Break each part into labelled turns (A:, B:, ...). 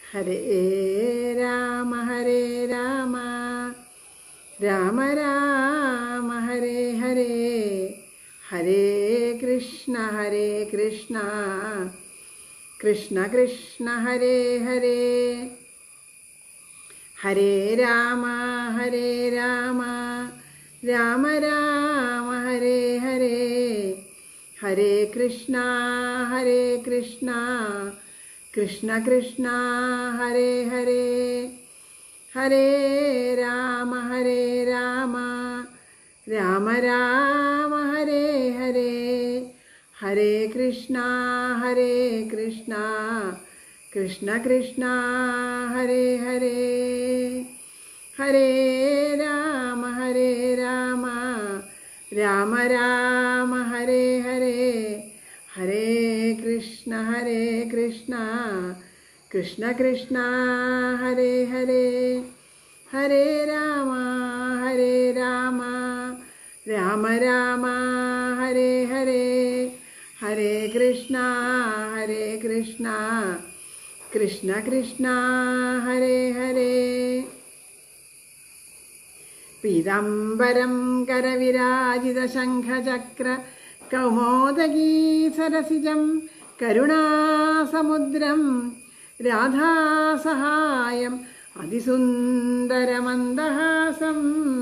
A: ഹരേ രാമ ഹരേ രാമ രാമ രാമ ഹരേ ഹരേ ഹരേ കൃഷ്ണ ഹരേ കൃഷ്ണ കൃഷ്ണ കൃഷ്ണ ഹരേ ഹരേ ഹരേ രാമ ഹരേ രാമ രാമ രാമ ഹരേ ഹരേ ഹരേ കൃഷ്ണ ഹരേ കൃഷ്ണ കൃഷ്ണ കൃഷ്ണ ഹരേ ഹരേ ഹരേ രാമ ഹരേ രാമ രാമ രാമ ഹരേ ഹരേ ഹരേ കൃഷ്ണ ഹരേ കൃഷ്ണ കൃഷ്ണ കൃഷ്ണ ഹരേ ഹരേ ഹരേ രാമ ഹരേ രാമ രാമ രാമ ഹരേ ഹരേ ഹരേ കൃഷ്ണ ഹരേ കൃഷ്ണ കൃഷ്ണ കൃഷ്ണ ഹരേ ഹരേ ഹരേ രാമ ഹരേ രാമ രാമ രാമ ഹരേ ഹരേ ഹരേ കൃഷ്ണ ഹരേ കൃഷ്ണ കൃഷ്ണ കൃഷ്ണ ഹരേ ഹരേ പീതാംബരം കരവിരാജിത ശംഖചക്ര കൗമോദഗീ സരസിജം കരുണാസമുദ്രം രാധാസഹായം അതിസുന്ദരമന്ദഹാസം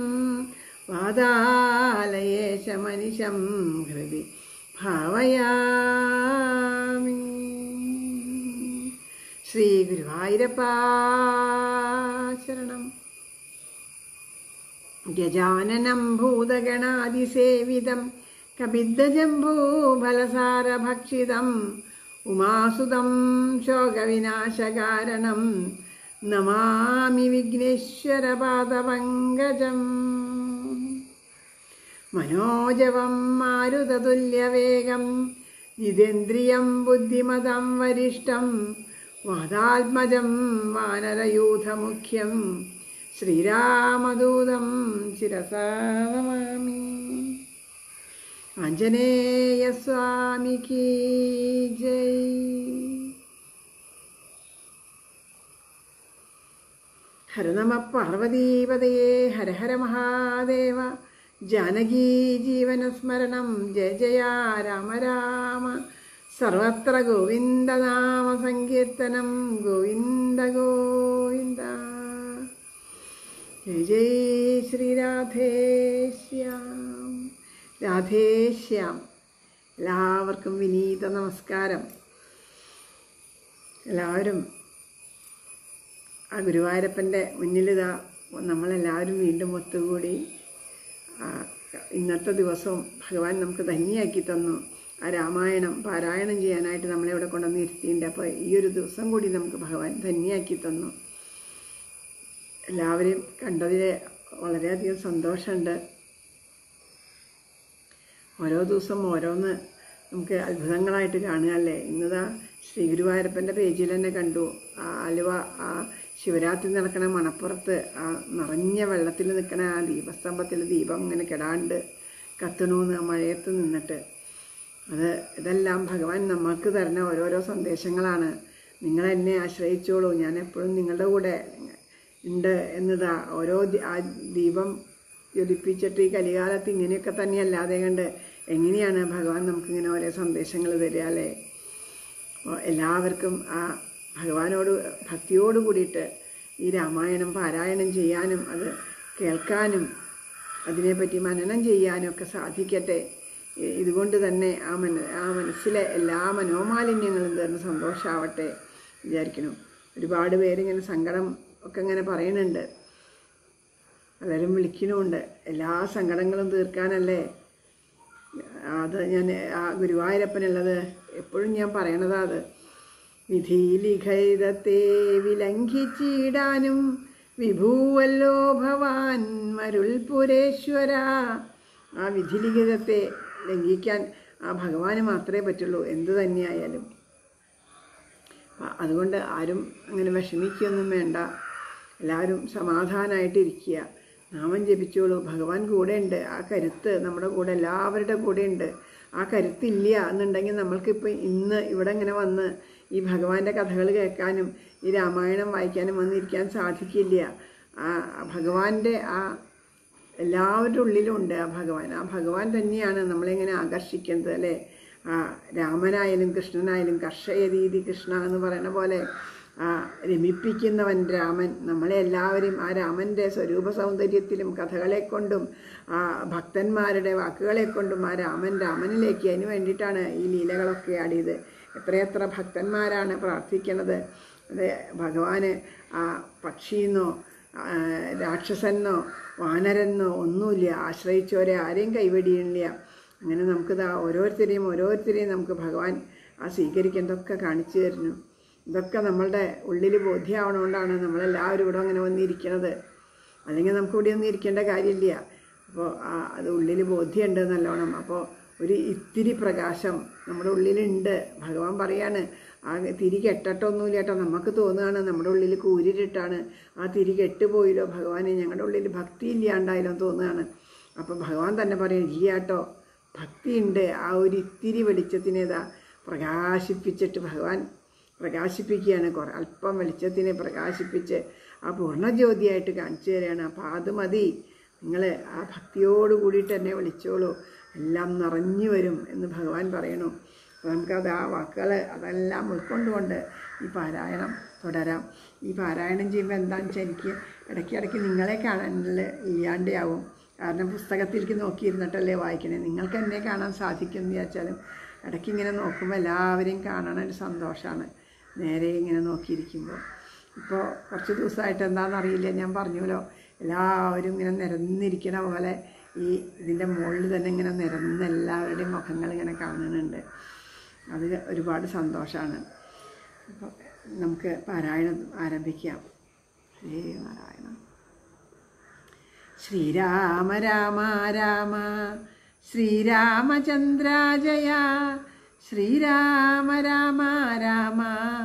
A: വാതാലയേശമനിശം ഹൃദി ഭാവയാമി ശ്രീ ഗുരുവായൂരപ്പാ ശരണം ഗജാനനം ഭൂതഗണാതിസേവിതം കപിദ്ധജംബൂഫലസാരഭക്ഷിതം ഉമാസുതം ശോകവിനാശകാരണം നമാമി വിഘ്നേശ്വരപാദപങ്കജം മനോജവം മാരുതതുല്യവേഗം ജിതേന്ദ്രിയം ബുദ്ധിമതം വരിഷ്ടം വാദാത്മജം വാനരയൂഥമുഖ്യം ശ്രീരാമദൂതം ശിരസാ നമാമി ആഞ്ജനേയസ്വാമിക്ക് ജയ് ഹര നമ പാർവതീപതയേ ഹര ഹര മഹാദേവ ജാനകീ ജീവനസ്മരണം ജയ ജയ രാമ രാമ സർവത്ര ഗോവിന്ദനാമ സങ്കീർത്തനം ഗോവിന്ദ ഗോവിന്ദ ജയ ജയ് ശ്രീ രാധേശ്യാം രാധേശ്യാം എല്ലാവർക്കും വിനീത നമസ്കാരം എല്ലാവരും ആ ഗുരുവായൂരപ്പൻ്റെ മുന്നിലിതാ നമ്മളെല്ലാവരും വീണ്ടും ഒത്തുകൂടി ആ, ഇന്നത്തെ ദിവസവും ഭഗവാൻ നമുക്ക് ധന്യയാക്കി തന്നു ആ രാമായണം പാരായണം ചെയ്യാനായിട്ട് നമ്മളെ ഇവിടെ കൊണ്ടുവന്ന് ഇരുത്തിയിട്ടുണ്ട് അപ്പോൾ ഈ ഒരു ദിവസം കൂടി നമുക്ക് ഭഗവാൻ ധന്യയാക്കി തന്നു എല്ലാവരെയും കണ്ടതിൽ വളരെയധികം സന്തോഷമുണ്ട് ഓരോ ദിവസം ഓരോന്ന് നമുക്ക് അത്ഭുതങ്ങളായിട്ട് കാണുകയല്ലേ ഇന്നതാ ശ്രീ ഗുരുവായൂരപ്പൻ്റെ പേജിൽ തന്നെ കണ്ടു ആ ആലുവ ആ ശിവരാത്രി നടക്കണ മണപ്പുറത്ത് ആ നിറഞ്ഞ വെള്ളത്തിൽ നിൽക്കണ ആ ദീപസ്തംഭത്തിൽ ദീപം ഇങ്ങനെ കെടാണ്ട് കത്തണൂന്ന് ആ മഴയത്ത് നിന്നിട്ട് അത് ഇതെല്ലാം ഭഗവാൻ നമ്മൾക്ക് തരുന്ന ഓരോരോ സന്ദേശങ്ങളാണ് നിങ്ങൾ എന്നെ ആശ്രയിച്ചോളൂ ഞാൻ എപ്പോഴും നിങ്ങളുടെ കൂടെ ഉണ്ട് എന്നതാ ഓരോ ദി- ആ ദീപം ജ്വലിപ്പിച്ചിട്ട് ഈ കലികാലത്ത് ഇങ്ങനെയൊക്കെ തന്നെയല്ലാതെ കണ്ട് എങ്ങനെയാണ് ഭഗവാൻ നമുക്കിങ്ങനെ ഓരോ സന്ദേശങ്ങൾ തരിക അല്ലേ അപ്പോൾ എല്ലാവർക്കും ആ ഭഗവാനോട് ഭക്തിയോട് കൂടിയിട്ട് ഈ രാമായണം പാരായണം ചെയ്യാനും അത് കേൾക്കാനും അതിനെപ്പറ്റി മനനം ചെയ്യാനും ഒക്കെ സാധിക്കട്ടെ ഇ- ഇതുകൊണ്ട് തന്നെ ആ മന ആ മനസ്സിലെ എല്ലാ മനോമാലിന്യങ്ങളും തീർന്ന് സന്തോഷമാവട്ടെ വിചാരിക്കുന്നു ഒരുപാട് പേരിങ്ങനെ സങ്കടം ഒക്കെ ഇങ്ങനെ പറയുന്നുണ്ട് പലരും വിളിക്കുന്നുമുണ്ട് എല്ലാ സങ്കടങ്ങളും തീർക്കാനല്ലേ അത് ഞാൻ ആ ഗുരുവായൂരപ്പനുള്ളത് എപ്പോഴും ഞാൻ പറയണതാ അത് വിധിലിഖിതത്തെ വിലംഘിച്ചിടാനും വിഭൂവല്ലോ ഭവാൻ മരുൾപുരേശ്വര ആ വിധിലിഖിതത്തെ ലംഘിക്കാൻ ആ ഭഗവാന് മാത്രമേ പറ്റുള്ളൂ എന്തു തന്നെയായാലും അ- അതുകൊണ്ട് ആരും അങ്ങനെ വിഷമിക്കുകയൊന്നും വേണ്ട എല്ലാവരും സമാധാനമായിട്ടിരിക്കുക നാമം ജപിച്ചോളൂ ഭഗവാൻ കൂടെയുണ്ട് ആ കരുത്ത് നമ്മുടെ കൂടെ എല്ലാവരുടെ കൂടെ ഉണ്ട് ആ കരുത്തില്ല എന്നുണ്ടെങ്കിൽ നമ്മൾക്കിപ്പോൾ ഇന്ന് ഇവിടെ ഇങ്ങനെ വന്ന് ഈ ഭഗവാന്റെ കഥകൾ കേൾക്കാനും ഈ രാമായണം വായിക്കാനും വന്നിരിക്കാൻ സാധിക്കില്ല ആ ഭഗവാന്റെ ആ എല്ലാവരുടെ ഉള്ളിലുണ്ട് ആ ഭഗവാൻ ആ ഭഗവാൻ തന്നെയാണ് നമ്മളിങ്ങനെ ആകർഷിക്കുന്നത് അല്ലേ ആ രാമനായാലും കൃഷ്ണനായാലും കർഷക രീതി കൃഷ്ണ എന്ന് പറയുന്ന പോലെ ആ രമിപ്പിക്കുന്നവൻ രാമൻ നമ്മളെ എല്ലാവരും ആ രാമൻ്റെ സ്വരൂപ സൗന്ദര്യത്തിലും കഥകളെ കൊണ്ടും ആ ഭക്തന്മാരുടെ വാക്കുകളെ കൊണ്ടും ആ രാമൻ രാമനിലേക്ക് അതിന് വേണ്ടിയിട്ടാണ് ഈ ലീലകളൊക്കെ ആടിയത് എത്രയെത്ര ഭക്തന്മാരാണ് പ്രാർത്ഥിക്കുന്നത് അത് ഭഗവാന് ആ പക്ഷിയെന്നോ ആ, രാക്ഷസനെന്നോ വാനരെന്നോ ഒന്നുമില്ല ആശ്രയിച്ചവരെ ആരെയും കൈവെടിയില്ല അങ്ങനെ നമുക്കിതാ ഓരോരുത്തരെയും ഓരോരുത്തരെയും നമുക്ക് ഭഗവാൻ ആ സ്വീകരിക്കേണ്ടതൊക്കെ കാണിച്ചു തരുന്നു ഇതൊക്കെ നമ്മളുടെ ഉള്ളിൽ ബോധ്യമാവണോണ്ടാണ് നമ്മളെല്ലാവരും ഇവിടെ അങ്ങനെ വന്നിരിക്കണത് അല്ലെങ്കിൽ നമുക്ക് ഇവിടെ ഒന്നും ഇരിക്കേണ്ട കാര്യമില്ല അപ്പോൾ അത് ഉള്ളിൽ ബോധ്യമുണ്ട് നല്ലോണം അപ്പോൾ ഒരു ഇത്തിരി പ്രകാശം നമ്മുടെ ഉള്ളിലുണ്ട് ഭഗവാൻ പറയാണ് ആ തിരി കെട്ടട്ടൊന്നുമില്ല കേട്ടോ നമുക്ക് തോന്നുകയാണ് നമ്മുടെ ഉള്ളിൽ കൂരിട്ടിട്ടാണ് ആ തിരി കെട്ടുപോയില്ലോ ഭഗവാനെ ഞങ്ങളുടെ ഉള്ളിൽ ഭക്തി ഇല്ലാണ്ടായാലോ തോന്നുകയാണ് അപ്പോൾ ഭഗവാൻ തന്നെ പറയും ഇല്ല കേട്ടോ ഭക്തിയുണ്ട് ആ ഒരു ഇത്തിരി വെളിച്ചത്തിനേതാ പ്രകാശിപ്പിച്ചിട്ട് ഭഗവാൻ പ്രകാശിപ്പിക്കുകയാണ് കുറേ അല്പം വെളിച്ചത്തിനെ പ്രകാശിപ്പിച്ച് ആ പൂർണ്ണജ്യോതിയായിട്ട് കാണിച്ചു തരികയാണ് അപ്പോൾ അത് മതി നിങ്ങൾ ആ ഭക്തിയോട് കൂടിയിട്ട് എന്നെ വിളിച്ചോളൂ എല്ലാം നിറഞ്ഞു വരും എന്ന് ഭഗവാൻ പറയണു അപ്പോൾ നമുക്കത് ആ വാക്കുകൾ അതെല്ലാം ഉൾക്കൊണ്ടുകൊണ്ട് ഈ പാരായണം തുടരാം ഈ പാരായണം ചെയ്യുമ്പോൾ എന്താണെന്ന് വെച്ചാൽ എനിക്ക് ഇടയ്ക്കിടയ്ക്ക് നിങ്ങളെ കാണാനുള്ള ഇല്ലാണ്ടാവും കാരണം പുസ്തകത്തിലേക്ക് നോക്കിയിരുന്നിട്ടല്ലേ വായിക്കണേ നിങ്ങൾക്ക് എന്നെ കാണാൻ സാധിക്കും എന്ന് വിചാരിച്ചാലും ഇടയ്ക്ക് ഇങ്ങനെ നോക്കുമ്പോൾ എല്ലാവരെയും കാണാൻ ഒരു സന്തോഷമാണ് നേരെ ഇങ്ങനെ നോക്കിയിരിക്കുമ്പോൾ ഇപ്പോൾ കുറച്ച് ദിവസമായിട്ട് എന്താണെന്ന് അറിയില്ല ഞാൻ പറഞ്ഞല്ലോ എല്ലാവരും ഇങ്ങനെ നിരന്നിരിക്കണ പോലെ ഈ ഇതിൻ്റെ മുകളിൽ തന്നെ ഇങ്ങനെ നിരന്ന് എല്ലാവരുടെയും മുഖങ്ങൾ ഇങ്ങനെ കാണുന്നുണ്ട് അത് ഒരുപാട് സന്തോഷമാണ് അപ്പോൾ നമുക്ക് പാരായണം ആരംഭിക്കാം ഹരേ നാരായണ ശ്രീരാമ രാമ രാമ ശ്രീരാമചന്ദ്ര ജയ ശ്രീരാമ രാമ രാമ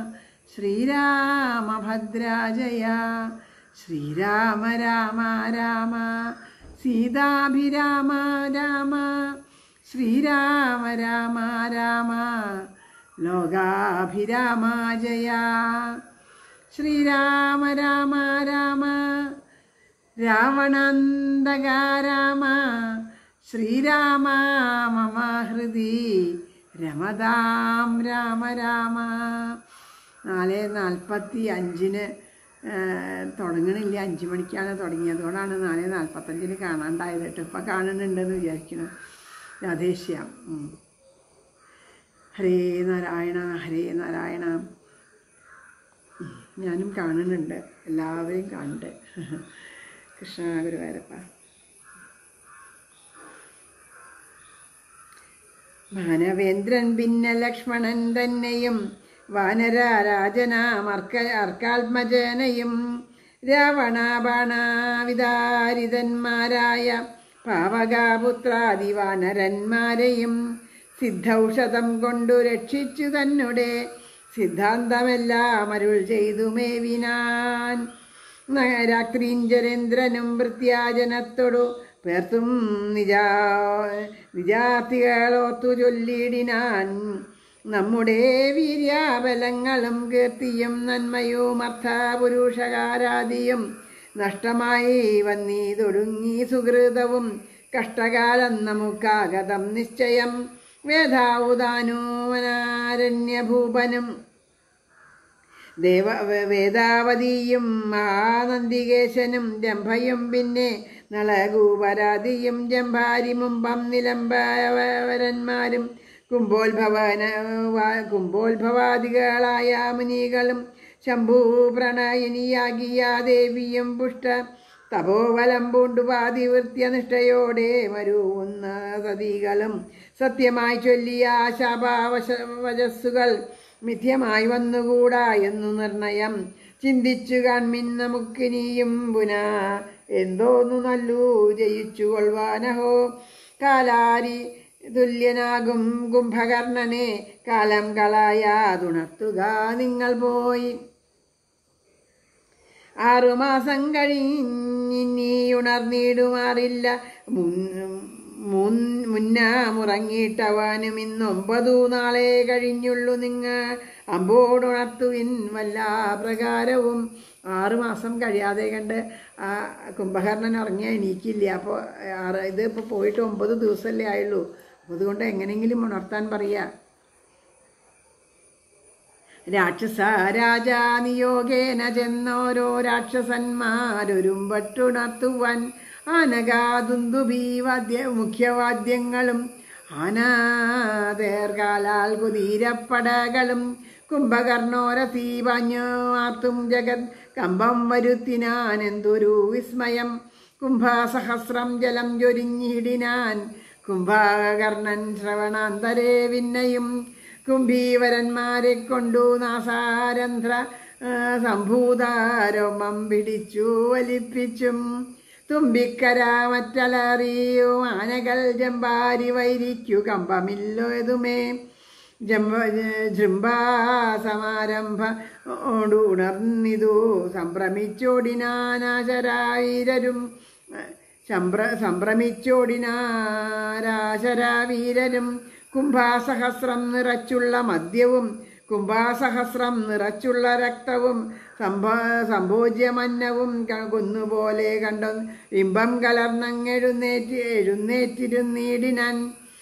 A: ശ്രീരാമഭദ്ര ജയ ശ്രീരാമ രാമ രാമ സീതാഭിരാമ രാമ ശ്രീരാമ രാമ രാമ ലോകാഭിരാമ ജയ ശ്രീരാമ രാമ രാമ രാവണന്തക രാമ ശ്രീരാമ മമ ഹൃദി രമതാം രാമ രാമ നാല് നാൽപ്പത്തി അഞ്ചിന് തുടങ്ങണില്ല അഞ്ച് മണിക്കാണ് തുടങ്ങിയത് അതുകൊണ്ടാണ് നാല് നാൽപ്പത്തഞ്ചിന് കാണാണ്ടായത് കേട്ടോ ഇപ്പം കാണുന്നുണ്ടെന്ന് വിചാരിക്കണം രാധേശ്യാം ഉം. ഹരേ നാരായണ ഹരേ നാരായണ ഉം. ഞാനും കാണുന്നുണ്ട് എല്ലാവരെയും കാണുന്നുണ്ട് കൃഷ്ണ ഗുരുവായൂരപ്പ മാനവേന്ദ്രൻ പിന്നെ ലക്ഷ്മണൻ തന്നെയും വാനരാരാജനാമർക്ക അർക്കാത്മജനയും രാവണാബാണാവിതാരിതന്മാരായ പാവകാപുത്രാദി വാനരന്മാരെയും സിദ്ധൌഷധം കൊണ്ടു രക്ഷിച്ചു തന്നെ സിദ്ധാന്തമെല്ലാം അരുൾ ചെയ്തു മേവിനാൻ രാത്രീഞ്ചരേന്ദ്രനും വൃത്യാജനത്തോടു പേർത്തും നിജാ വിദ്യാർത്ഥികളോർത്തു ചൊല്ലിടിനാൻ നമ്മുടെ വീര്യാബലങ്ങളും കീർത്തിയും നന്മയും അർത്ഥപുരുഷകാരാദിയും നഷ്ടമായി വന്നീതൊടുങ്ങി സുഹൃതവും കഷ്ടകാലം നമുക്കാഗതം നിശ്ചയം വേദാവുദാനൂമനാരണ്യഭൂപനും ദേവ വേ- വേദാവതിയും മഹാനന്ദികേശനും ജംഭയും പിന്നെ നളകൂപരാതിയും ജംഭാരിമുമ്പം നിലംബരന്മാരും കുംഭോത്ഭവന വാ- കുംഭോത്ഭവാദികളായ മുനികളും ശംഭൂ പ്രണയിനിയാകിയ ദേവിയും പുഷ്ട തപോവലം പൂണ്ടു പാതിവൃത്യനിഷ്ഠയോടെ മരുവുന്ന സതികളും സത്യമായി ചൊല്ലിയ ശാപാവശ വചസ്സുകൾ മിഥ്യമായി വന്നുകൂടാ എന്നു നിർണയം ചിന്തിച്ചു കാൺമിൻ നമുക്കിനിയും പുന എന്തോന്നു നല്ലു ജയിച്ചു കൊള്ളുവാനഹോ കാലാരി തുല്യനാകും കുംഭകർണനെ കാലം കളയാതുണർത്തുക നിങ്ങൾ പോയി ആറുമാസം കഴിഞ്ഞിനി ഉണർന്നിടുമാറില്ല മുൻ- മുൻ മുന്നാമുറങ്ങിയിട്ടവാനും ഇന്നൊമ്പതു നാളെ കഴിഞ്ഞുള്ളൂ നിങ്ങ അമ്പോടുണർത്തുവിൻ വല്ല പ്രകാരവും ആറ് മാസം കഴിയാതെ കണ്ട് ആ കുംഭകർണൻ ഉറങ്ങിയ എണീക്കില്ല അപ്പോൾ ആറ് ഇത് ഇപ്പോൾ പോയിട്ട് ഒമ്പത് ദിവസമല്ലേ ആയുള്ളൂ അപ്പോൾ അതുകൊണ്ട് എങ്ങനെയെങ്കിലും ഉണർത്താൻ പറയുക രാക്ഷസ രാജാ നിയോഗേന ചെന്നോരോ രാക്ഷസന്മാരൊരുമ്പട്ടുണർത്തുവാൻ ആനകാതുന്തുഭീ വാദ്യ മുഖ്യവാദ്യങ്ങളും ആനാതേർകാലാൽ കുതീരപ്പടകളും കുംഭകർണോരസീ പാഞ്ഞു ആർത്തും ജഗത് കമ്പം വരുത്തിനാൻ എന്തൊരു വിസ്മയം കുംഭസഹസ്രം ജലം ജൊരിഞ്ഞിടിനാൻ കുംഭകർണൻ ശ്രവണാന്തരേ വിന്നയും കുംഭീവരന്മാരെ കൊണ്ടു നാസാരന്ധ്ര ആ, സംഭൂതാരോമം പിടിച്ചു വലിപ്പിച്ചും തുമ്പിക്കര മറ്റലറിയും ആനകൾ ജമ്പാരി വൈരിക്കു കമ്പമില്ലേതുമേ ജമ്പ ജൃംഭാസമാരംഭ ഉണർന്നിതു സംഭ്രമിച്ചോടിനാനാശരായിരരും സംഭ്ര സംഭ്രമിച്ചോടിനാരാശരാവീരരും കുംഭാസഹസ്രം നിറച്ചുള്ള മദ്യവും കുംഭാസഹസ്രം നിറച്ചുള്ള രക്തവും സംഭ സംഭോജ്യമന്നവും ക- കുന്നുപോലെ കണ്ട ഇമ്പം കലർന്നങ്ങെഴുന്നേറ്റ് എഴുന്നേറ്റിരുന്നീടിനാൻ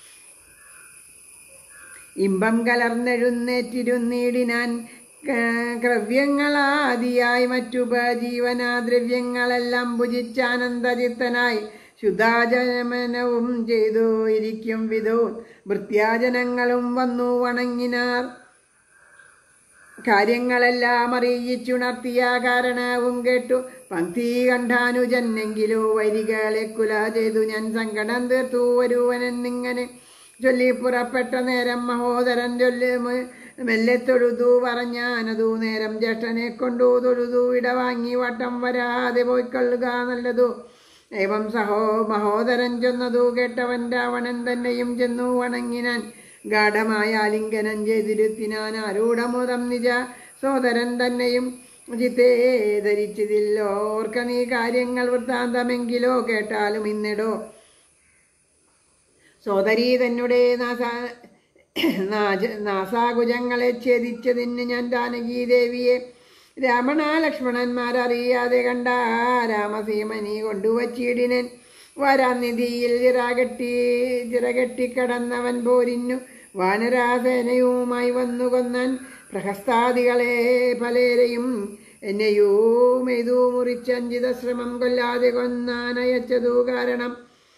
A: ഇമ്പം കലർന്നെഴുന്നേറ്റിരുന്നീടിനാൻ ക- ക്രവ്യങ്ങളാദിയായി മറ്റുപജീവനാദ്രവ്യങ്ങളെല്ലാം ഭുജിച്ചാനന്ദചിത്തനായി ശുദ്ധാചമനവും ചെയ്തു ഇരിക്കും വിധോ വൃത്യാജനങ്ങളും വന്നു വണങ്ങിനാർ കാര്യങ്ങളെല്ലാം അറിയിച്ചുണർത്തിയ കാരണവും കേട്ടു പങ്ക്തി കണ്ടാനുജന്നെങ്കിലോ വരികളെ കുല ചെയ്തു ഞാൻ സങ്കടം തീർത്തു വരുവനെന്നിങ്ങനെ ചൊല്ലി പുറപ്പെട്ട നേരം മഹോദരൻ ചൊല്ലി മ- മെല്ലെ തൊഴുതു പറഞ്ഞാനതു നേരം ജ്യേഷ്ഠനെ കൊണ്ടു തൊഴുതു ഇടവാങ്ങി വട്ടം വരാതെ പോയിക്കൊള്ളുക നല്ലതു ഏവം സഹോ മഹോദരൻ ചെന്നതു കേട്ടവൻ രാവണൻ തന്നെയും ചെന്നു വണങ്ങിനാൻ ഗാഠമായ ആലിംഗനം ചെയ്തിരുത്തിനാൻ ആരൂഢമുതം നിജ സോദരൻ തന്നെയും ചിത്തേ ധരിച്ചതില്ലോ ഓർക്ക നീ കാര്യങ്ങൾ വൃത്താന്തമെങ്കിലോ കേട്ടാലും ഇന്നിടോ സോദരീ തന്നെ നാസ നാജ- നാസാകുജങ്ങളെ ഛേദിച്ചതിന് ഞാൻ ജാനകി ദേവിയെ രാമണ ലക്ഷ്മണന്മാരറിയാതെ കണ്ട രാമസീമനി കൊണ്ടുവച്ചിടിനൻ വരാനിധിയിൽ ചിറകെട്ടി ചിറകെട്ടിക്കടന്നവൻ പോരിന്നു വാനരാസേനയുമായി വന്നു കൊന്നാൻ പ്രഹസ്താദികളെ പലേരെയും എന്നെയും എയ്തു മുറിച്ചഞ്ചിത ശ്രമം കൊല്ലാതെ കൊന്നാനയച്ചതു കാരണം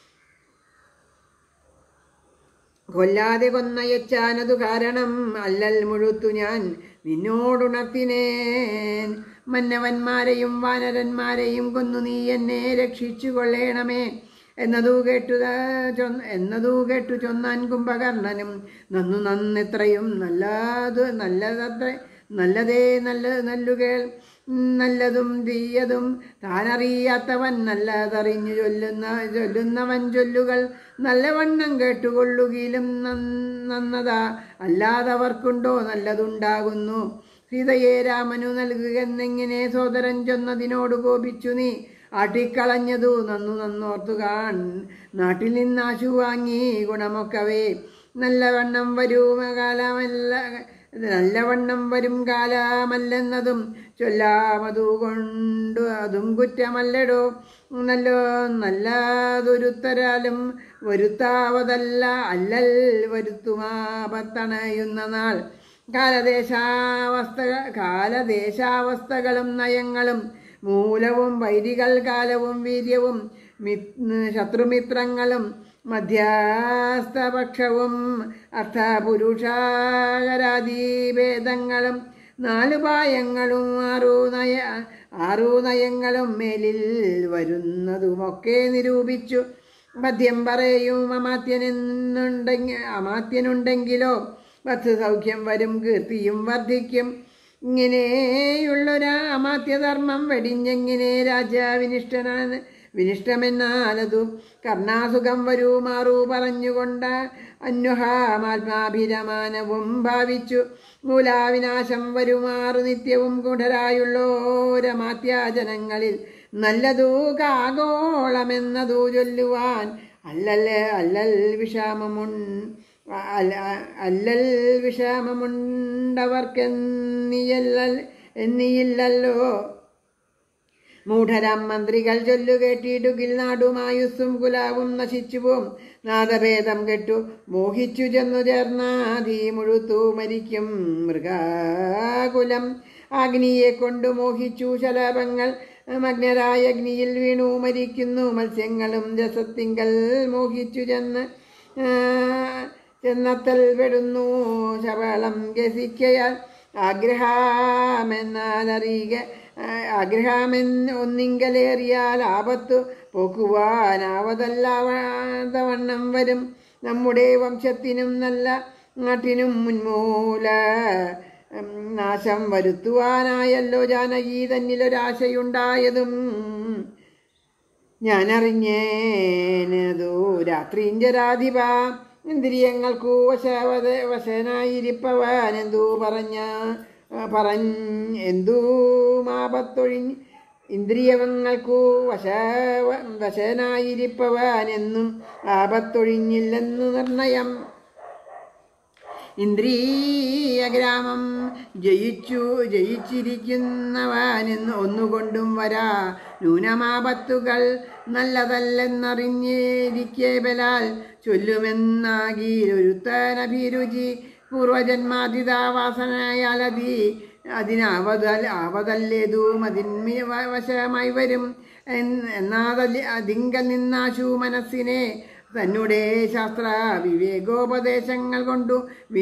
A: കൊല്ലാതെ കൊന്നയച്ചാനതു കാരണം അല്ലൽ മുഴുത്തു ഞാൻ നിന്നോടുണർത്തിനേൻ മന്നവന്മാരെയും വാനരന്മാരെയും കൊന്നു നീ എന്നെ രക്ഷിച്ചു കൊള്ളേണമേ എന്നതു കേട്ടു ചൊന്ന എന്നതു കേട്ടു ചൊന്നാൻ കുംഭകർണനും നന്നു നന്നെത്രയും നല്ലത് നല്ലതത്ര നല്ലതേ നല്ല നല്ലുകേൾ നല്ലതും തീയതും താനറിയാത്തവൻ നല്ലതറിഞ്ഞു ചൊല്ലുന്ന ചൊല്ലുന്നവൻ ചൊല്ലുകൾ നല്ലവണ്ണം കേട്ടുകൊള്ളുകയിലും നന്ന- നന്നതാ അല്ലാതവർക്കുണ്ടോ നല്ലതുണ്ടാകുന്നു സീതയെ രാമനു നൽകുകെന്നെങ്ങനെ സോദരൻ ചൊന്നതിനോട് കോപിച്ചു നീ ആട്ടിക്കളഞ്ഞതു നന്നു നന്നോർത്തു കാൺ നാട്ടിൽ നിന്നാശു വാങ്ങി ഗുണമൊക്കവേ നല്ലവണ്ണം വരും കാലമല്ല നല്ലവണ്ണം വരും കാലമല്ലെന്നതും ചൊല്ലാമതു കൊണ്ടു അതും കുറ്റമല്ലടോ നല്ല നല്ലതൊരുത്തരാലും വരുത്താവതല്ല അല്ലൽ വരുത്തുമാപത്തണയുന്ന നാൾ കാലദേശാവസ്ഥ കാലദേശാവസ്ഥകളും നയങ്ങളും മൂലവും വൈരികൾ കാലവും വീര്യവും മി- ശത്രുമിത്രങ്ങളും മധ്യസ്ഥപക്ഷവും അർത്ഥപുരുഷാകരാദിഭേദങ്ങളും നാലു പായങ്ങളും ആറു നയ ആറു നയങ്ങളും മേലിൽ വരുന്നതുമൊക്കെ നിരൂപിച്ചു മദ്യം പറയും അമാത്യനെന്നുണ്ടെങ്കിൽ അമാത്യനുണ്ടെങ്കിലോ പത്ത് സൗഖ്യം വരും കീർത്തിയും വർദ്ധിക്കും ഇങ്ങനെയുള്ളൊരു അമാത്യധർമ്മം വെടിഞ്ഞെങ്ങനെ രാജാവിനിഷ്ടനാണ് വിനിഷ്ടമെന്നാലതു കർണാസുഖം വരൂ മാറൂ പറഞ്ഞുകൊണ്ട് അന്വഹാമാത്മാഭിരമാനവും ഭാവിച്ചു മൂലാവിനാശം വരുമാറു നിത്യവും ഗുഢരായുള്ളോരമാത്യാജനങ്ങളിൽ നല്ലതു കാഗോളമെന്നതു ചൊല്ലുവാൻ അല്ലൽ അല്ലൽ വിഷാമമുൺ അല്ല- അല്ലൽ വിഷാമമുണ്ടവർക്കെന്നിയല്ല എന്നിയില്ലല്ലോ മൂഢരാം മന്ത്രികൾ ചൊല്ലുകേട്ടിടുകിൽ നാടുമായുസ്സും കുലാവും നശിച്ചുപോം നാദഭേദം കെട്ടു മോഹിച്ചു ചെന്നു ചേർന്നാധി മുഴുത്തു മരിക്കും മൃഗാകുലം അഗ്നിയെ കൊണ്ടു മോഹിച്ചു ശലഭങ്ങൾ മഗ്നരായ അഗ്നിയിൽ വീണു മരിക്കുന്നു മത്സ്യങ്ങളും രസത്തിങ്കൽ മോഹിച്ചു ചെന്ന് ആ, ചെന്നത്തൽ പെടുന്നു ശബളം ഗസിക്കയാൽ ആഗ്രഹമെന്നാൽ അറിയുക ആഗ്രഹമെന്ന് ഒന്നിങ്കലേറിയാൽ ആപത്തു പോക്കുവാനാവതല്ലാവതവണ്ണം വരും നമ്മുടെ വംശത്തിനും നല്ല നാട്ടിനും മുൻമൂല ഉം, നാശം വരുത്തുവാനായല്ലോ ജാനകി തന്നിലൊരാശയുണ്ടായതും ഞാനറിഞ്ഞേനതു രാത്രിൻ്റെ രാധിപ ഇന്ദ്രിയങ്ങൾക്കു വശവത വശനായിരിപ്പവൻ എന്തു പറഞ്ഞ പറഞ്ഞ് എന്തു മാപത്തൊഴിഞ്ഞ് ഇന്ദ്രിയങ്ങൾക്കു വശ വശനായിരിപ്പവൻ എന്നും ആപത്തൊഴിഞ്ഞില്ലെന്നു നിർണയം ഇന്ദ്രിയഗ്രാമം ജയിച്ചു ജയിച്ചിരിക്കുന്നവനെന്ന് ഒന്നുകൊണ്ടും വരാ ന്യൂനമാപത്തുകൾ നല്ലതല്ലെന്നറിഞ്ഞിരിക്കെ ബലാൽ ചൊല്ലുമെന്നാകീരൊരുത്തനഭിരുചി പൂർവജന്മാതിതാവാസനയാലതി അതിനാവതൽ ആവതല്ലേതും അതിന്മി വ- വശമായി വരും എന്ന് എന്നാതല്ല അതിങ്കൽ നിന്നാശു മനസ്സിനെ തന്നെ ശാസ്ത്ര വിവേകോപദേശങ്ങൾ കൊണ്ടു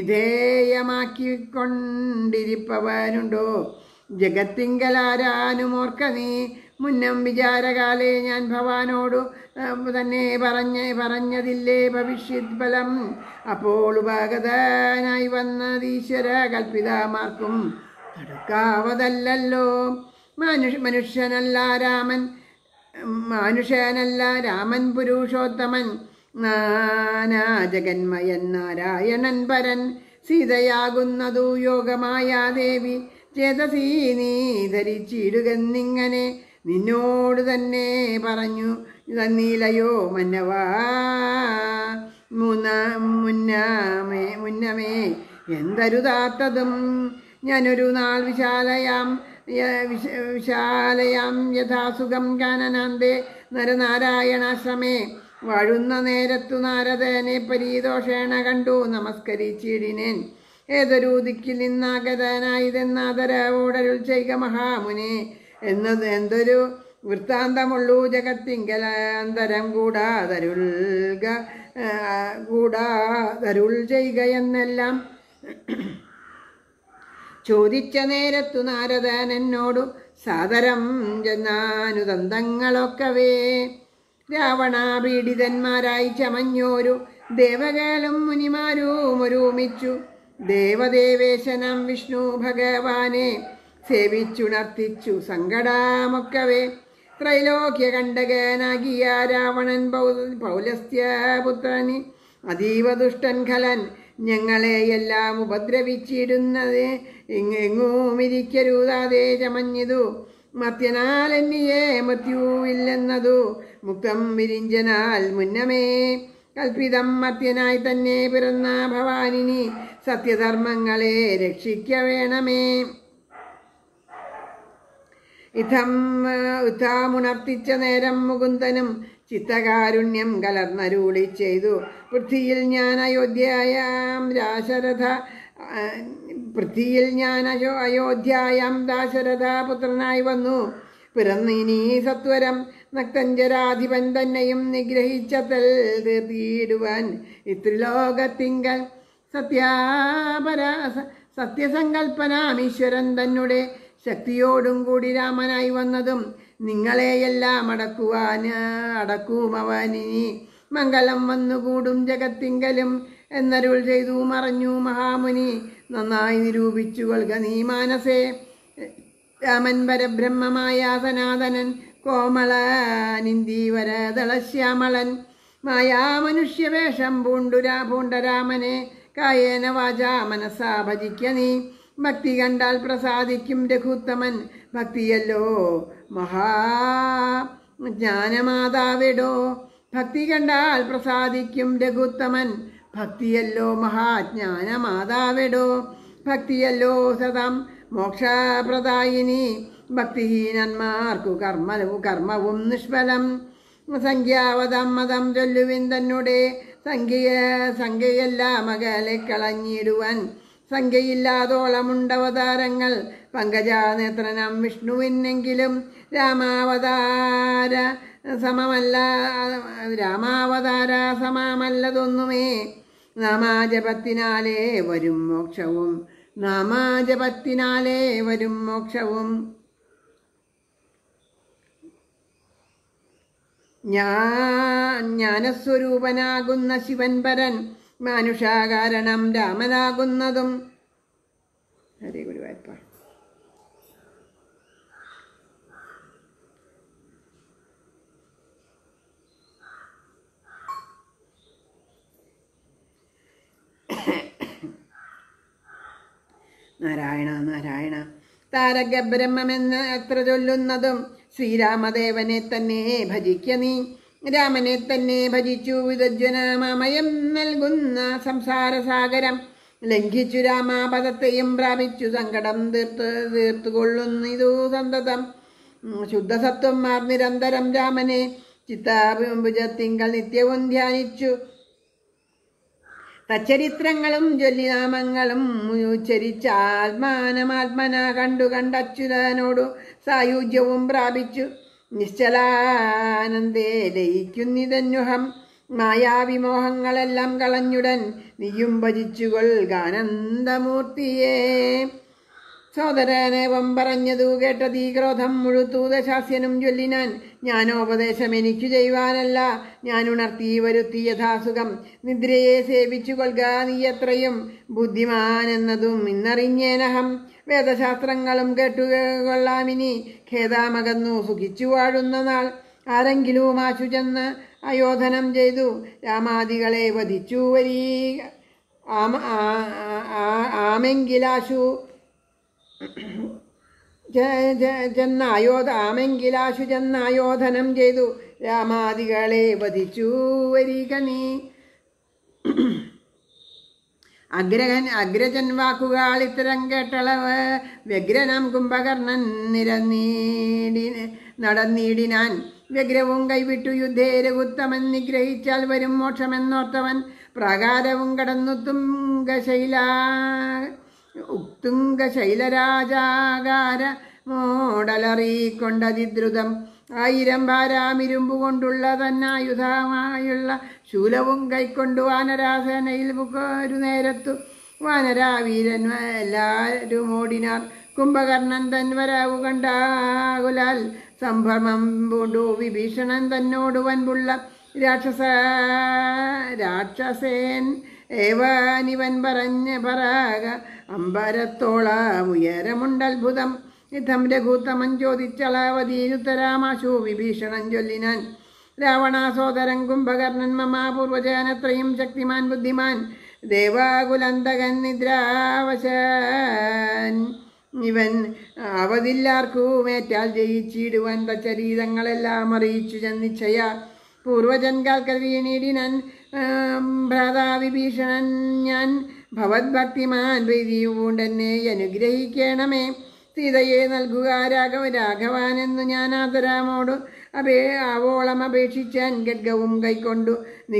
A: വിധേയമാക്കിക്കൊണ്ടിരിപ്പവനുണ്ടോ ജഗത്തിങ്കലാരാനുമോർക്ക നീ മുന്നം വിചാരകാലേ ഞാൻ ഭവാനോടു ആ, തന്നെ പറഞ്ഞ പറഞ്ഞതില്ലേ ഭവിഷ്യത് ഫലം അപ്പോൾ ഉപാഗതനായി വന്നതീശ്വര കൽപ്പിതമാർക്കും തടുക്കാവതല്ലോ മനുഷ്യ മനുഷ്യനല്ല രാമൻ മാനുഷനല്ല രാമൻ പുരുഷോത്തമൻ നാനാ ജഗന്മയൻ നാരായണൻ പരൻ സീതയാകുന്നതു യോഗമായ ദേവി ചേതസീ നീ ധരിച്ചിടുകെന്നിങ്ങനെ നിന്നോട് തന്നെ പറഞ്ഞു തന്നീലയോ മന്നവാ മുന്ന മുന്നമേ മുന്നമേ എന്തരുതാത്തതും ഞാനൊരു നാൾ വിശാലയാം യ- വിശ- വിശാലയാം യഥാസുഖം കാനനാന്തേ നരനാരായണാശ്രമേ വാഴുന്ന നേരത്തു നാരദനെ പരീദോഷേണ കണ്ടു നമസ്കരിച്ചിടിനേൻ ഏതൊരു ദിക്കിൽ നിന്നാഗതനായതെന്നാദരവോടരുൾ ചെയ്യുക മഹാമുനെ എന്നത് എന്തൊരു വൃത്താന്തമുള്ളൂ ജഗത്തിങ്കൽ അന്തരം കൂടാതരുൾക ആ, കൂടാതരുൾ ചെയ്യുക എന്നെല്ലാം ചോദിച്ച നേരത്തു നാരദൻ എന്നോടു സാദരം ചെന്നാനുദന്തങ്ങളൊക്കവേ രാവണാപീഡിതന്മാരായി ചമഞ്ഞോരു ദേവകളും മുനിമാരും ഒരുമിച്ചു ദേവദേവേശനം വിഷ്ണു ഭഗവാനെ സേവിച്ചുണർത്തിച്ചു സങ്കടാമൊക്കവേ ത്രൈലോക്യ കണ്ടകനാകിയ രാവണൻ പൗ- പൗലസ്ത്യപുത്രന് അതീവ ദുഷ്ടൻ ഖലൻ ഞങ്ങളെയെല്ലാം ഉപദ്രവിച്ചിടുന്നത് എങ്ങുമിരിക്കരുതാതെ ചമഞ്ഞിതു മത്യനാൽ എന്നിയെ മൃത്യുവില്ലെന്നതു മുക്തം വിരിഞ്ചനാൽ മുന്നമേ കൽപ്പിതം മത്യനായി തന്നെ പിറന്ന ഭവാനിനി സത്യധർമ്മങ്ങളെ രക്ഷിക്ക വേണമേ ഇതം ഉത്താമുണർത്തിച്ച നേരം മുകുന്ദനും ചിത്തകാരുണ്യം കലർന്നരുളി ചെയ്തു പൃഥ്വിയിൽ ഞാൻ അയോധ്യയാം രാശരഥ ആ, പൃഥ്വിയിൽ ഞാൻ അയോ അയോധ്യായാം ദാശരഥ പുത്രനായി വന്നു പിറന്നിനി സത്വരം നക്തഞ്ചരാധിപൻ തന്നെയും നിഗ്രഹിച്ചതൽ തീർത്തിയിടുവാൻ ഇത്രിലോകത്തിങ്കൽ സത്യാപര സത്യസങ്കൽപ്പനാമീശ്വരൻ തന്നെ ശക്തിയോടും കൂടി രാമനായി വന്നതും നിങ്ങളെയെല്ലാം അടക്കുവാൻ അടക്കും അവനിനി മംഗളം വന്നുകൂടും ജഗത്തിങ്കലും എന്നരുൾ ചെയ്തു മറഞ്ഞു മഹാമുനി നന്നായി നിരൂപിച്ചു കൊൽക നീ മാനസേ രാമൻ പരബ്രഹ്മമായ സനാതനൻ കോമളനിന്ദീവരദളശ്യാമളൻ മായാമനുഷ്യവേഷം പൂണ്ടുരാ പൂണ്ട രാമനെ കായേന വാചാ മനസ്സാ ഭജിക്ക നീ ഭക്തി കണ്ടാൽ പ്രസാദിക്കും രഘുത്തമൻ ഭക്തിയല്ലോ മഹാ ജ്ഞാനമാതാവിടോ ഭക്തി കണ്ടാൽ പ്രസാദിക്കും രഘുത്തമൻ ഭക്തിയല്ലോ മഹാജ്ഞാന മാതാവിടോ ഭക്തിയല്ലോ സദാം മോക്ഷപ്രദായിനി ഭക്തിഹീനന്മാർക്കു കർമ്മവും കർമ്മവും നിഷ്ഫലം സംഖ്യാവതം മതം ചൊല്ലുവിൻ തന്നെ സംഖ്യ സംഖ്യയെല്ലാം മകളെ കളഞ്ഞിടുവാൻ സംഖ്യയില്ലാതോളമുണ്ടവതാരങ്ങൾ പങ്കജാനേത്രനം വിഷ്ണുവിനെങ്കിലും രാമാവതാര സമമല്ല രാമാവതാര സമമല്ലതൊന്നുമേ നാമാജപത്തിനാലേ വരും മോക്ഷവും നാമാജപത്തിനാലേ വരും മോക്ഷവും ഞാൻ ജ്ഞാനസ്വരൂപനാകുന്ന ശിവൻ പരൻ മാനുഷാകാരണം രാമനാകുന്നതും ഹരേ ഗുരുവായൂരപ്പ നാരായണ നാരായണ താരകബ്രഹ്മമെന്ന് എത്ര ചൊല്ലുന്നതും ശ്രീരാമദേവനെ തന്നെ ഭജിക്ക നീ രാമനെ തന്നെ ഭജിച്ചു വിദജ്വനമയം നൽകുന്ന സംസാരസാഗരം ലംഘിച്ചു രാമാപദത്തെയും പ്രാപിച്ചു സങ്കടം തീർത്ത് തീർത്തുകൊള്ളുന്നിതു സന്തതം ഉം, ശുദ്ധസത്വന്മാർ നിരന്തരം രാമനെ ചിത്താഭുജത്തിങ്കൾ നിത്യവും ധ്യാനിച്ചു തച്ചരിത്രങ്ങളും ജൊല്ലിനാമങ്ങളും ഉച്ചരിച്ച ആത്മാനമാത്മന കണ്ടു കണ്ടച്യുതനോടു സായുജ്യവും പ്രാപിച്ചു നിശ്ചലാനന്ദേ ലയിക്കുന്നിതന്യുഹം മായാവിമോഹങ്ങളെല്ലാം കളഞ്ഞുടൻ നീയും ഭജിച്ചുകൊൾകാനന്ദമൂർത്തിയേ സോദരനേവം പറഞ്ഞതു കേട്ടതീ ക്രോധം മുഴുത്തു ദശാസ്യനും ചൊല്ലിനാൻ ജ്ഞാനോപദേശം എനിക്കു ചെയ്യുവാനല്ല ഞാൻ ഉണർത്തി വരുത്തി യഥാസുഖം നിദ്രയെ സേവിച്ചു കൊൽക നീ എത്രയും ബുദ്ധിമാൻ എന്നതും ഇന്നറിഞ്ഞേനഹം വേദശാസ്ത്രങ്ങളും കേട്ടുകൊള്ളാമിനി ഖേദാമകന്നു സുഖിച്ചു വാഴുന്ന നാൾ ആരെങ്കിലും ആശു ചെന്ന് അയോധനം ചെയ്തു രാമാദികളെ വധിച്ചു വരീ ആമ ആ- ആ- ആ- ആമെങ്കിലാശു ജ- ജ- ചെന്നായോധ ആമെങ്കിലാശു ചെന്നായോധനം ചെയ്തു രാമാദികളെ വധിച്ചു വരിക നീ അഗ്രഹൻ അഗ്രജൻ വാക്കുകൾ ഇത്തരം കേട്ടളവ് വ്യഗ്രനം കുംഭകർണൻ നിരന്നീടി നടന്നീടിനാൻ വ്യഗ്രവും കൈവിട്ടു യുദ്ധേ രഘുത്തമൻ നിഗ്രഹിച്ചാൽ വരും മോക്ഷമെന്നോർത്തവൻ പ്രാകാരവും കടന്നു തുംഗശൈല ഉത്തുംഗശൈലരാജാകാര മോടലറിക്കൊണ്ടതിദ്രുതം ആയിരം ഭാരാമിരുമ്പു കൊണ്ടുള്ള തന്നായുധമായുള്ള ശൂലവും കൈക്കൊണ്ടു വാനരാസേനയിൽ ഒരു നേരത്തു വാനരാവീരൻ എല്ലാവരും ഓടിനാർ കുംഭകർണൻ തൻ വരാവു കണ്ടാകുലാൽ സംഭ്രമം പൂണ്ടു വിഭീഷണൻ തന്നോട് വൻപുള്ള രാക്ഷസ രാക്ഷസേൻ ഏവാനിവൻ പറഞ്ഞ പരാഗ അമ്പരത്തോളം ഉയരമുണ്ടത്ഭുതം ഇതം രഘുത്തമൻ ചോദിച്ചളവതീരുത്തരാമാശു വിഭീഷണൻ ചൊല്ലിനാൻ രാവണാസോദരൻ കുംഭകർണൻ മമാപൂർവജാനത്രയും ശക്തിമാൻ ബുദ്ധിമാൻ ദേവാകുലന്തകൻ നിദ്രാവശൻ ഇവൻ അവതില്ലാർക്കുമേറ്റാൽ ജയിച്ചിടുവാൻ തച്ചരീതങ്ങളെല്ലാം അറിയിച്ചു ചെന്നിച്ചയ പൂർവജൻകാൽക്കൽ വീണീടിനൻ ഭ്രാതാവിഭീഷണൻ ഞാൻ ഭവദ്ഭക്തിമാൻ പ്രീതിയുകൊണ്ടെന്നെ അനുഗ്രഹിക്കണമേ സീതയെ നൽകുക രാഘവ രാഘവാനെന്നു ഞാൻ ആദരാമോട് അപേ ആവോളം അപേക്ഷിച്ചാൻ ഗഡ്ഗവും കൈക്കൊണ്ടു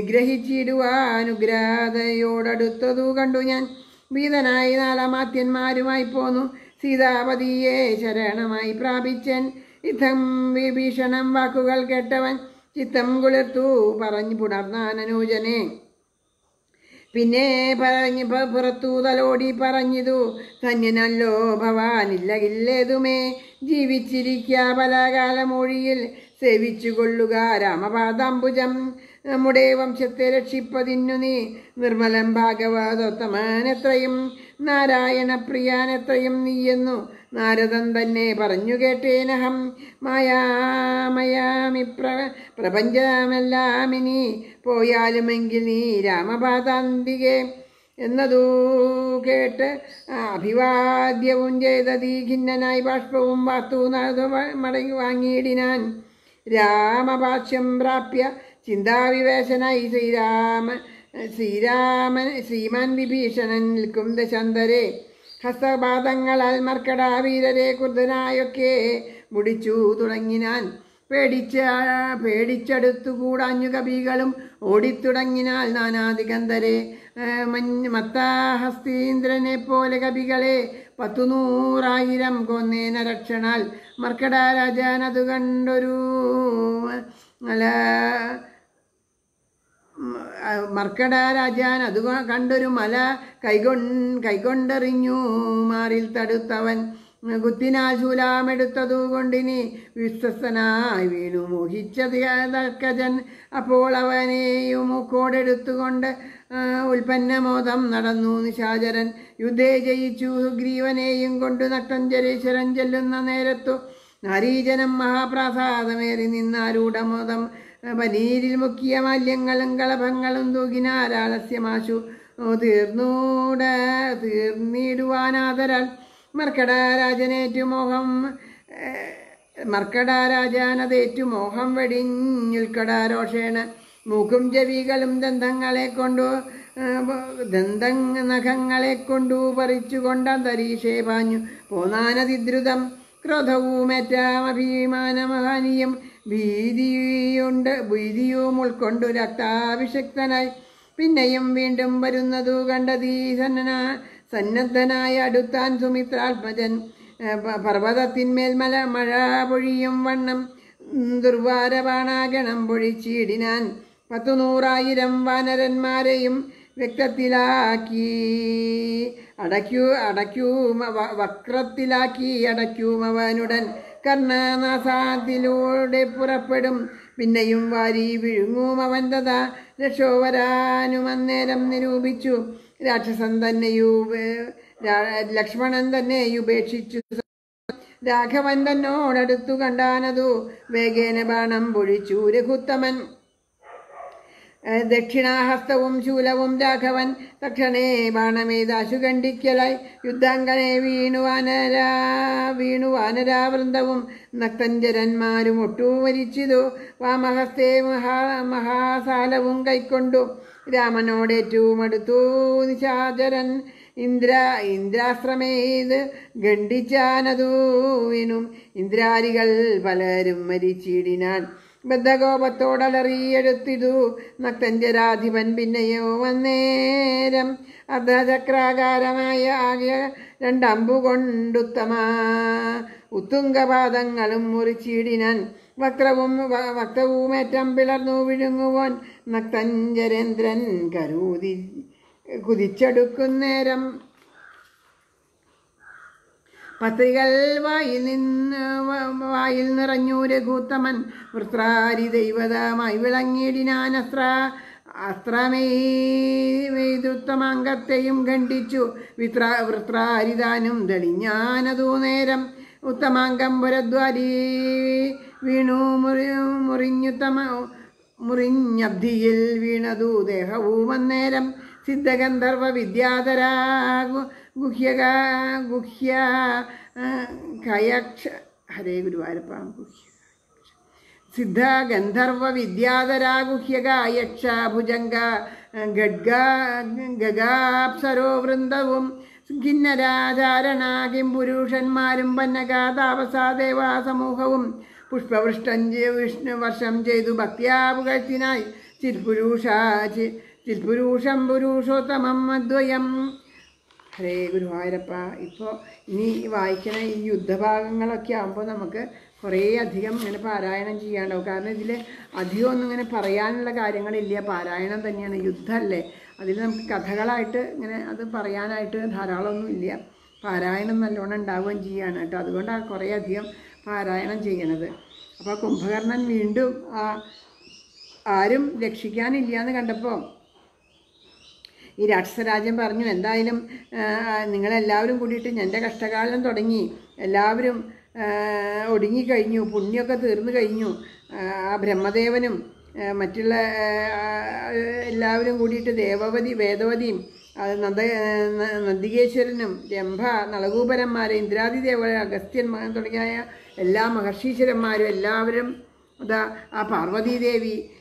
A: നിഗ്രഹിച്ചിടുവാനുഗ്രാതയോടടുത്തതു കണ്ടു ഞാൻ ഭീതനായി നാലാമാത്യന്മാരുമായി പോന്നു സീതാപതിയെ ശരണമായി പ്രാപിച്ചൻ ഇത്തം വിഭീഷണം വാക്കുകൾ കേട്ടവൻ ചിത്തം കുളിർത്തു പറഞ്ഞു പുണർന്നാനനൂജനെ പിന്നെ പറഞ്ഞ് പ- പുറത്തു തലോടി പറഞ്ഞിതു ധന്യനല്ലോ ഭവാനില്ലകില്ലേതുമേ ജീവിച്ചിരിക്ക പല കാലമൊഴിയിൽ സേവിച്ചു കൊള്ളുക രാമപാദാംബുജം നമ്മുടെ വംശത്തെ രക്ഷിപ്പതിന്നു നീ നിർമ്മലം ഭാഗവതോത്തമാനെത്രയും നാരായണ പ്രിയാനെത്രയും നീയെന്നു നാരദൻ തന്നെ പറഞ്ഞു കേട്ടേനഹം മായാമയാമി പ്ര പ്രപഞ്ചമെല്ലാം ഇനി പോയാലുമെങ്കിൽ നീ രാമപാദാന്തികെ എന്നതു കേട്ട് അഭിവാദ്യവും ചെയ്തതീ ഖിന്നനായി ബാഷ്പവും വാർത്തു നാഥ മടങ്ങി വാങ്ങിയിടിനാൻ രാമഭാഷ്യം പ്രാപ്യ ചിന്താവിവേശനായി ശ്രീരാമ ശ്രീരാമൻ ശ്രീമാൻ വിഭീഷണൻ നിൽക്കും ദശാന്തരെ ഹസ്തപാദങ്ങളാൽ മർക്കടാവീരരെ കുർദ്ധനായൊക്കെ മുടിച്ചു തുടങ്ങിനാൻ പേടിച്ച പേടിച്ചടുത്തു കൂടാഞ്ഞു കവികളും ഓടിത്തുടങ്ങിനാൽ നാനാദിഗന്ധരെ മഞ്ഞ് മത്താഹസ്തീന്ദ്രനെ പോലെ കവികളെ പത്തു നൂറായിരം കൊന്നേന രക്ഷണാൽ മർക്കട രാജാൻ അത് കണ്ടൊരു അല്ല മർക്കട രാജാൻ അത് കണ്ടൊരു മല കൈകൊ കൈകൊണ്ടെറിഞ്ഞു മാറിൽ തടുത്തവൻ കുത്തിനാൽ ശൂലാമെടുത്തതു കൊണ്ടിനി വിശ്വസ്തനായി വീണു മോഹിച്ചത് തർക്കജൻ അപ്പോൾ അവനെയും മൂക്കോടെടുത്തുകൊണ്ട് ഉൽപ്പന്നമോദം നടന്നു നിശാചരൻ യുദ്ധേ ജയിച്ചു സുഗ്രീവനെയും കൊണ്ട് നക്തഞ്ചരേശ്വരൻ ചെല്ലുന്ന നേരത്തു നാരീജനം മഹാപ്രാസാദമേറി നിന്നാരൂഢമോദം പനീരിൽ മുക്കിയ മാല്യങ്ങളും കളഭങ്ങളും തൂകിനാരാളസ്യമാശു തീർന്നൂട തീർന്നിടുവാനാദരാൽ മർക്കട രാജനേറ്റു മോഹം മർക്കട രാജാനതേറ്റു മോഹം വെടിഞ്ഞുൽക്കട രോഷേണ മൂക്കും ചെവികളും ദന്തങ്ങളെ കൊണ്ടു ദന്ത നഖങ്ങളെ കൊണ്ടു പറിച്ചുകൊണ്ട അന്തരീക്ഷേ പാഞ്ഞു പോന്നാനതിദ്രുതം ക്രോധവുമേറ്റാം അഭിമാനമഹാനീയം ഭീതിയുണ്ട് ഭീതിയും ഉൾക്കൊണ്ടു രക്താഭിഷക്തനായി പിന്നെയും വീണ്ടും വരുന്നതു കണ്ടതീ സന്നന സന്നദ്ധനായ അടുത്താൻ സുമിത്രാത്മജൻ പർവ്വതത്തിന്മേൽ മല മഴ പൊഴിയും വണ്ണം ദുർവാരപാണാഗണം പൊഴിച്ചിടിനാൻ പത്തു നൂറായിരം വാനരന്മാരെയും വ്യക്തത്തിലാക്കി അടയ്ക്കൂ അടയ്ക്കൂ വക്രത്തിലാക്കി അടയ്ക്കും അവനുടൻ കർണനാസാത്തിലൂടെ പുറപ്പെടും പിന്നെയും വാരി വിഴുങ്ങും അവൻ തഥാ രക്ഷോവരാനും അന്നേരം നിരൂപിച്ചു രാക്ഷസൻ തന്നെയു ലക്ഷ്മണൻ തന്നെ ഉപേക്ഷിച്ചു രാഘവൻ തന്നോടടുത്തു കണ്ടാനതു വേഗേന ബാണം പൊഴിച്ചു രഘുത്തമൻ ദക്ഷിണാഹസ്തവും ശൂലവും രാഘവൻ തക്ഷണേ ബാണമേതാശു കണ്ടിക്കലായി യുദ്ധാംഗനെ വീണുവാനരാ വീണുവാനരാവൃന്ദവും നക്തഞ്ചരന്മാരും ഒട്ടുമരിച്ചിതു വാമഹസ്തേ മഹാ മഹാസാലവും കൈക്കൊണ്ടു രാമനോടേറ്റവും അടുത്തു നിശാചരൻ ഇന്ദ്ര ഇന്ദ്രാശ്രമേത് ഗണ്ഡിച്ചാനതു വീണും ഇന്ദ്രാരികൾ പലരും മരിച്ചിടിനാൻ ബദ്ധകോപത്തോടലറിയെടുത്തിതു നക്തഞ്ചരാധിപൻ പിന്നെയോ വന്നേരം അർദ്ധചക്രാകാരമായ ആകെ രണ്ടമ്പു കൊണ്ടുത്തമ ഉത്തുംഗപാദങ്ങളും മുറിച്ചിടിനാൻ വക്രവും വക്രവുമേറ്റം പിളർന്നു വിഴുങ്ങുവോൻ നക്തഞ്ചരേന്ദ്രൻ കരൂതി കുതിച്ചെടുക്കുന്നേരം പത്രികൾ വായിൽ നിന്ന് വായിൽ നിറഞ്ഞു രഘുത്തമൻ വൃത്രാരി ദൈവതമായി വിളങ്ങിയിടിനാൻ അസ്ത്ര അസ്ത്രമേതുത്തമാംഗത്തെയും ഖണ്ഡിച്ചു വിത്ര വൃത്രാരിതാനും തെളിഞ്ഞാനതു നേരം ഉത്തമാംഗം പുരദ്വാരി വീണു മുറി മുറിഞ്ഞുത്തമ മുറിഞ്ഞബ്ധിയിൽ വീണതു ദേഹവും അന്നേരം സിദ്ധഗന്ധർവ വിദ്യാധരാ ഗുഹ്യക ഗുഹ്യ കയക്ഷ ഹരേ ഗുരുവായൂരപ്പ ഗുഹ്യ സിദ്ധ ഗന്ധർവ വിദ്യാധരാ ഗുഹ്യക യക്ഷ ഭുജംഗ ഗഡ്ഗ ഗഗാപ്സരോ വൃന്ദവും കിന്നരാചാരണ കിം പുരുഷന്മാരും പന്നക താപസാ ദേവാ സമൂഹവും പുഷ്പവൃഷ്ടം വിഷ്ണു വർഷം ചെയ്തു ഭക്തിയാ പുകഴ്ത്തിനായി ചിൽപുരുഷ ചിൽപുരുഷം പുരുഷോത്തമം അദ്വയം ഹരേ ഗുരുവായൂരപ്പ ഇപ്പോൾ ഇനി വായിക്കണ ഈ യുദ്ധഭാഗങ്ങളൊക്കെ ആകുമ്പോൾ നമുക്ക് കുറേ അധികം ഇങ്ങനെ പാരായണം ചെയ്യാണ്ടാവും കാരണം ഇതിൽ അധികം ഒന്നും ഇങ്ങനെ പറയാനുള്ള കാര്യങ്ങളില്ല പാരായണം തന്നെയാണ് യുദ്ധമല്ലേ അതിൽ നമുക്ക് കഥകളായിട്ട് ഇങ്ങനെ അത് പറയാനായിട്ട് ധാരാളമൊന്നും ഇല്ല പാരായണം നല്ലോണം ഉണ്ടാവുകയും ചെയ്യുകയാണ് കേട്ടോ അതുകൊണ്ടാണ് കുറേ അധികം പാരായണം ചെയ്യണത് അപ്പോൾ കുംഭകർണൻ വീണ്ടും ആ ആരും രക്ഷിക്കാനില്ല എന്ന് കണ്ടപ്പോൾ ഈ രാക്ഷസരാജ്യം പറഞ്ഞു എന്തായാലും ആ, നിങ്ങളെല്ലാവരും കൂടിയിട്ട് എൻ്റെ കഷ്ടകാലം തുടങ്ങി എല്ലാവരും ആ, ഒടുങ്ങിക്കഴിഞ്ഞു പുണ്യമൊക്കെ തീർന്നു കഴിഞ്ഞു ആ, ആ ബ്രഹ്മദേവനും ആ, മറ്റുള്ള ആ, എല്ലാവരും കൂടിയിട്ട് ദേവവതി വേദവതിയും അത് നന്ദ ന- നന്ദികേശ്വരനും രംഭ നളകൂപരന്മാരെ ഇന്ദ്രാദിദേവ അഗസ്ത്യൻ മകൻ തുടങ്ങിയ എല്ലാ മഹർഷീശ്വരന്മാരും എല്ലാവരും അതാ ആ പാർവതീദേവി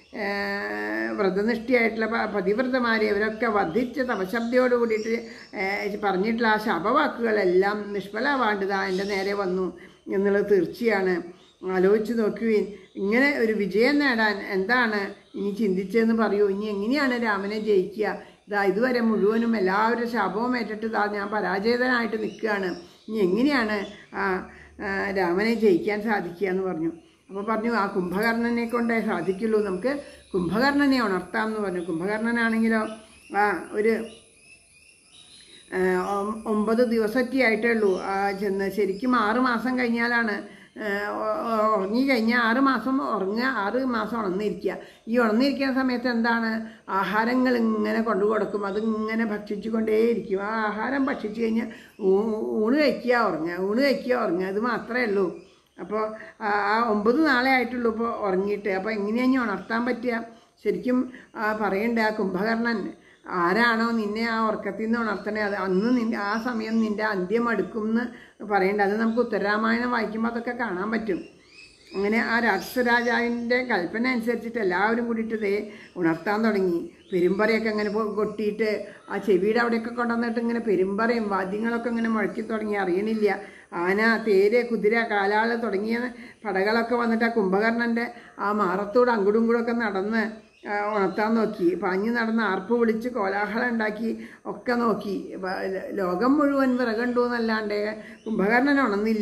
A: ഏഹ്, വ്രതനിഷ്ഠയായിട്ടുള്ള പ- പതിവ്രതമാരെ ഇവരൊക്കെ വധിച്ച് തപശബ്ദയോട് കൂടിയിട്ട് ഏഹ്, പറഞ്ഞിട്ടുള്ള ആ ശപവാക്കുകളെല്ലാം നിഷ്ഫലമാണ്ടതാ എൻ്റെ നേരെ വന്നു എന്നുള്ളത് തീർച്ചയാണ് ആലോചിച്ച് നോക്കുവിൻ ഇങ്ങനെ ഒരു വിജയം നേടാൻ എന്താണ് ഇനി ചിന്തിച്ചതെന്ന് പറയൂ ഇനി എങ്ങനെയാണ് രാമനെ ജയിക്കുക ഇതാ ഇതുവരെ മുഴുവനും എല്ലാവരും ശാപവും ഏറ്റിട്ട് ഇതാ ഞാൻ പരാജയതനായിട്ട് നിൽക്കുകയാണ് ഇനി എങ്ങനെയാണ് ആ ആ, രാമനെ ജയിക്കാൻ സാധിക്കുക എന്ന് പറഞ്ഞു അപ്പോൾ പറഞ്ഞു ആ കുംഭകർണനെ കൊണ്ടേ സാധിക്കുള്ളൂ നമുക്ക് കുംഭകർണനെ ഉണർത്താം എന്ന് പറഞ്ഞു കുംഭകർണനാണെങ്കിലോ ആ ഒരു ആ, ഒ- ഒമ്പത് ദിവസമൊക്കെ ആയിട്ടേ ഉള്ളൂ ആ, ചെന്ന് ശരിക്കും ആറ് മാസം കഴിഞ്ഞാലാണ് ആ, ഒ- ഒ- ഉറങ്ങി കഴിഞ്ഞാൽ ആറ് മാസം ഉറങ്ങുക ആറ് മാസം ഉണർന്നിരിക്കുക ഈ ഉണർന്നിരിക്കുന്ന സമയത്ത് എന്താണ് ആഹാരങ്ങൾ ഇങ്ങനെ കൊണ്ടു കൊടുക്കും അതിങ്ങനെ ഭക്ഷിച്ചു കൊണ്ടേയിരിക്കും ആ ആഹാരം ഭക്ഷിച്ചു കഴിഞ്ഞാൽ ഊ- ഊണ് കഴിക്കുക ഉറങ്ങുക ഊണ് കഴിക്കുക ഉറങ്ങുക ഇത് മാത്രമേ ഉള്ളൂ അപ്പോൾ ആ ആ ഒമ്പത് നാളെ ആയിട്ടുള്ളൂ ഇപ്പോൾ ഉറങ്ങിയിട്ട് അപ്പോൾ എങ്ങനെയാണ് ഇനി ഉണർത്താൻ പറ്റുക ശരിക്കും ആ, പറയണ്ടേ ആ കുംഭകർണൻ ആരാണോ നിന്നെ ആ ഉറക്കത്തിൽ നിന്ന് ഉണർത്തണേ അത് അന്ന് നിന്റെ ആ സമയം നിന്റെ അന്ത്യം അടുക്കും എന്ന് പറയണ്ട അത് നമുക്ക് ഉത്തരരാമായണം വായിക്കുമ്പോൾ അതൊക്കെ കാണാൻ പറ്റും അങ്ങനെ ആ രാക്ഷസ രാജാവിൻ്റെ കൽപ്പന അനുസരിച്ചിട്ട് എല്ലാവരും കൂടിയിട്ട് ദേ ഉണർത്താൻ തുടങ്ങി പെരുമ്പറയൊക്കെ ഇങ്ങനെ പൊ- കൊട്ടിയിട്ട് ആ ചെവിയുടെ അവിടെയൊക്കെ കൊണ്ടുവന്നിട്ട് ഇങ്ങനെ പെരുമ്പറയും വാദ്യങ്ങളൊക്കെ ഇങ്ങനെ മുഴക്കി തുടങ്ങി അറിയണില്ല ആന തേര് കുതിര കാലാള് തുടങ്ങിയ പടകളൊക്കെ വന്നിട്ട് ആ കുംഭകർണൻ്റെ ആ മാറത്തോട് അങ്ങോട്ടും ഇങ്ങോട്ടും ഒക്കെ നടന്ന് ആ, ഉണർത്താൻ നോക്കി പാഞ്ഞു നടന്ന് ആർപ്പ് വിളിച്ച് കോലാഹലം ഉണ്ടാക്കി ഒക്കെ നോക്കി വ- ലോകം മുഴുവൻ വിറകണ്ടു എന്നല്ലാണ്ട് കുംഭകർണൻ ഉണർന്നില്ല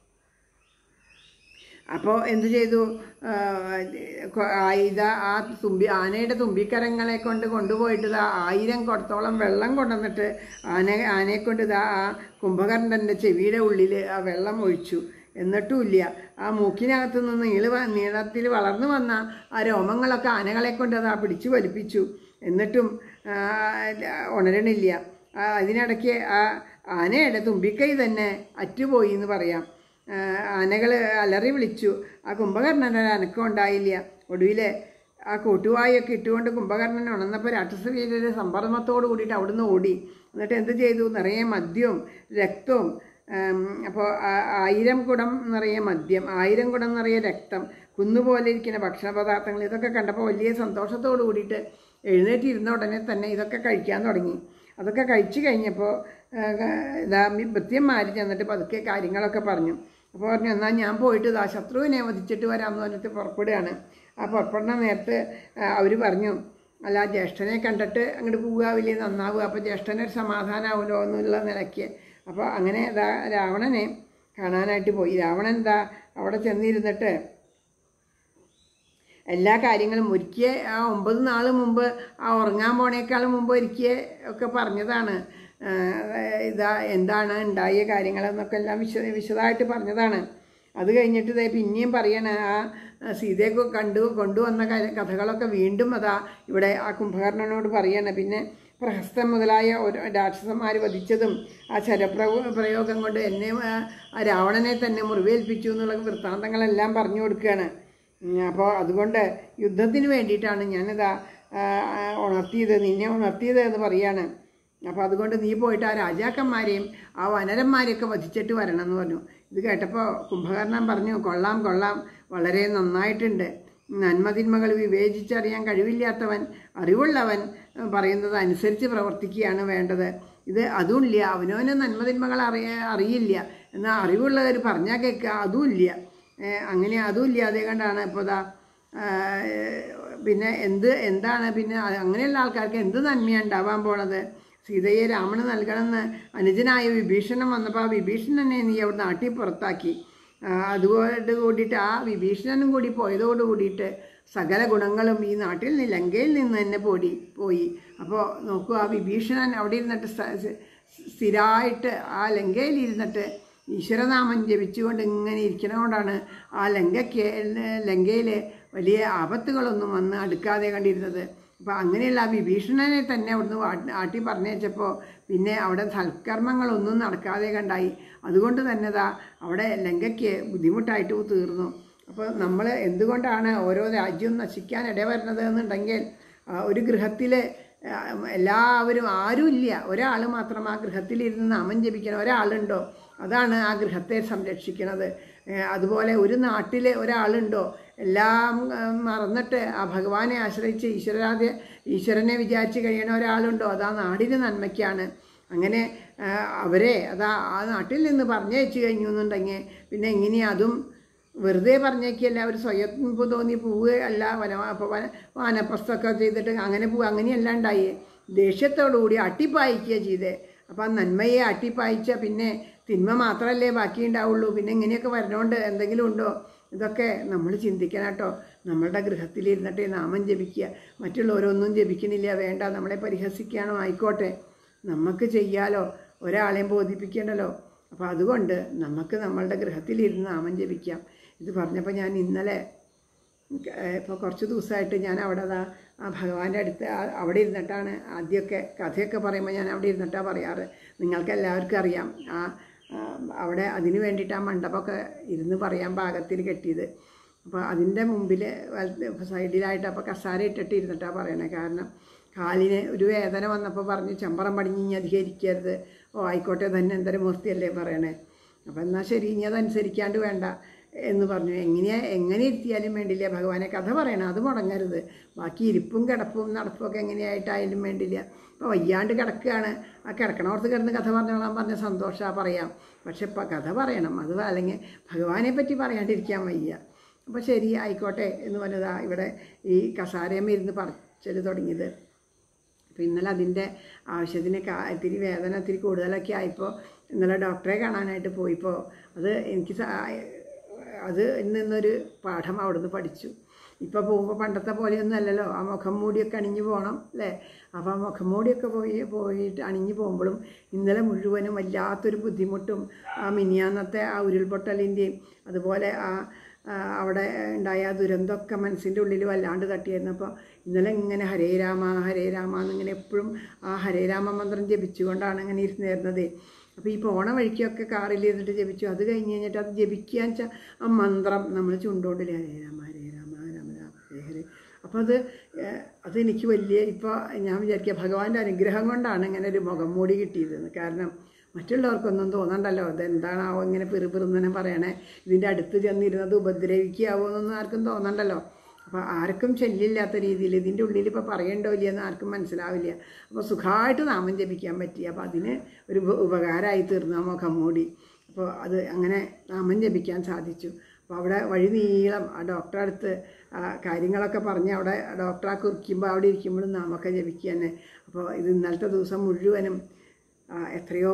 A: അപ്പോൾ എന്ത് ചെയ്തു ആ, കൊ- ആ, ഇതാ ആ തുമ്പി ആനയുടെ തുമ്പിക്കരങ്ങളെ കൊണ്ട് കൊണ്ടുപോയിട്ട് ഇതാ ആയിരം കുടത്തോളം വെള്ളം കൊണ്ടുവന്നിട്ട് ആന ആനയെ കൊണ്ട് ഇതാ ആ കുംഭകർണൻ്റെ ചെവിയുടെ ഉള്ളിൽ ആ വെള്ളം ഒഴിച്ചു എന്നിട്ടും ഇല്ല ആ മൂക്കിനകത്ത് നിന്ന് നീള നീളത്തിൽ വളർന്നു വന്ന ആ രോമങ്ങളൊക്കെ ആനകളെ കൊണ്ട് അത് ആ പിടിച്ചു വലിപ്പിച്ചു എന്നിട്ടും ആ, ഉണരണില്ല ആ, അതിനിടയ്ക്ക് ആ ആനയുടെ തുമ്പിക്കൈ തന്നെ അറ്റുപോയി എന്ന് പറയാം ആനകൾ അലറി വിളിച്ചു ആ കുംഭകർണന് ഒരു അനക്കം ഉണ്ടായില്ല ഒടുവിൽ ആ കൂട്ടുവായൊക്കെ ഇട്ടുകൊണ്ട് കുംഭകർണൻ ഉണർന്നപ്പോൾ രാക്ഷസവീരരെ സമ്പർമ്മത്തോട് കൂടിയിട്ട് അവിടുന്ന് ഓടി എന്നിട്ട് എന്ത് ചെയ്തു നിറയെ മദ്യവും രക്തവും അപ്പോൾ ആയിരം കുടം നിറയെ മദ്യം ആയിരം കുടം നിറയെ രക്തം കുന്നുപോലെ ഇരിക്കുന്ന ഭക്ഷണ പദാർത്ഥങ്ങൾ ഇതൊക്കെ കണ്ടപ്പോൾ വലിയ സന്തോഷത്തോട് കൂടിയിട്ട് എഴുന്നേറ്റിരുന്ന ഉടനെ തന്നെ ഇതൊക്കെ കഴിക്കാൻ തുടങ്ങി അതൊക്കെ കഴിച്ചു കഴിഞ്ഞപ്പോൾ ഇതാ ഭൃത്യന്മാർ ചെന്നിട്ട് പതുക്കെ കാര്യങ്ങളൊക്കെ പറഞ്ഞു അപ്പോൾ പറഞ്ഞു എന്നാൽ ഞാൻ പോയിട്ട് ഇതാ ശത്രുവിനെ വധിച്ചിട്ട് വരാമെന്ന് പറഞ്ഞിട്ട് പുറപ്പെടുകയാണ് ആ പുറപ്പെടുന്ന നേരത്ത് അവർ പറഞ്ഞു അല്ല ജ്യേഷ്ഠനെ കണ്ടിട്ട് അങ്ങോട്ട് പോവുക വലിയ നന്നാവുക അപ്പോൾ ജ്യേഷ്ഠനൊരു സമാധാനമാവുമല്ലോ എന്നുള്ള നിലയ്ക്ക് അപ്പോൾ അങ്ങനെ ഇതാ രാവണനെ കാണാനായിട്ട് പോയി രാവണൻ ഇതാ അവിടെ ചെന്നിരുന്നിട്ട് എല്ലാ കാര്യങ്ങളും ഒരുക്കിയ ആ ഒമ്പത് നാൾ മുമ്പ് ആ ഉറങ്ങാൻ പോണേക്കാളും മുമ്പ് ഒരുക്കിയ ഒക്കെ പറഞ്ഞതാണ് ആ, ഇതാ എന്താണ് ഉണ്ടായ കാര്യങ്ങളെന്നൊക്കെ എല്ലാം വിശ വിശദമായിട്ട് പറഞ്ഞതാണ് അത് കഴിഞ്ഞിട്ട് ഇതേ പിന്നെയും പറയണ ആ സീതയൊക്കെ കണ്ടു കൊണ്ടുവന്ന ക- കഥകളൊക്കെ വീണ്ടും അതാ ഇവിടെ ആ കുംഭകർണനോട് പറയാണ് പിന്നെ പ്രഹസ്തം മുതലായ ഒരു രാക്ഷസന്മാർ വധിച്ചതും ആ ശരപ്രവ പ്രയോഗം കൊണ്ട് എന്നെ ആ, ആ രാവണനെ തന്നെ മുറിവേൽപ്പിച്ചു എന്നുള്ള വൃത്താന്തങ്ങളെല്ലാം പറഞ്ഞു കൊടുക്കുകയാണ് അപ്പോൾ അതുകൊണ്ട് യുദ്ധത്തിന് വേണ്ടിയിട്ടാണ് ഞാനിതാ ആ, ആ, ഉണർത്തിയത് നിന്നെ ഉണർത്തിയത് എന്ന് പറയാണ് അപ്പോൾ അതുകൊണ്ട് നീ പോയിട്ട് ആ രാജാക്കന്മാരെയും ആ വനരന്മാരെയൊക്കെ വധിച്ചിട്ട് വരണം എന്ന് പറഞ്ഞു ഇത് കേട്ടപ്പോൾ കുംഭകർണൻ പറഞ്ഞു കൊള്ളാം കൊള്ളാം വളരെ നന്നായിട്ടുണ്ട് നന്മതിന്മകൾ വിവേചിച്ചറിയാൻ കഴിവില്ലാത്തവൻ അറിവുള്ളവൻ ഏഹ്, പറയുന്നത് അനുസരിച്ച് പ്രവർത്തിക്കുകയാണ് വേണ്ടത് ഇത് അതുമില്ല അവനവന് നന്മതിന്മകൾ അറിയ അറിയില്ല എന്നാൽ അറിവുള്ളവർ പറഞ്ഞാൽ കേൾക്കുക അതുമില്ല ഏഹ്, അങ്ങനെ അതും ഇല്ലാതെ കണ്ടാണ് ഇപ്പോൾ ദാ ആഹ്, പിന്നെ എന്ത് എന്താണ് പിന്നെ അ- അങ്ങനെയുള്ള ആൾക്കാർക്ക് എന്ത് നന്മയാണ് ഉണ്ടാവാൻ പോണത് സീതയെ രാമന് നൽകണമെന്ന് അനുജനായ വിഭീഷണൻ വന്നപ്പോൾ ആ വിഭീഷണനെ നീ അവിടെ നാട്ടിൽ പുറത്താക്കി ആ, അതുകൊണ്ട് കൂടിയിട്ട് ആ വിഭീഷണനും കൂടി പോയതോട് കൂടിയിട്ട് സകല ഗുണങ്ങളും ഈ നാട്ടിൽ നിന്ന് ലങ്കയിൽ നിന്ന് തന്നെ പോടി പോയി അപ്പോൾ നോക്കൂ ആ വിഭീഷണൻ അവിടെ ഇരുന്നിട്ട് സ്ഥ- സ്ഥ- സ്ഥിരമായിട്ട് ആ ലങ്കയിൽ ഇരുന്നിട്ട് ഈശ്വരനാമം ജപിച്ചുകൊണ്ട് ഇങ്ങനെ ഇരിക്കണതുകൊണ്ടാണ് ആ ലങ്കയ്ക്ക് ലങ്കയിൽ വലിയ ആപത്തുകളൊന്നും വന്ന് അടുക്കാതെ കണ്ടിരുന്നത് അപ്പോൾ അങ്ങനെയുള്ള ആ വിഭീഷണനെ തന്നെ അവിടുന്ന് വാ- ആട്ടി പറഞ്ഞേച്ചപ്പോൾ പിന്നെ അവിടെ സൽക്കർമ്മങ്ങളൊന്നും നടക്കാതെ കണ്ടായി അതുകൊണ്ട് തന്നെ ദാ അവിടെ ലങ്കയ്ക്ക് ബുദ്ധിമുട്ടായിട്ട് തീർന്നു അപ്പോൾ നമ്മൾ എന്തുകൊണ്ടാണ് ഓരോ രാജ്യവും നശിക്കാൻ ഇടവരുന്നത് എന്നുണ്ടെങ്കിൽ ആ, ഒരു ഗൃഹത്തിൽ എല്ലാവരും ആരുമില്ല ഒരാൾ മാത്രം ആ ഗൃഹത്തിലിരുന്ന് നാമം ജപിക്കണം ഒരാളുണ്ടോ അതാണ് ആ ഗൃഹത്തെ സംരക്ഷിക്കുന്നത് ഏ, അതുപോലെ ഒരു നാട്ടിൽ ഒരാളുണ്ടോ എല്ലാം ആ, മറന്നിട്ട് ആ ഭഗവാനെ ആശ്രയിച്ച് ഈശ്വരാദ്യ ഈശ്വരനെ വിചാരിച്ച് കഴിയണ ഒരാളുണ്ടോ അതാ നാടിന് നന്മയ്ക്കാണ് അങ്ങനെ ആ, അവരെ അതാ ആ നാട്ടിൽ നിന്ന് പറഞ്ഞയച്ചു കഴിഞ്ഞു എന്നുണ്ടെങ്കിൽ പിന്നെ എങ്ങനെയാ അതും വെറുതെ പറഞ്ഞേക്കല്ല അവർ സ്വയം ഇപ്പോൾ തോന്നി പോവുക അല്ല വന അപ്പോൾ വന വാനപ്രസ്ഥമൊക്കെ ചെയ്തിട്ട് അങ്ങനെ പോവുക അങ്ങനെയല്ല ഉണ്ടായേ ദേഷ്യത്തോടുകൂടി അട്ടിപ്പായിക്കുക ചെയ്തേ അപ്പോൾ ആ നന്മയെ അട്ടിപ്പായിച്ച പിന്നെ തിന്മ മാത്രമല്ലേ ബാക്കി ഉണ്ടാവുള്ളൂ പിന്നെ ഇങ്ങനെയൊക്കെ വരണോണ്ട് എന്തെങ്കിലും ഉണ്ടോ ഇതൊക്കെ നമ്മൾ ചിന്തിക്കണം കേട്ടോ നമ്മളുടെ ഗൃഹത്തിലിരുന്നിട്ട് നാമം ജപിക്കുക മറ്റുള്ളവരൊന്നും ജപിക്കണില്ല വേണ്ട നമ്മളെ പരിഹസിക്കുകയാണോ ആയിക്കോട്ടെ നമുക്ക് ചെയ്യാലോ ഒരാളെയും ബോധിപ്പിക്കണ്ടല്ലോ അപ്പോൾ അതുകൊണ്ട് നമുക്ക് നമ്മളുടെ ഗൃഹത്തിലിരുന്ന് നാമം ജപിക്കാം ഇത് പറഞ്ഞപ്പോൾ ഞാൻ ഇന്നലെ ഇപ്പോൾ കുറച്ച് ദിവസമായിട്ട് ഞാൻ അവിടെ ദാ ആ ഭഗവാന്റെ അടുത്ത് ആ- അവിടെ ഇരുന്നിട്ടാണ് ആദ്യമൊക്കെ കഥയൊക്കെ പറയുമ്പോൾ ഞാൻ അവിടെ ഇരുന്നിട്ടാണ് പറയാറ് നിങ്ങൾക്ക് എല്ലാവർക്കും അറിയാം ആ ആ, അവിടെ അതിന് വേണ്ടിയിട്ട് ആ മണ്ഡപമൊക്കെ ഇരുന്ന് പറയാൻ പാകത്തിൽ കെട്ടിയത് അപ്പോൾ അതിൻ്റെ മുമ്പിൽ വലത്ത് സൈഡിലായിട്ട് അപ്പോൾ കസാര ഇട്ടിട്ട് ഇരുന്നിട്ടാണ് പറയണത് കാരണം കാലിന് ഒരു വേദന വന്നപ്പോൾ പറഞ്ഞു ചമ്പറം പടിഞ്ഞ് ഇനി അധികരിക്കരുത് ഓ ആയിക്കോട്ടെ തന്നെ എന്തരമൂർത്തിയല്ലേ പറയണേ അപ്പോൾ എന്നാൽ ശരി ഇനി അതനുസരിക്കാണ്ട് വേണ്ട എന്ന് പറഞ്ഞു എങ്ങനെയാ എങ്ങനെ ഇരുത്തിയാലും വേണ്ടില്ല ഭഗവാനെ കഥ പറയണം അത് മുടങ്ങരുത് ബാക്കി ഇരിപ്പും കിടപ്പും നടപ്പും ഒക്കെ എങ്ങനെയായിട്ടായാലും വേണ്ടില്ല ഇപ്പോൾ വയ്യാണ്ട് കിടക്കുകയാണ് ആ കിടക്കണോർത്ത് കിടന്ന് കഥ പറഞ്ഞോളാൻ പറഞ്ഞ സന്തോഷമാണ് പറയാം പക്ഷെ ഇപ്പം കഥ പറയണം അത് അല്ലെങ്കിൽ ഭഗവാനെ പറ്റി പറയാണ്ടിരിക്കാൻ വയ്യ അപ്പോൾ ശരി ആയിക്കോട്ടെ എന്ന് പറഞ്ഞതാ ഇവിടെ ഈ കസാരയം ഇരുന്ന് പറച്ചൽ തുടങ്ങിയത് അപ്പോൾ ഇന്നലെ അതിൻ്റെ ആവശ്യത്തിന് കാ- ഇത്തിരി വേദന ഇത്തിരി കൂടുതലൊക്കെ ആയപ്പോൾ ഇന്നലെ ഡോക്ടറെ കാണാനായിട്ട് പോയിപ്പോൾ അത് എനിക്ക് സ- അത് നിന്നൊരു പാഠം അവിടുന്ന് പഠിച്ചു ഇപ്പോൾ പോകുമ്പോൾ പണ്ടത്തെ പോലെയൊന്നും അല്ലല്ലോ ആ മുഖം മൂടിയൊക്കെ അണിഞ്ഞു പോകണം അല്ലേ അപ്പോൾ ആ മുഖം മൂടിയൊക്കെ പോയി പോയിട്ട് അണിഞ്ഞു പോകുമ്പോഴും ഇന്നലെ മുഴുവനും വല്ലാത്തൊരു ബുദ്ധിമുട്ടും ആ മിനിയാന്നത്തെ ആ ഉരുൾപൊട്ടലിൻ്റെയും അതുപോലെ ആ ആ, അവിടെ ഉണ്ടായ ആ ദുരന്തമൊക്കെ മനസ്സിൻ്റെ ഉള്ളിൽ വല്ലാണ്ട് തട്ടിയായിരുന്നു അപ്പോൾ ഇന്നലെ ഇങ്ങനെ ഹരേ രാമ ഹരേ രാമ എന്നിങ്ങനെ എപ്പോഴും ആ ഹരേ രാമ മന്ത്രം ജപിച്ചുകൊണ്ടാണ് ഇങ്ങനെ ഇരുന്നിരുന്നത് അപ്പോൾ ഈ പോണ വഴിക്കൊക്കെ കാറിൽ ഇരുന്നിട്ട് ജപിച്ചു അത് കഴിഞ്ഞ് കഴിഞ്ഞിട്ട് അത് ജപിക്കുക വെച്ചാൽ ആ മന്ത്രം നമ്മൾ ചുണ്ടോണ്ടില്ലേ ഹരേ രാമ ഹരേ രാമ രാമ രാമ ഹരേ ഹരേ അപ്പോൾ അത് ഏഹ്, അതെനിക്ക് വലിയ ഇപ്പോൾ ഞാൻ വിചാരിക്കുക ഭഗവാന്റെ അനുഗ്രഹം കൊണ്ടാണ് ഇങ്ങനെ ഒരു മുഖം മൂടി കിട്ടിയതെന്ന് കാരണം മറ്റുള്ളവർക്കൊന്നും തോന്നണ്ടല്ലോ ഇതെന്താണാവോ ഇങ്ങനെ പെറുപിറുന്നനെ പറയണേ ഇതിൻ്റെ അടുത്ത് ചെന്നിരുന്നത് ഉപദ്രവിക്കാവോ എന്നൊന്നും ആർക്കും തോന്നണ്ടല്ലോ അപ്പോൾ ആർക്കും ശല്യമില്ലാത്ത രീതിയിൽ ഇതിൻ്റെ ഉള്ളിൽ ഇപ്പോൾ പറയണ്ടോ ഇല്ലയെന്ന് ആർക്കും മനസ്സിലാവില്ല അപ്പോൾ സുഖമായിട്ട് നാമം ജപിക്കാൻ പറ്റി അപ്പോൾ അതിന് ഒരു ഉപ- ഉപകാരമായി തീർന്നു ആ മുഖം മൂടി അപ്പോൾ അത് അങ്ങനെ നാമം ജപിക്കാൻ സാധിച്ചു അപ്പോൾ അവിടെ വഴി നീളം ആ ഡോക്ടറെ അടുത്ത് ആ കാര്യങ്ങളൊക്കെ പറഞ്ഞ് അവിടെ ഡോക്ടറെ കുറിക്കുമ്പോൾ അവിടെ ഇരിക്കുമ്പോഴും നാമൊക്കെ ജപിക്കുക തന്നെ അപ്പോൾ ഇത് ഇന്നലത്തെ ദിവസം മുഴുവനും ആ, എത്രയോ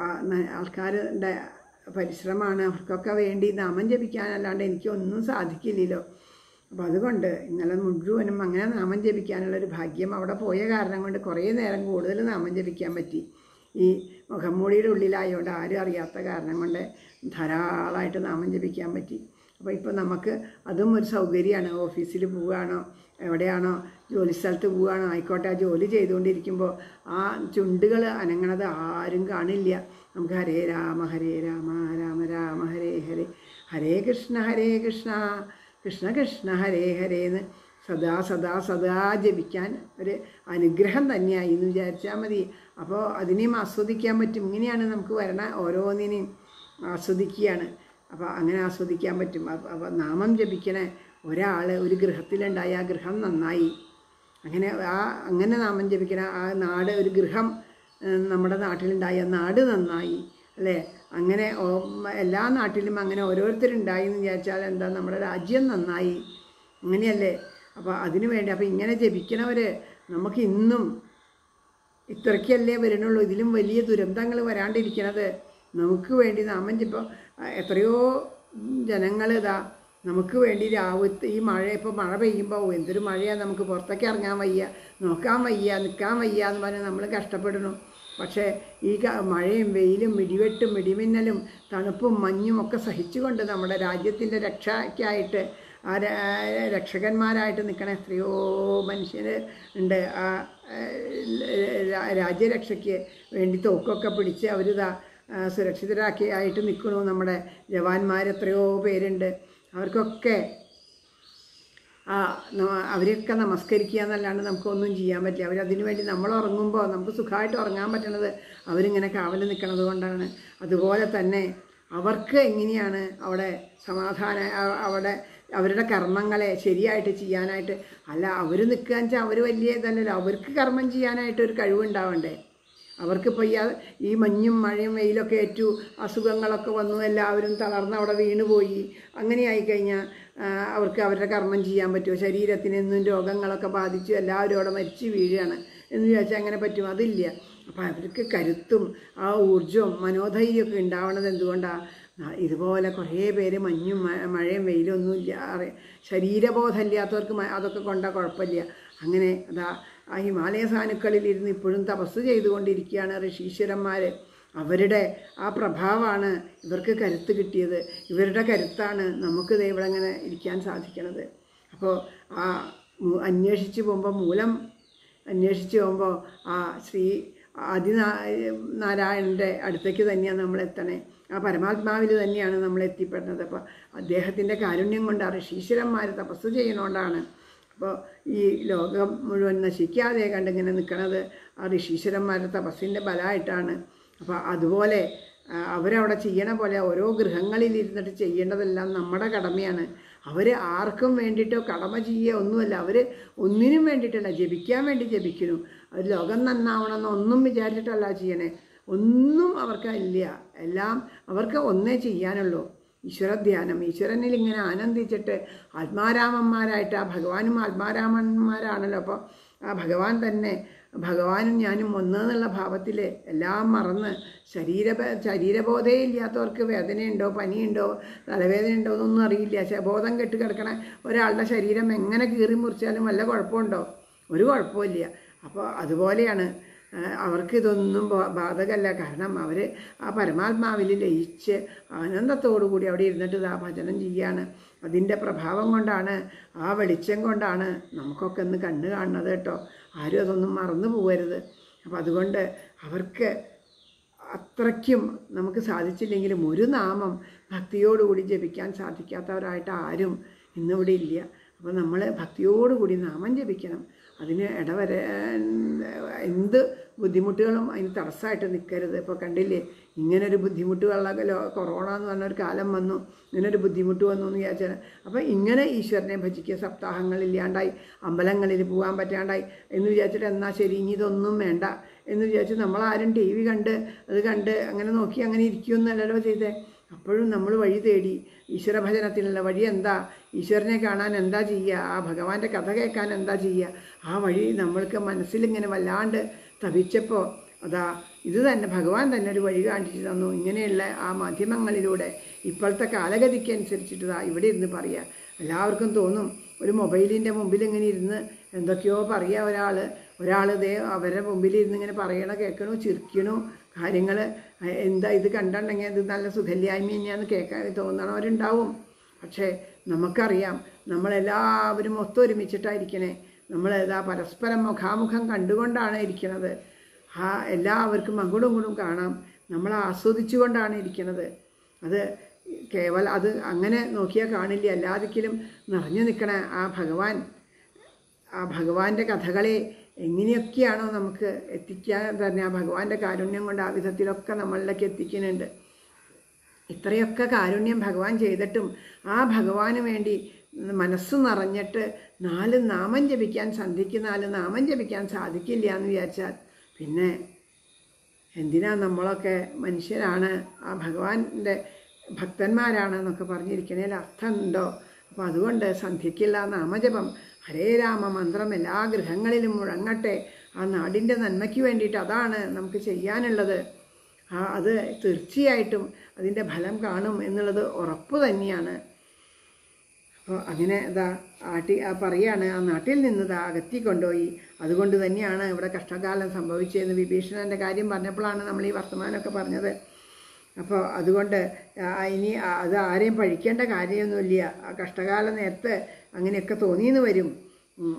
A: ആൾക്കാരുടെ പരിശ്രമമാണ് അവർക്കൊക്കെ വേണ്ടി നാമം ജപിക്കാനല്ലാണ്ട് എനിക്കൊന്നും സാധിക്കില്ലല്ലോ അപ്പോൾ അതുകൊണ്ട് ഇന്നലെ മുഴുവനും അങ്ങനെ നാമം ജപിക്കാനുള്ളൊരു ഭാഗ്യം അവിടെ പോയ കാരണം കൊണ്ട് കുറേ നേരം കൂടുതൽ നാമം ജപിക്കാൻ പറ്റി ഈ മുഖംമൂടിയുടെ ഉള്ളിലായതുകൊണ്ട് ആരും അറിയാത്ത കാരണം കൊണ്ട് ധാരാളമായിട്ട് നാമം ജപിക്കാൻ പറ്റി അപ്പോൾ ഇപ്പോൾ നമുക്ക് അതും ഒരു സൗകര്യമാണ് ഓഫീസിൽ പോവുകയാണോ എവിടെയാണോ ജോലി സ്ഥലത്ത് പോവുകയാണോ ആയിക്കോട്ടെ ആ ജോലി ചെയ്തുകൊണ്ടിരിക്കുമ്പോൾ ആ ചുണ്ടുകൾ അനങ്ങണത് ആരും കാണില്ല നമുക്ക് ഹരേ രാമ ഹരേ രാമ രാമ രാമ ഹരേ ഹരേ ഹരേ കൃഷ്ണ ഹരേ കൃഷ്ണ കൃഷ്ണ കൃഷ്ണ ഹരേ ഹരേ എന്ന് സദാ സദാ സദാ ജപിക്കാൻ ഒരു അനുഗ്രഹം തന്നെയായി എന്ന് വിചാരിച്ചാൽ മതി അപ്പോൾ അതിനെയും ആസ്വദിക്കാൻ പറ്റും ഇങ്ങനെയാണ് നമുക്ക് വരണ ഓരോന്നിനെയും ആസ്വദിക്കുകയാണ് അപ്പോൾ അങ്ങനെ ആസ്വദിക്കാൻ പറ്റും അപ്പോൾ അപ്പോൾ നാമം ജപിക്കണ ഒരാൾ ഒരു ഗൃഹത്തിലുണ്ടായ ആ ഗൃഹം നന്നായി അങ്ങനെ ആ അങ്ങനെ നാമം ജപിക്കണ ആ നാട് ഒരു ഗൃഹം ഏഹ്, നമ്മുടെ നാട്ടിലുണ്ടായ നാട് നന്നായി അല്ലേ അങ്ങനെ ഓ- എല്ലാ നാട്ടിലും അങ്ങനെ ഓരോരുത്തരുണ്ടായി എന്ന് വിചാരിച്ചാൽ എന്താ നമ്മുടെ രാജ്യം നന്നായി അങ്ങനെയല്ലേ അപ്പോൾ അതിനു വേണ്ടി അപ്പോൾ ഇങ്ങനെ ജപിക്കണവർ നമുക്ക് ഇന്നും ഇത്രയ്ക്കല്ലേ വരണുള്ളൂ ഇതിലും വലിയ ദുരന്തങ്ങൾ വരാണ്ടിരിക്കണത് നമുക്ക് വേണ്ടി നാമം ഇപ്പോൾ എത്രയോ ജനങ്ങൾ ഇതാ നമുക്ക് വേണ്ടി രാവത്ത് ഈ മഴ ഇപ്പോൾ മഴ പെയ്യുമ്പോൾ ഓ, എന്തൊരു മഴയാണ് നമുക്ക് പുറത്തേക്ക് ഇറങ്ങാൻ വയ്യ നോക്കാൻ വയ്യ നിൽക്കാൻ വയ്യ എന്ന് പറഞ്ഞ് നമ്മൾ കഷ്ടപ്പെടണം പക്ഷേ ഈ ക- മഴയും വെയിലും ഇടിവെട്ടും ഇടിമിന്നലും തണുപ്പും മഞ്ഞും ഒക്കെ സഹിച്ചുകൊണ്ട് നമ്മുടെ രാജ്യത്തിൻ്റെ രക്ഷയ്ക്കായിട്ട് ആ ര- രക്ഷകന്മാരായിട്ട് നിൽക്കണ എത്രയോ മനുഷ്യർ ഉണ്ട് ആ ഏഹ്, രാ- രാജ്യരക്ഷയ്ക്ക് വേണ്ടി തോക്കൊക്കെ പിടിച്ച് അവരിതാ ആ, സുരക്ഷിതരാക്കി ആയിട്ട് നിൽക്കണു നമ്മുടെ ജവാന്മാർ എത്രയോ പേരുണ്ട് അവർക്കൊക്കെ ആ ന- അവരെയൊക്കെ നമസ്കരിക്കുക എന്നല്ലാണ്ട് നമുക്കൊന്നും ചെയ്യാൻ പറ്റില്ല അവരതിനു വേണ്ടി നമ്മൾ ഉറങ്ങുമ്പോൾ നമുക്ക് സുഖമായിട്ട് ഉറങ്ങാൻ പറ്റണത് അവരിങ്ങനെ കാവൽ നിൽക്കുന്നത് കൊണ്ടാണ് അതുപോലെ തന്നെ അവർക്ക് എങ്ങനെയാണ് അവിടെ സമാധാന അ- അവിടെ അവരുടെ കർമ്മങ്ങളെ ശരിയായിട്ട് ചെയ്യാനായിട്ട് അല്ല അവർ നിൽക്കുക വെച്ചാൽ അവർ വലിയ ഇതല്ലല്ലോ അവർക്ക് കർമ്മം ചെയ്യാനായിട്ട് ഒരു കഴിവുണ്ടാവണ്ടേ അവർക്കിപ്പോൾ ഈ ഈ മഞ്ഞും മഴയും വെയിലൊക്കെ ഏറ്റു അസുഖങ്ങളൊക്കെ വന്നു എല്ലാവരും തളർന്ന് അവിടെ വീണുപോയി അങ്ങനെ ആയിക്കഴിഞ്ഞാൽ ആ, അവർക്ക് അവരുടെ കർമ്മം ചെയ്യാൻ പറ്റുമോ ശരീരത്തിന് എന്നും രോഗങ്ങളൊക്കെ ബാധിച്ചു എല്ലാവരും അവിടെ മരിച്ചു വീഴുകയാണ് എന്ന് ചോദിച്ചാൽ അങ്ങനെ പറ്റും അതില്ല അപ്പം അവർക്ക് കരുത്തും ആ ഊർജവും മനോധൈര്യമൊക്കെ ഉണ്ടാവണത് എന്തുകൊണ്ടാണ് ഇതുപോലെ കുറേ പേര് മഞ്ഞും മ- മഴയും വെയിലും ഒന്നും ഇല്ല അറി- ശരീരബോധം ഇല്ലാത്തവർക്ക് മ- അതൊക്കെ കൊണ്ടാൽ കുഴപ്പമില്ല അങ്ങനെ അതാ ആ ഹിമാലയ സാനുക്കളിൽ ഇരുന്ന് ഇപ്പോഴും തപസ് ചെയ്തുകൊണ്ടിരിക്കുകയാണ് ഋഷീശ്വരന്മാർ അവരുടെ ആ പ്രഭാവമാണ് ഇവർക്ക് കരുത്ത് കിട്ടിയത് ഇവരുടെ കരുത്താണ് നമുക്ക് ദേ ഇവിടെ ഇങ്ങനെ ഇരിക്കാൻ സാധിക്കണത് അപ്പോൾ ആ മു- അന്വേഷിച്ച് പോകുമ്പോൾ മൂലം അന്വേഷിച്ച് പോകുമ്പോൾ ആ ശ്രീ ആദിനാരായണൻ്റെ അടുത്തേക്ക് തന്നെയാണ് നമ്മൾ എത്തണേ ആ പരമാത്മാവിൽ തന്നെയാണ് നമ്മൾ എത്തിപ്പെടുന്നത് അപ്പോൾ അദ്ദേഹത്തിൻ്റെ കാരുണ്യം കൊണ്ട് ആ ഋഷീശ്വരന്മാർ തപസ് ചെയ്യുന്നതുകൊണ്ടാണ് അപ്പോൾ ഈ ലോകം മുഴുവൻ നശിക്കാതെ കണ്ടിങ്ങനെ നിൽക്കുന്നത് ആ ഋഷീശ്വരന്മാരുടെ തപസ്സിൻ്റെ ബലമായിട്ടാണ് അപ്പോൾ അതുപോലെ ആ, അവരവിടെ ചെയ്യണ പോലെ ഓരോ ഗൃഹങ്ങളിൽ ഇരുന്നിട്ട് ചെയ്യേണ്ടതെല്ലാം നമ്മുടെ കടമയാണ് അവർ ആർക്കും വേണ്ടിയിട്ടോ കടമ ചെയ്യുക ഒന്നുമല്ല അവർ ഒന്നിനും വേണ്ടിയിട്ടല്ല ജപിക്കാൻ വേണ്ടി ജപിക്കുന്നു അവർ ലോകം നന്നാവണമെന്ന് ഒന്നും വിചാരിച്ചിട്ടല്ല ചെയ്യണേ ഒന്നും അവർക്ക് ഇല്ല എല്ലാം അവർക്ക് ഒന്നേ ചെയ്യാനുള്ളൂ ഈശ്വരധ്യാനം ഈശ്വരനിൽ ഇങ്ങനെ ആനന്ദിച്ചിട്ട് ആത്മാരാമന്മാരായിട്ട് ആ ഭഗവാനും ആത്മാരാമന്മാരാണല്ലോ അപ്പോൾ ആ ഭഗവാൻ തന്നെ ഭഗവാനും ഞാനും ഒന്ന് എന്നുള്ള ഭാവത്തിൽ എല്ലാം മറന്ന് ശരീര ശരീരബോധേ ഇല്ലാത്തവർക്ക് വേദനയുണ്ടോ പനിയുണ്ടോ തലവേദനയുണ്ടോ എന്നൊന്നും അറിയില്ല ശ- ബോധം കെട്ട് കിടക്കണ ഒരാളുടെ ശരീരം എങ്ങനെ കീറി മുറിച്ചാലും വല്ല കുഴപ്പമുണ്ടോ ഒരു കുഴപ്പമില്ല അപ്പോൾ അതുപോലെയാണ് ആ, അവർക്ക് ഇതൊന്നും ബാ- ബാധകമല്ല കാരണം അവർ ആ പരമാത്മാവിൽ ലയിച്ച് ആനന്ദത്തോടു കൂടി അവിടെ ഇരുന്നിട്ട് ആ ഭജനം ചെയ്യാണ് അതിൻ്റെ പ്രഭാവം കൊണ്ടാണ് ആ വെളിച്ചം കൊണ്ടാണ് നമുക്കൊക്കെ ഒന്ന് കണ്ണ് കാണുന്നത് കേട്ടോ ആരും അതൊന്നും മറന്നു പോകരുത് അപ്പം അതുകൊണ്ട് അവർക്ക് അത്രയ്ക്കും നമുക്ക് സാധിച്ചില്ലെങ്കിലും ഒരു നാമം ഭക്തിയോടുകൂടി ജപിക്കാൻ സാധിക്കാത്തവരായിട്ട് ആരും ഇന്നിവിടെ ഇല്ല അപ്പോൾ നമ്മൾ ഭക്തിയോടുകൂടി നാമം ജപിക്കണം അതിന് ഇടവരെ എന്ത് ബുദ്ധിമുട്ടുകളും അതിന് തടസ്സമായിട്ട് നിൽക്കരുത് ഇപ്പോൾ കണ്ടില്ലേ ഇങ്ങനൊരു ബുദ്ധിമുട്ടുകളുള്ള ലോ കൊറോണ എന്ന് പറഞ്ഞൊരു കാലം വന്നു ഇങ്ങനൊരു ബുദ്ധിമുട്ട് വന്നു എന്ന് വിചാരിച്ചാൽ അപ്പോൾ ഇങ്ങനെ ഈശ്വരനെ ഭജിക്കുക സപ്താഹങ്ങളില്ലാണ്ടായി അമ്പലങ്ങളിൽ പോകാൻ പറ്റാണ്ടായി എന്ന് വിചാരിച്ചിട്ട് എന്നാൽ ശരി ഇനി ഇതൊന്നും വേണ്ട എന്ന് വിചാരിച്ച് നമ്മളാരും ടി വി കണ്ട് അത് കണ്ട് അങ്ങനെ നോക്കി അങ്ങനെ ഇരിക്കുമെന്നല്ലല്ലോ ചെയ്തേ അപ്പോഴും നമ്മൾ വഴി തേടി ഈശ്വര ഭജനത്തിനുള്ള വഴി എന്താ ഈശ്വരനെ കാണാൻ എന്താ ചെയ്യുക ആ ഭഗവാന്റെ കഥ കേൾക്കാൻ എന്താ ചെയ്യുക ആ വഴി നമ്മൾക്ക് മനസ്സിലിങ്ങനെ വല്ലാണ്ട് തപിച്ചപ്പോൾ അതാ ഇത് തന്നെ ഭഗവാൻ തന്നെ ഒരു വഴി കാണിച്ചു തന്നു ഇങ്ങനെയുള്ള ആ മാധ്യമങ്ങളിലൂടെ ഇപ്പോഴത്തെ കാലഗതിക്ക് അനുസരിച്ചിട്ട് ദാ ഇവിടെ ഇരുന്ന് പറയുക എല്ലാവർക്കും തോന്നും ഒരു മൊബൈലിൻ്റെ മുമ്പിൽ ഇങ്ങനെ ഇരുന്ന് എന്തൊക്കെയോ പറയുക ഒരാൾ ഒരാൾ ഇതേ അവരുടെ മുമ്പിൽ ഇരുന്ന് ഇങ്ങനെ പറയണ കേൾക്കണു ചിരിക്കണു കാര്യങ്ങൾ എന്താ ഇത് കണ്ടിട്ടുണ്ടെങ്കിൽ ഇത് നല്ല സുഖല്യായ്മ തന്നെയാന്ന് കേൾക്കാൻ തോന്നണവരുണ്ടാവും പക്ഷേ നമുക്കറിയാം നമ്മളെല്ലാവരും ഒത്തൊരുമിച്ചിട്ടായിരിക്കണേ നമ്മൾ ഇതാ പരസ്പരം മുഖാമുഖം കണ്ടുകൊണ്ടാണ് ഇരിക്കുന്നത് ആ എല്ലാവർക്കും അങ്ങോട്ടും ഇങ്ങോട്ടും കാണാം നമ്മൾ ആസ്വദിച്ചുകൊണ്ടാണ് ഇരിക്കുന്നത് അത് കേവലം അത് അങ്ങനെ നോക്കിയാൽ കാണില്ല എല്ലാദിക്കിലും നിറഞ്ഞു നിൽക്കണ ആ ഭഗവാൻ ആ ഭഗവാന്റെ കഥകളെ എങ്ങനെയൊക്കെയാണോ നമുക്ക് എത്തിക്കാൻ തന്നെ ആ ഭഗവാന്റെ കാരുണ്യം കൊണ്ട് ആ വിധത്തിലൊക്കെ നമ്മളിലേക്ക് എത്തിക്കുന്നുണ്ട് ഇത്രയൊക്കെ കാരുണ്യം ഭഗവാൻ ചെയ്തിട്ടും ആ ഭഗവാന് വേണ്ടി മനസ്സ് നിറഞ്ഞിട്ട് നാല് നാമം ജപിക്കാൻ സന്ധിക്ക് നാല് നാമം ജപിക്കാൻ സാധിക്കില്ല എന്ന് വിചാരിച്ചാൽ പിന്നെ എന്തിനാ നമ്മളൊക്കെ മനുഷ്യരാണ് ആ ഭഗവാന്റെ ഭക്തന്മാരാണ് എന്നൊക്കെ പറഞ്ഞിരിക്കണേൽ അർത്ഥമുണ്ടോ അപ്പോൾ അതുകൊണ്ട് സന്ധ്യയ്ക്കുള്ള നാമജപം ഹരേ രാമ മന്ത്രം എല്ലാ ഗൃഹങ്ങളിലും മുഴങ്ങട്ടെ ആ നാടിൻ്റെ നന്മയ്ക്ക് വേണ്ടിയിട്ട് അതാണ് നമുക്ക് ചെയ്യാനുള്ളത് ആ അത് തീർച്ചയായിട്ടും അതിൻ്റെ ഫലം കാണും എന്നുള്ളത് ഉറപ്പ് തന്നെയാണ് അപ്പോൾ അങ്ങനെ ഇതാ ആട്ടി ആ പറയാണ് ആ നാട്ടിൽ നിന്ന് ഇതാ അകത്തി കൊണ്ടുപോയി അതുകൊണ്ട് തന്നെയാണ് ഇവിടെ കഷ്ടകാലം സംഭവിച്ചതെന്ന് വിഭീഷണൻ്റെ കാര്യം പറഞ്ഞപ്പോഴാണ് നമ്മൾ ഈ വർത്തമാനമൊക്കെ പറഞ്ഞത് അപ്പോൾ അതുകൊണ്ട് ആ, ഇനി ആ- അത് ആരെയും പഴിക്കേണ്ട കാര്യമൊന്നുമില്ല ആ കഷ്ടകാല നേരത്ത് അങ്ങനെയൊക്കെ തോന്നിയെന്ന് വരും ഉം.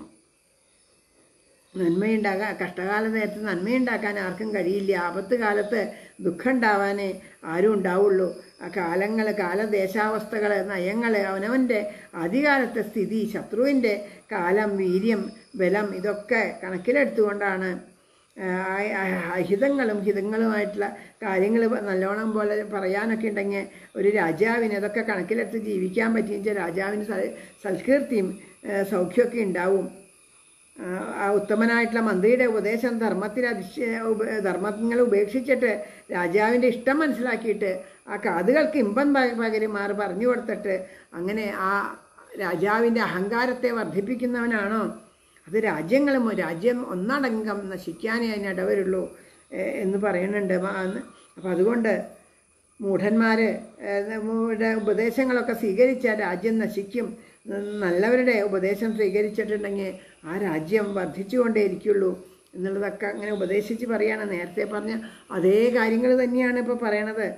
A: നന്മയുണ്ടാകാൻ കഷ്ടകാല നേരത്ത് നന്മയുണ്ടാക്കാൻ ആർക്കും കഴിയില്ല ആപത്ത് കാലത്ത് ദുഃഖം ഉണ്ടാവാനേ ആരും ഉണ്ടാവുള്ളൂ ആ കാലങ്ങൾ കാലദേശാവസ്ഥകൾ നയങ്ങൾ അവനവൻ്റെ ആദ്യകാലത്തെ സ്ഥിതി ശത്രുവിൻ്റെ കാലം വീര്യം ബലം ഇതൊക്കെ കണക്കിലെടുത്തുകൊണ്ടാണ് അഹിതങ്ങളും ഹിതങ്ങളുമായിട്ടുള്ള കാര്യങ്ങൾ നല്ലോണം പോലെ പറയാനൊക്കെ ഉണ്ടെങ്കിൽ ഒരു രാജാവിന് അതൊക്കെ കണക്കിലെടുത്ത് ജീവിക്കാൻ പറ്റിയെങ്കിൽ രാജാവിന് സൽ- സൽകീർത്തിയും ആ, സൗഖ്യമൊക്കെ ഉണ്ടാവും ആ, ആ ഉത്തമനായിട്ടുള്ള മന്ത്രിയുടെ ഉപദേശം ധർമ്മത്തിൽ അധിഷ്ഠ ഉപ- ധർമ്മങ്ങൾ ഉപേക്ഷിച്ചിട്ട് രാജാവിൻ്റെ ഇഷ്ടം മനസ്സിലാക്കിയിട്ട് ആ കാതുകൾക്ക് ഇമ്പം പ- പകരുമാറ് പറഞ്ഞു കൊടുത്തിട്ട് അങ്ങനെ ആ രാജാവിൻ്റെ അഹങ്കാരത്തെ വർദ്ധിപ്പിക്കുന്നവനാണോ അത് രാജ്യങ്ങളും രാജ്യം ഒന്നടങ്കം നശിക്കാനേ അതിനിടവരുള്ളൂ ഏ, എന്ന് പറയുന്നുണ്ട് അപ്പം അതുകൊണ്ട് മൂഢന്മാർ ഉപദേശങ്ങളൊക്കെ സ്വീകരിച്ചാൽ രാജ്യം നശിക്കും നല്ലവരുടെ ഉപദേശം സ്വീകരിച്ചിട്ടുണ്ടെങ്കിൽ ആ രാജ്യം വർദ്ധിച്ചുകൊണ്ടേയിരിക്കുള്ളൂ എന്നുള്ളതൊക്കെ അങ്ങനെ ഉപദേശിച്ച് പറയാണ് നേരത്തെ പറഞ്ഞ അതേ കാര്യങ്ങൾ തന്നെയാണ് ഇപ്പോൾ പറയണത്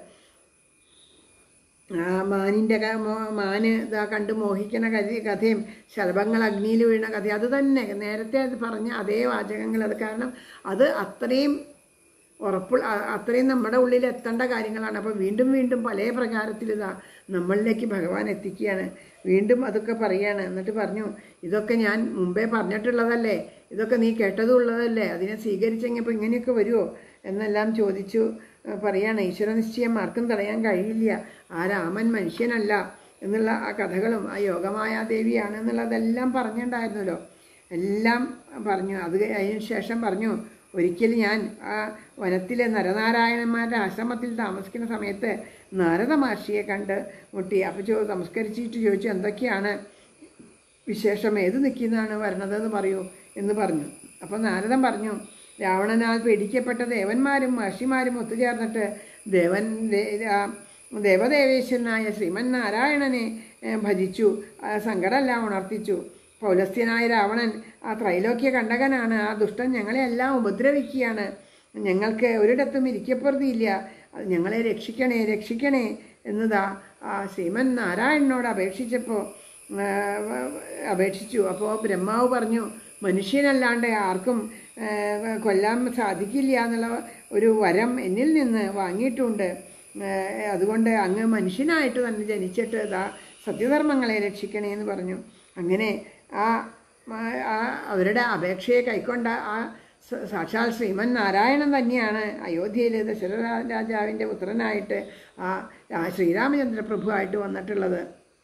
A: ആ മാനിൻ്റെ ക- മോ- മാന് ഇതാ കണ്ട് മോഹിക്കണ കഥ കഥയും ശലഭങ്ങൾ അഗ്നിയിൽ വീണ കഥ അത് തന്നെ നേരത്തെ അത് പറഞ്ഞ അതേ വാചകങ്ങൾ അത് കാരണം അത് അത്രയും ഉറപ്പ് അ- അത്രയും നമ്മുടെ ഉള്ളിൽ എത്തേണ്ട കാര്യങ്ങളാണ് അപ്പോൾ വീണ്ടും വീണ്ടും പല പ്രകാരത്തിൽ ഇതാ നമ്മളിലേക്ക് ഭഗവാൻ എത്തിക്കുകയാണ് വീണ്ടും അതൊക്കെ പറയാണ് എന്നിട്ട് പറഞ്ഞു ഇതൊക്കെ ഞാൻ മുമ്പേ പറഞ്ഞിട്ടുള്ളതല്ലേ ഇതൊക്കെ നീ കേട്ടതുള്ളതല്ലേ അതിനെ സ്വീകരിച്ചെങ്കിൽ ഇങ്ങനെയൊക്കെ വരുമോ എന്നെല്ലാം ചോദിച്ചു ഏഹ് പറയാണ് ഈശ്വരനിശ്ചയം ആർക്കും തടയാൻ കഴിയില്ല ആ രാമൻ മനുഷ്യനല്ല എന്നുള്ള ആ കഥകളും ആ യോഗമായ ദേവിയാണ് എന്നുള്ളതെല്ലാം പറഞ്ഞിട്ടുണ്ടായിരുന്നല്ലോ എല്ലാം പറഞ്ഞു അത് കഴി- അതിന് ശേഷം പറഞ്ഞു ഒരിക്കൽ ഞാൻ ആ വനത്തിലെ നരനാരായണന്മാരുടെ ആശ്രമത്തിൽ താമസിക്കുന്ന സമയത്ത് നാരദ മഹർഷിയെ കണ്ട് മുട്ടി അപ്പോൾ ചോ നമസ്കരിച്ചിട്ട് ചോദിച്ചു എന്തൊക്കെയാണ് വിശേഷം ഏത് നിൽക്കുന്നതാണ് വരണതെന്ന് പറയൂ എന്ന് പറഞ്ഞു അപ്പോൾ നാരദൻ പറഞ്ഞു രാവണനാൽ പീഡിക്കപ്പെട്ട ദേവന്മാരും മഹർഷിമാരും ഒത്തുചേർന്നിട്ട് ദേവൻ ദേ- ആ ദേവദേവേശ്വരനായ ശ്രീമൻ നാരായണനെ ഏ, ഭജിച്ചു ആ സങ്കടമെല്ലാം ഉണർത്തിച്ചു പൗലസ്ത്യനായ രാവണൻ ആ ത്രൈലോക്യ കണ്ടകനാണ് ആ ദുഷ്ടൻ ഞങ്ങളെ എല്ലാം ഉപദ്രവിക്കുകയാണ് ഞങ്ങൾക്ക് ഒരിടത്തും ഇരിക്കപ്പുറതിയില്ല അത് ഞങ്ങളെ രക്ഷിക്കണേ രക്ഷിക്കണേ എന്നതാ ആ ശ്രീമൻ നാരായണനോട് അപേക്ഷിച്ചപ്പോൾ ആ, അപേക്ഷിച്ചു അപ്പോൾ ബ്രഹ്മാവ് പറഞ്ഞു മനുഷ്യനല്ലാണ്ട് ആർക്കും ആ, കൊല്ലാൻ സാധിക്കില്ല എന്നുള്ള ഒരു വരം എന്നിൽ നിന്ന് വാങ്ങിയിട്ടുണ്ട് ആ, അതുകൊണ്ട് അങ്ങ് മനുഷ്യനായിട്ട് തന്നെ ജനിച്ചിട്ട് ഇതാ സത്യധർമ്മങ്ങളെ രക്ഷിക്കണേ എന്ന് പറഞ്ഞു അങ്ങനെ ആ ആ- ആ അവരുടെ അപേക്ഷയെ കൈക്കൊണ്ട ആ സ- സാക്ഷാൽ ശ്രീമൻ നാരായണൻ തന്നെയാണ് അയോധ്യയിലെ ദശരഥ രാജാവിൻ്റെ പുത്രനായിട്ട് ആ ആ ശ്രീരാമചന്ദ്ര പ്രഭുവായിട്ട് വന്നിട്ടുള്ളത്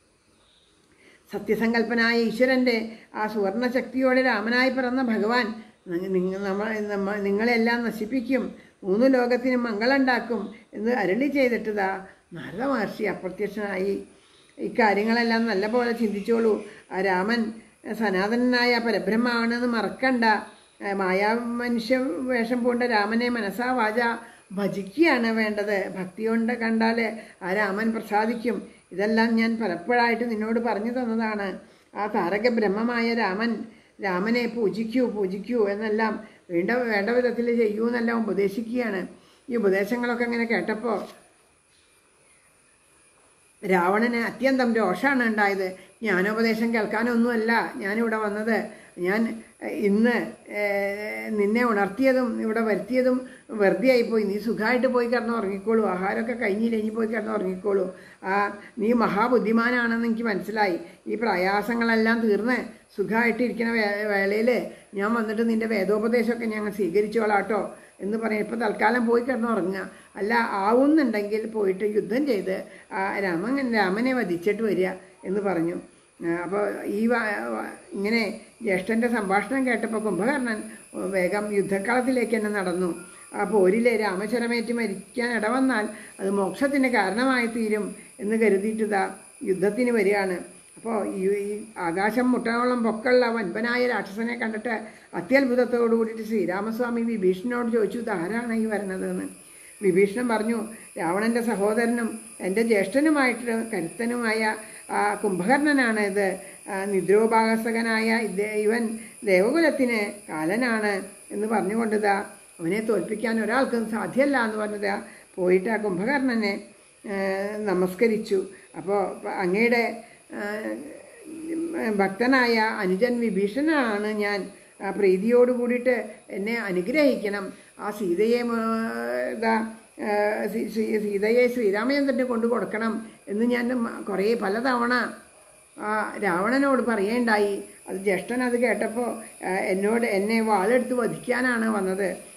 A: സത്യസങ്കല്പനായ ഈശ്വരൻ്റെ ആ സുവർണ ശക്തിയോടെ രാമനായി പിറന്ന ഭഗവാൻ നി- നിങ്ങ- നമ്മ നമ്മ- നിങ്ങളെല്ലാം നശിപ്പിക്കും മൂന്ന് ലോകത്തിനും മംഗളുണ്ടാക്കും എന്ന് അരളി ചെയ്തിട്ടതാ നാരദ മഹർഷി അപ്രത്യക്ഷനായി ഇക്കാര്യങ്ങളെല്ലാം നല്ലപോലെ ചിന്തിച്ചോളൂ ആ രാമൻ സനാതനനായ പരബ്രഹ്മമാണെന്ന് മറക്കണ്ട ആ, മായാ മനുഷ്യ വേഷം പൂണ്ട രാമനെ മനസ്സാ വാച ഭജിക്കുകയാണ് വേണ്ടത് ഭക്തി കൊണ്ട് കണ്ടാൽ ആ രാമൻ പ്രസാദിക്കും ഇതെല്ലാം ഞാൻ പലപ്പോഴായിട്ട് നിന്നോട് പറഞ്ഞു തന്നതാണ് ആ താരക ബ്രഹ്മമായ രാമൻ രാമനെ പൂജിക്കൂ പൂജിക്കൂ എന്നെല്ലാം വേണ്ട വേണ്ട വിധത്തിൽ ചെയ്യൂ എന്നെല്ലാം ഉപദേശിക്കുകയാണ് ഈ ഉപദേശങ്ങളൊക്കെ ഇങ്ങനെ കേട്ടപ്പോൾ രാവണന് അത്യന്തം രോഷമാണ് ഉണ്ടായത് ജ്ഞാനോപദേശം കേൾക്കാനൊന്നുമല്ല ഞാനിവിടെ വന്നത് ഞാൻ ഏഹ്, ഇന്ന് ഏഹ്, നിന്നെ ഉണർത്തിയതും ഇവിടെ വരുത്തിയതും വെറുതെ ആയിപ്പോയി നീ സുഖമായിട്ട് പോയി കിടന്ന് ഉറങ്ങിക്കോളൂ ആഹാരമൊക്കെ കഴിഞ്ഞില്ല ഇനി പോയി കിടന്ന് ഉറങ്ങിക്കോളൂ ആ നീ മഹാബുദ്ധിമാനാണെന്ന് എനിക്ക് മനസ്സിലായി ഈ പ്രയാസങ്ങളെല്ലാം തീർന്ന് സുഖമായിട്ടിരിക്കുന്ന വേ വേളയിൽ ഞാൻ വന്നിട്ട് നിൻ്റെ വേദോപദേശമൊക്കെ ഞങ്ങൾ സ്വീകരിച്ചോളാട്ടോ എന്ന് പറയും ഇപ്പോൾ തൽക്കാലം പോയി കിടന്ന് ഉറങ്ങുക അല്ല ആവുന്നുണ്ടെങ്കിൽ പോയിട്ട് യുദ്ധം ചെയ്ത് ആ രാമൻ രാമനെ വധിച്ചിട്ട് വരിക എന്ന് പറഞ്ഞു അപ്പോൾ ഈ വ- വ- ഇങ്ങനെ ജ്യേഷ്ഠൻ്റെ സംഭാഷണം കേട്ടപ്പോൾ കുംഭകർണൻ വേഗം യുദ്ധക്കളത്തിലേക്ക് തന്നെ നടന്നു ആ പോരിലെ രാമചരമേറ്റ് മരിക്കാൻ ഇടവന്നാൽ അത് മോക്ഷത്തിന് കാരണമായി തീരും എന്ന് കരുതിയിട്ടിതാ യുദ്ധത്തിന് വരികയാണ് അപ്പോൾ ഈ ഈ ആകാശം മുട്ടോളം പൊക്കമുള്ള വൻപനായ രാക്ഷസനെ കണ്ടിട്ട് അത്യത്ഭുതത്തോടു കൂടിയിട്ട് ശ്രീരാമസ്വാമി വിഭീഷണനോട് ചോദിച്ചു ഇതാരാണ് ഈ വരണതെന്ന് വിഭീഷണൻ പറഞ്ഞു രാവണൻ്റെ സഹോദരനും എൻ്റെ ജ്യേഷ്ഠനുമായിട്ട് കരുത്തനുമായ ആ കുംഭകർണനാണ് ഇത് ആ, നിദ്രോപാസകനായ ഇദ്ദേ- ഇവൻ ദേവകുലത്തിന് കാലനാണ് എന്ന് പറഞ്ഞുകൊണ്ടിതാ അവനെ തോൽപ്പിക്കാൻ ഒരാൾക്കും സാധ്യമല്ല എന്ന് പറഞ്ഞതാ പോയിട്ട് ആ കുംഭകർണനെ ആ, നമസ്കരിച്ചു അപ്പോൾ അങ്ങയുടെ ആ, ഭക്തനായ അനുജൻ വിഭീഷണനാണ് ഞാൻ ആ പ്രീതിയോട് കൂടിയിട്ട് എന്നെ അനുഗ്രഹിക്കണം ആ സീതയെ ആ, ഇതാ ആ, സീ- സീ- സീതയെ ശ്രീരാമചന്ദ്രന് കൊണ്ടു കൊടുക്കണം എന്ന് ഞാൻ മ- കുറേ പലതവണ ആ രാവണനോട് പറയേണ്ടായി അത് ജ്യേഷ്ഠൻ അത് കേട്ടപ്പോൾ ആ, എന്നോട് എന്നെ വാളെടുത്ത് വധിക്കാനാണ് വന്നത്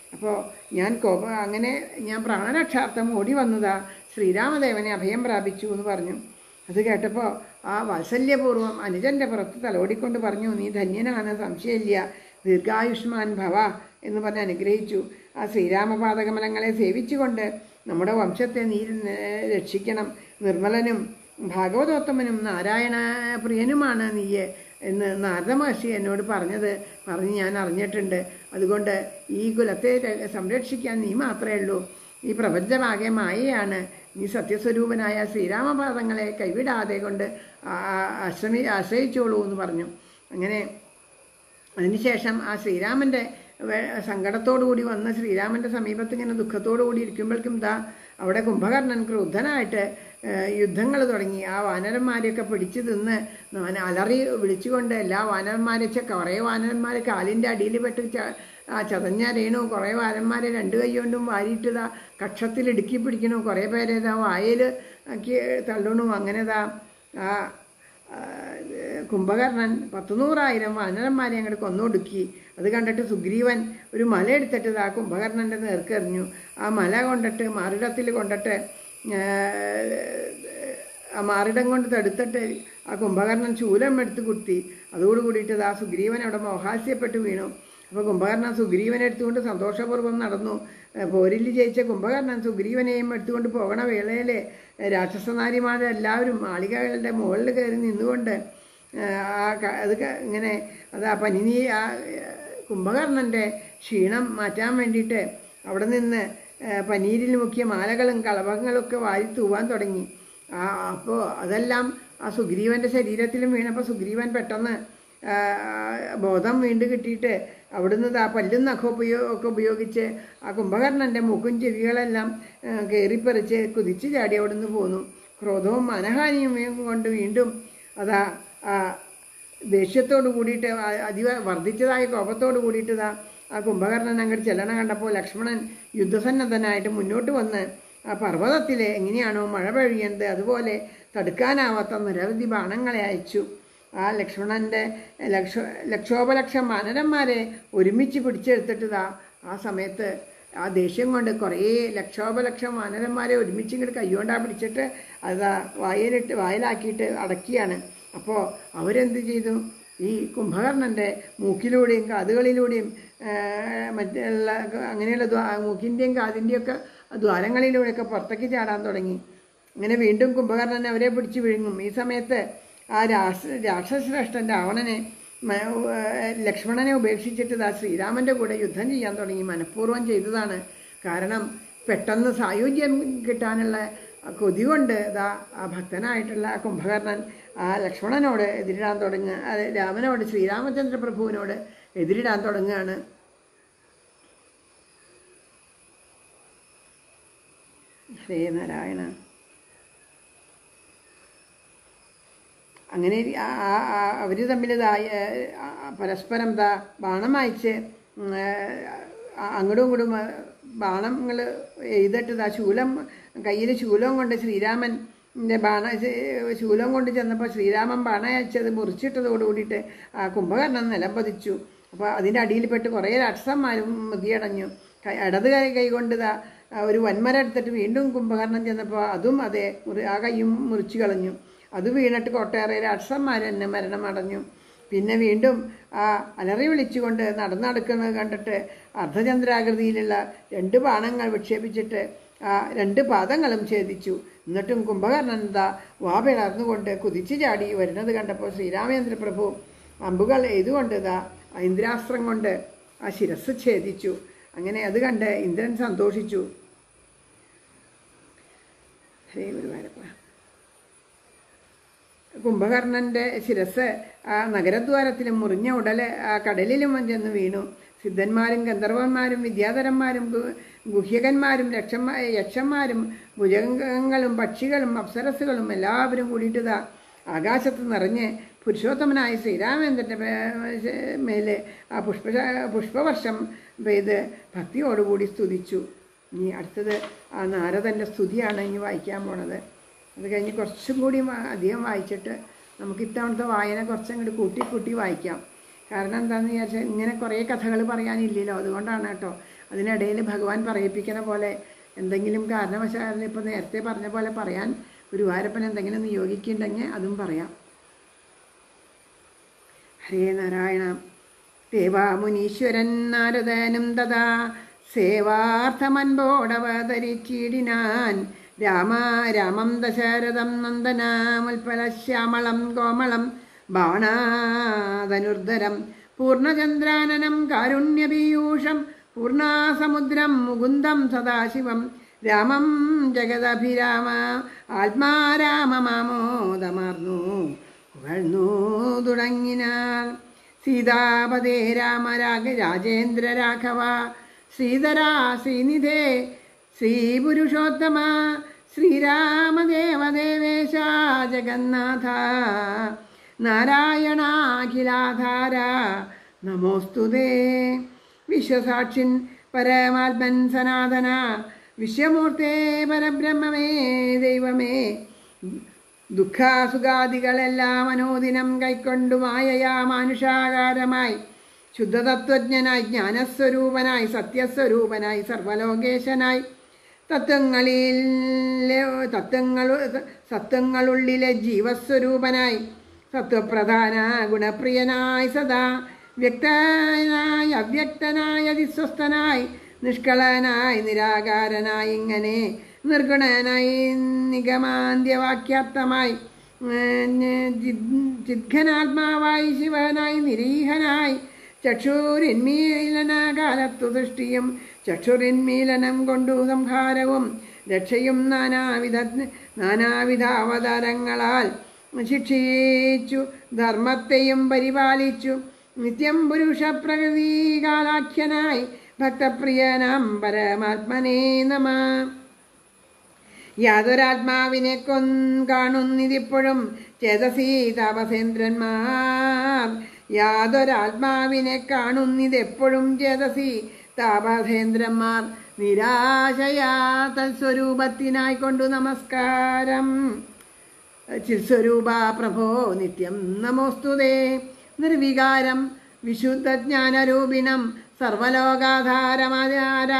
A: അപ്പോൾ ഞാൻ കോപ അങ്ങനെ ഞാൻ പ്രാണരക്ഷാർത്ഥം ഓടി വന്നതാ ശ്രീരാമദേവനെ അഭയം പ്രാപിച്ചു എന്ന് പറഞ്ഞു അത് കേട്ടപ്പോൾ ആ വാത്സല്യപൂർവ്വം അനുജൻ്റെ പുറത്ത് തലോടിക്കൊണ്ട് പറഞ്ഞു നീ ധന്യനാണ് സംശയമില്ല ദീർഘായുഷ്മാൻ ഭവ എന്ന് പറഞ്ഞ് അനുഗ്രഹിച്ചു ആ ശ്രീരാമപാദകമലങ്ങളെ സേവിച്ചുകൊണ്ട് നമ്മുടെ വംശത്തെ നീ ഏർ, രക്ഷിക്കണം നിർമ്മലനും ഭാഗവതോത്തമനും നാരായണ പ്രിയനുമാണ് നീയെ എന്ന് നാരദ മഹർഷി എന്നോട് പറഞ്ഞത് പറഞ്ഞ് ഞാൻ അറിഞ്ഞിട്ടുണ്ട് അതുകൊണ്ട് ഈ കുലത്തെ ര- സംരക്ഷിക്കാൻ നീ മാത്രമേ ഉള്ളൂ ഈ പ്രപഞ്ചമാകെ മായയാണ് നീ സത്യസ്വരൂപനായ ശ്രീരാമപാദങ്ങളെ കൈവിടാതെ കൊണ്ട് ആ- ആ- ആശ്രമി ആശ്രയിച്ചോളൂ എന്ന് പറഞ്ഞു അങ്ങനെ അതിനുശേഷം ആ ശ്രീരാമൻ്റെ വേ- സങ്കടത്തോടുകൂടി വന്ന് ശ്രീരാമൻ്റെ സമീപത്ത് ഇങ്ങനെ ദുഃഖത്തോടു കൂടി ഇരിക്കുമ്പോഴേക്കും ദാ അവിടെ കുംഭകർണൻ ക്രുദ്ധനായിട്ട് യുദ്ധങ്ങൾ തുടങ്ങി ആ വാനരന്മാരെയൊക്കെ പിടിച്ചു തിന്ന് നാന- അലറി വിളിച്ചുകൊണ്ട് എല്ലാ വാനരന്മാരെ ചെ- കുറേ വാനരന്മാർ കാലിൻ്റെ അടിയിൽ പെട്ട് ച- ആ ചതഞ്ഞ രേണു കുറേ വാനന്മാരെ രണ്ട് കൈ കൊണ്ടും വാരിയിട്ടതാ കക്ഷത്തിൽ ഇടുക്കി പിടിക്കണു കുറേ പേരെ ഇതാ വായിൽ ആക്കി തള്ളണു അങ്ങനെ ഇതാ ആ ആ, കുംഭകർണൻ പത്തുനൂറായിരം വാനരന്മാരെ അങ്ങോട്ട് കൊന്നൊടുക്കി അത് കണ്ടിട്ട് സുഗ്രീവൻ ഒരു മല എടുത്തിട്ട് ആ കുംഭകർണൻ്റെ നേർക്കെറിഞ്ഞു ആ മല കൊണ്ടിട്ട് മാറിടത്തിൽ കൊണ്ടിട്ട് ആ, ആ മാറിടം കൊണ്ട് തടുത്തിട്ട് ആ കുംഭകർണൻ ശൂലം എടുത്ത് കുത്തി അതോട് കൂടിയിട്ട് ആ സുഗ്രീവൻ അവിടെ മോഹാസ്യപ്പെട്ട് വീണു അപ്പോൾ കുംഭകർണൻ സുഗ്രീവനെ എടുത്തുകൊണ്ട് സന്തോഷപൂർവ്വം നടന്നു ഏ, പോരിൽ ജയിച്ച കുംഭകർണൻ സുഗ്രീവനെയും എടുത്തുകൊണ്ട് പോകണ വേളയിൽ രാക്ഷസനാരിമാരെല്ലാവരും മാളികകളുടെ മുകളിൽ കയറി നിന്നുകൊണ്ട് ഏ, ആ ക- അത് ക- ഇങ്ങനെ അത് ആ പനിനീ ആ ഏ, കുംഭകർണൻ്റെ ക്ഷീണം മാറ്റാൻ വേണ്ടിയിട്ട് അവിടെ നിന്ന് ഏ, പനീരിൽ മുക്കിയ മാലകളും കളഭങ്ങളും ഒക്കെ വാരി തൂവാൻ തുടങ്ങി ആ അപ്പോൾ അതെല്ലാം ആ സുഗ്രീവൻ്റെ ശരീരത്തിലും വീണപ്പോൾ സുഗ്രീവൻ പെട്ടെന്ന് ആ, ബോധം വീണ്ടും കിട്ടിയിട്ട് അവിടുന്ന് ആ പല്ലും നഖം ഉപയോ ഒക്കെ ഉപയോഗിച്ച് ആ കുംഭകർണൻ്റെ മൂക്കും ചെവികളെല്ലാം ആ, കയറിപ്പറിച്ച് കുതിച്ചു ചാടി അവിടുന്ന് പോന്നു ക്രോധവും മനഹാനിയും കൊണ്ട് വീണ്ടും അതാ ആ ദേഷ്യത്തോട് കൂടിയിട്ട് ആ- അതി വർദ്ധിച്ചതായ കോപത്തോട് കൂടിയിട്ട് ഇതാ ആ കുംഭകർണൻ അങ്ങോട്ട് ചെല്ലണ കണ്ടപ്പോൾ ലക്ഷ്മണൻ യുദ്ധസന്നദ്ധനായിട്ട് മുന്നോട്ട് വന്ന് ആ പർവ്വതത്തിൽ എങ്ങനെയാണോ മഴ പെയ്യുന്നത് അതുപോലെ തടുക്കാനാവാത്ത നിരവധി ബാണങ്ങളെ അയച്ചു ആ ലക്ഷ്മണൻ്റെ ലക്ഷ ലക്ഷോപലക്ഷം വാനരന്മാരെ ഒരുമിച്ച് പിടിച്ചെടുത്തിട്ടതാ ആ സമയത്ത് ആ ദേഷ്യം കൊണ്ട് കുറേ ലക്ഷോപലക്ഷം വാനരന്മാരെ ഒരുമിച്ച് ഇങ്ങോട്ട് കൈകൊണ്ടാ പിടിച്ചിട്ട് അതാ വായിലിട്ട് വായിലാക്കിയിട്ട് അടക്കിയാണ് അപ്പോൾ അവരെന്ത് ചെയ്തു ഈ കുംഭകർണൻ്റെ മൂക്കിലൂടെയും കാതുകളിലൂടെയും ആ, മറ്റുള്ള അങ്ങനെയുള്ള ദ്വാ മൂക്കിൻ്റെയും കാതിൻ്റെയും ഒക്കെ ദ്വാരങ്ങളിലൂടെയൊക്കെ പുറത്തേക്ക് ചാടാൻ തുടങ്ങി അങ്ങനെ വീണ്ടും കുംഭകർണൻ അവരെ പിടിച്ചു വിഴുങ്ങും ഈ സമയത്ത് ആ രാക്ഷ രാക്ഷസശ്രേഷ്ഠൻ രാവണനെ മ- ഏർ ലക്ഷ്മണനെ ഉപേക്ഷിച്ചിട്ട് ദാ ശ്രീരാമൻ്റെ കൂടെ യുദ്ധം ചെയ്യാൻ തുടങ്ങി മനഃപൂർവ്വം ചെയ്തതാണ് കാരണം പെട്ടെന്ന് സായുജ്യം കിട്ടാനുള്ള ആ കൊതി കൊണ്ട് ദാ ആ ഭക്തനായിട്ടുള്ള ആ കുംഭകർണൻ ആ ലക്ഷ്മണനോട് എതിരിടാൻ തുടങ്ങുക അത് രാമനോട് ശ്രീരാമചന്ദ്ര പ്രഭുവിനോട് എതിരിടാൻ തുടങ്ങുകയാണ് ഹരേ നാരായണ അങ്ങനെ അവർ തമ്മിൽ ഇതാ ഏ, ആ, പരസ്പരം ദാ ബാണം അയച്ച് ഉം, ഏ, ആ, അങ്ങോട്ടും ഇങ്ങോട്ടും ബാണങ്ങൾ എഴുതിട്ട് ദാ ശൂലം കയ്യിൽ ശൂലം കൊണ്ട് ശ്രീരാമൻ ബാണ ശൂലം കൊണ്ട് ചെന്നപ്പോൾ ശ്രീരാമൻ ബാണ അയച്ചത് മുറിച്ചിട്ടതോട് കൂടിയിട്ട് ആ കുംഭകർണൻ നിലം പതിച്ചു അപ്പോൾ അതിൻ്റെ അടിയിൽപ്പെട്ട് കുറേ രാക്ഷസന്മാരും മതിയടഞ്ഞു കൈ ഇടത് കൈ കൈ കൊണ്ട് ദാ ആ, ഒരു വന്മരം എടുത്തിട്ട് വീണ്ടും കുംഭകർണൻ ചെന്നപ്പോൾ അതും അതെ മുറി ആ കൈയും മുറിച്ചു കളഞ്ഞു അത് വീണിട്ട് കൊട്ടേറെ രാക്ഷസന്മാർ തന്നെ മരണമടഞ്ഞു പിന്നെ വീണ്ടും ആ അലറി വിളിച്ചുകൊണ്ട് നടന്നു നടക്കുന്നത് കണ്ടിട്ട് അർദ്ധചന്ദ്രാകൃതിയിലുള്ള രണ്ട് ബാണങ്ങൾ വിക്ഷേപിച്ചിട്ട് ആ രണ്ട് പാദങ്ങളും ഛേദിച്ചു എന്നിട്ടും കുംഭകർണൻ എന്താ വാ പിളർന്നുകൊണ്ട് കുതിച്ചു ചാടി വരുന്നത് കണ്ടപ്പോൾ ശ്രീരാമചന്ദ്ര പ്രഭു അമ്പുകൾ എഴുതുകൊണ്ട് ഇതാ ആ ഇന്ദ്രാസ്ത്രം കൊണ്ട് ആ ശിരസ് ഛേദിച്ചു അങ്ങനെ അത് കണ്ട് ഇന്ദ്രൻ സന്തോഷിച്ചു ഹരേ ഗുരുവായൂരപ്പ കുംഭകർണൻ്റെ ശിരസ് ആ നഗരദ്വാരത്തിലും മുറിഞ്ഞ ഉടല് ആ കടലിലും ചെന്ന് വീണു സിദ്ധന്മാരും ഗന്ധർവന്മാരും വിദ്യാധരന്മാരും ഗു- ഗുഹ്യകന്മാരും രക്ഷന്മാ യക്ഷന്മാരും ഭുജംഗങ്ങളും പക്ഷികളും അപ്സരസുകളും എല്ലാവരും കൂടിയിട്ടിതാ ആകാശത്ത് നിറഞ്ഞ് പുരുഷോത്തമനായ ശ്രീരാമേന്ദ്രൻ്റെ മേ- മേലെ ആ പുഷ്പ പുഷ്പവർഷം പെയ്ത് ഭക്തിയോടുകൂടി സ്തുതിച്ചു ഇനി അടുത്തത് ആ നാരദൻ്റെ സ്തുതിയാണ് ഇനി വായിക്കാൻ പോണത് അത് കഴിഞ്ഞ് കുറച്ചും കൂടി വാ- അധികം വായിച്ചിട്ട് നമുക്ക് ഇത്തവണത്തെ വായന കുറച്ചും കൂടി കൂട്ടി കൂട്ടി വായിക്കാം കാരണം എന്താണെന്ന് വിചാരിച്ചാൽ ഇങ്ങനെ കുറേ കഥകൾ പറയാനില്ലല്ലോ അതുകൊണ്ടാണ് കേട്ടോ അതിനിടയിൽ ഭഗവാൻ പറയിപ്പിക്കുന്ന പോലെ എന്തെങ്കിലും കാരണവശാലിന് ഇപ്പോൾ നേരത്തെ പറഞ്ഞ പോലെ പറയാൻ ഗുരുവായൂരപ്പൻ എന്തെങ്കിലും നിയോഗിക്കുന്നുണ്ടെങ്കിൽ അതും പറയാം ഹരേ നാരായണ ദേവാമുനീശ്വരൻ നാരദനും തഥാ സേവാർത്ഥമൻപോടവതരിച്ചിടിനാൻ രാമ രാമം ദശരഥം നന്ദനാമുൽപ്പലശ്യാമളം കോമളം ബാണാതനുർധരം പൂർണ്ണചന്ദ്രാനനം കാരുണ്യപീയൂഷം പൂർണാസമുദ്രം മുകുന്ദം സദാശിവം രാമം ജഗദഭിരാമ ആത്മാരാമമാമോദമാർന്നു പുകഴ്ന്നു തുടങ്ങിനാൾ സീതാപതേ രാമരാഗ രാജേന്ദ്ര രാഘവ ശ്രീധരാ ശ്രീനിധേ ശ്രീപുരുഷോത്തമ ശ്രീരാമദേവദേവേശ ജഗന്നാഥ നാരായണാഖിലാധാര നമോസ്തുതേ വിശ്വസാക്ഷിൻ പരമാത്മൻ സനാതന വിശ്വമൂർത്തേ പരബ്രഹ്മമേ ദൈവമേ ദുഃഖാസുഖാദികളെല്ലാം മനോദിനം കൈക്കൊണ്ടു മായയാ മാനുഷാകാരമായി ശുദ്ധതത്വജ്ഞനായി ജ്ഞാനസ്വരൂപനായി സത്യസ്വരൂപനായി സർവലോകേശനായി തത്വങ്ങളിൽ തത്വങ്ങൾ സത്വങ്ങളുള്ളിലെ ജീവസ്വരൂപനായി സത്വപ്രധാന ഗുണപ്രിയനായി സദാ വ്യക്തനായി അവ്യക്തനായി അതിസ്വസ്ഥനായി നിഷ്കളനായി നിരാകാരനായി ഇങ്ങനെ നിർഗുണനായി നിഗമാന്ത്യവാക്യാർത്ഥമായി ചിദ്ഘനാത്മാവായി ശിവനായി നിരീഹനായി ചക്ഷുരിന്മീലന കാലത്തു ദൃഷ്ടിയും ചക്ഷുരിന്മീലനം കൊണ്ടു സംഹാരവും രക്ഷയും നാനാവിധ നാനാവിധ അവതാരങ്ങളാൽ ശിക്ഷിച്ചു ധർമ്മത്തെയും പരിപാലിച്ചു നിത്യം പുരുഷ പ്രകൃതി കാലാഖ്യനായി ഭക്തപ്രിയനാം പരമാത്മനേ നമ യാതൊരാത്മാവിനെ കൊൻ കാണുന്നിതിപ്പോഴും ചേതസീ താപസേന്ദ്രന്മാർ യാതൊരാത്മാവിനെ കാണുന്നിതെപ്പോഴും ചേതസി താപസേന്ദ്രന്മാർ നിരാശയാ തൽസ്വരൂപത്തിനായി കൊണ്ടു നമസ്കാരം ചിൽസ്വരൂപ പ്രഭോ നിത്യം നമോസ്തുതേ നിർവികാരം വിശുദ്ധജ്ഞാനരൂപിണം സർവലോകാധാരമാധാര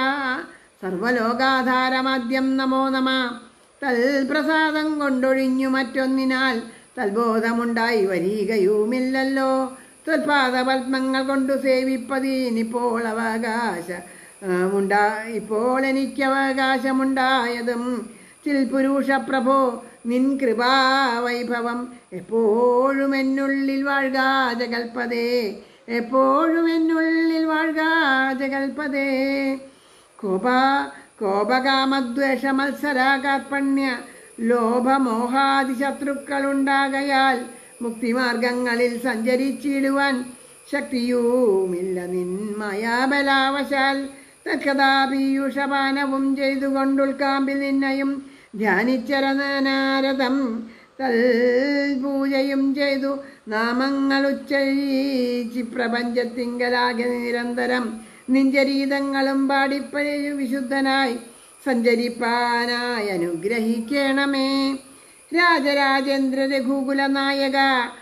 A: സർവലോകാധാരമാദ്യം നമോ നമ തൽപ്രസാദം കൊണ്ടൊഴിഞ്ഞു മറ്റൊന്നിനാൽ തൽബോധമുണ്ടായി വരികയുമില്ലല്ലോ ത്വൽപാദപത്മങ്ങൾ കൊണ്ടു സേവിപ്പതിനിപ്പോൾ അവകാശ മുണ്ടാ ഇപ്പോൾ എനിക്ക് അവകാശമുണ്ടായതും ചിൽ പുരുഷ പ്രഭോ നിൻ കൃപാവൈഭവം എപ്പോഴും എന്നുള്ളിൽ വാഴ്കാജകൽപ്പതേ എപ്പോഴും എന്നുള്ളിൽ വാഴ്കാജകൽപ്പതേ കോപ കോപകാമദ്വേഷ മത്സര കാർപ്പണ്യ ലോഭമോഹാദി ശത്രുക്കളുണ്ടാകയാൽ മുക്തിമാർഗങ്ങളിൽ സഞ്ചരിച്ചിടുവാൻ ശക്തിയുമില്ല നിൻ മായാബലാവശാൽ തക്കഥാ പീയൂഷപാനവും ചെയ്തുകൊണ്ടുൾക്കാമ്പിൽ നിന്നയും ധ്യാനിച്ചരനാരദം തൽ പൂജയും ചെയ്തു നാമങ്ങൾ ഉച്ചരിച്ച് പ്രപഞ്ചത്തിങ്കലാകെ നിരന്തരം നിഞ്ചരീതങ്ങളും പാടിപ്പഴയു വിശുദ്ധനായി സഞ്ചരിപ്പാനായി അനുഗ്രഹിക്കണമേ രാജരാജേന്ദ്ര രഘുകുല നായക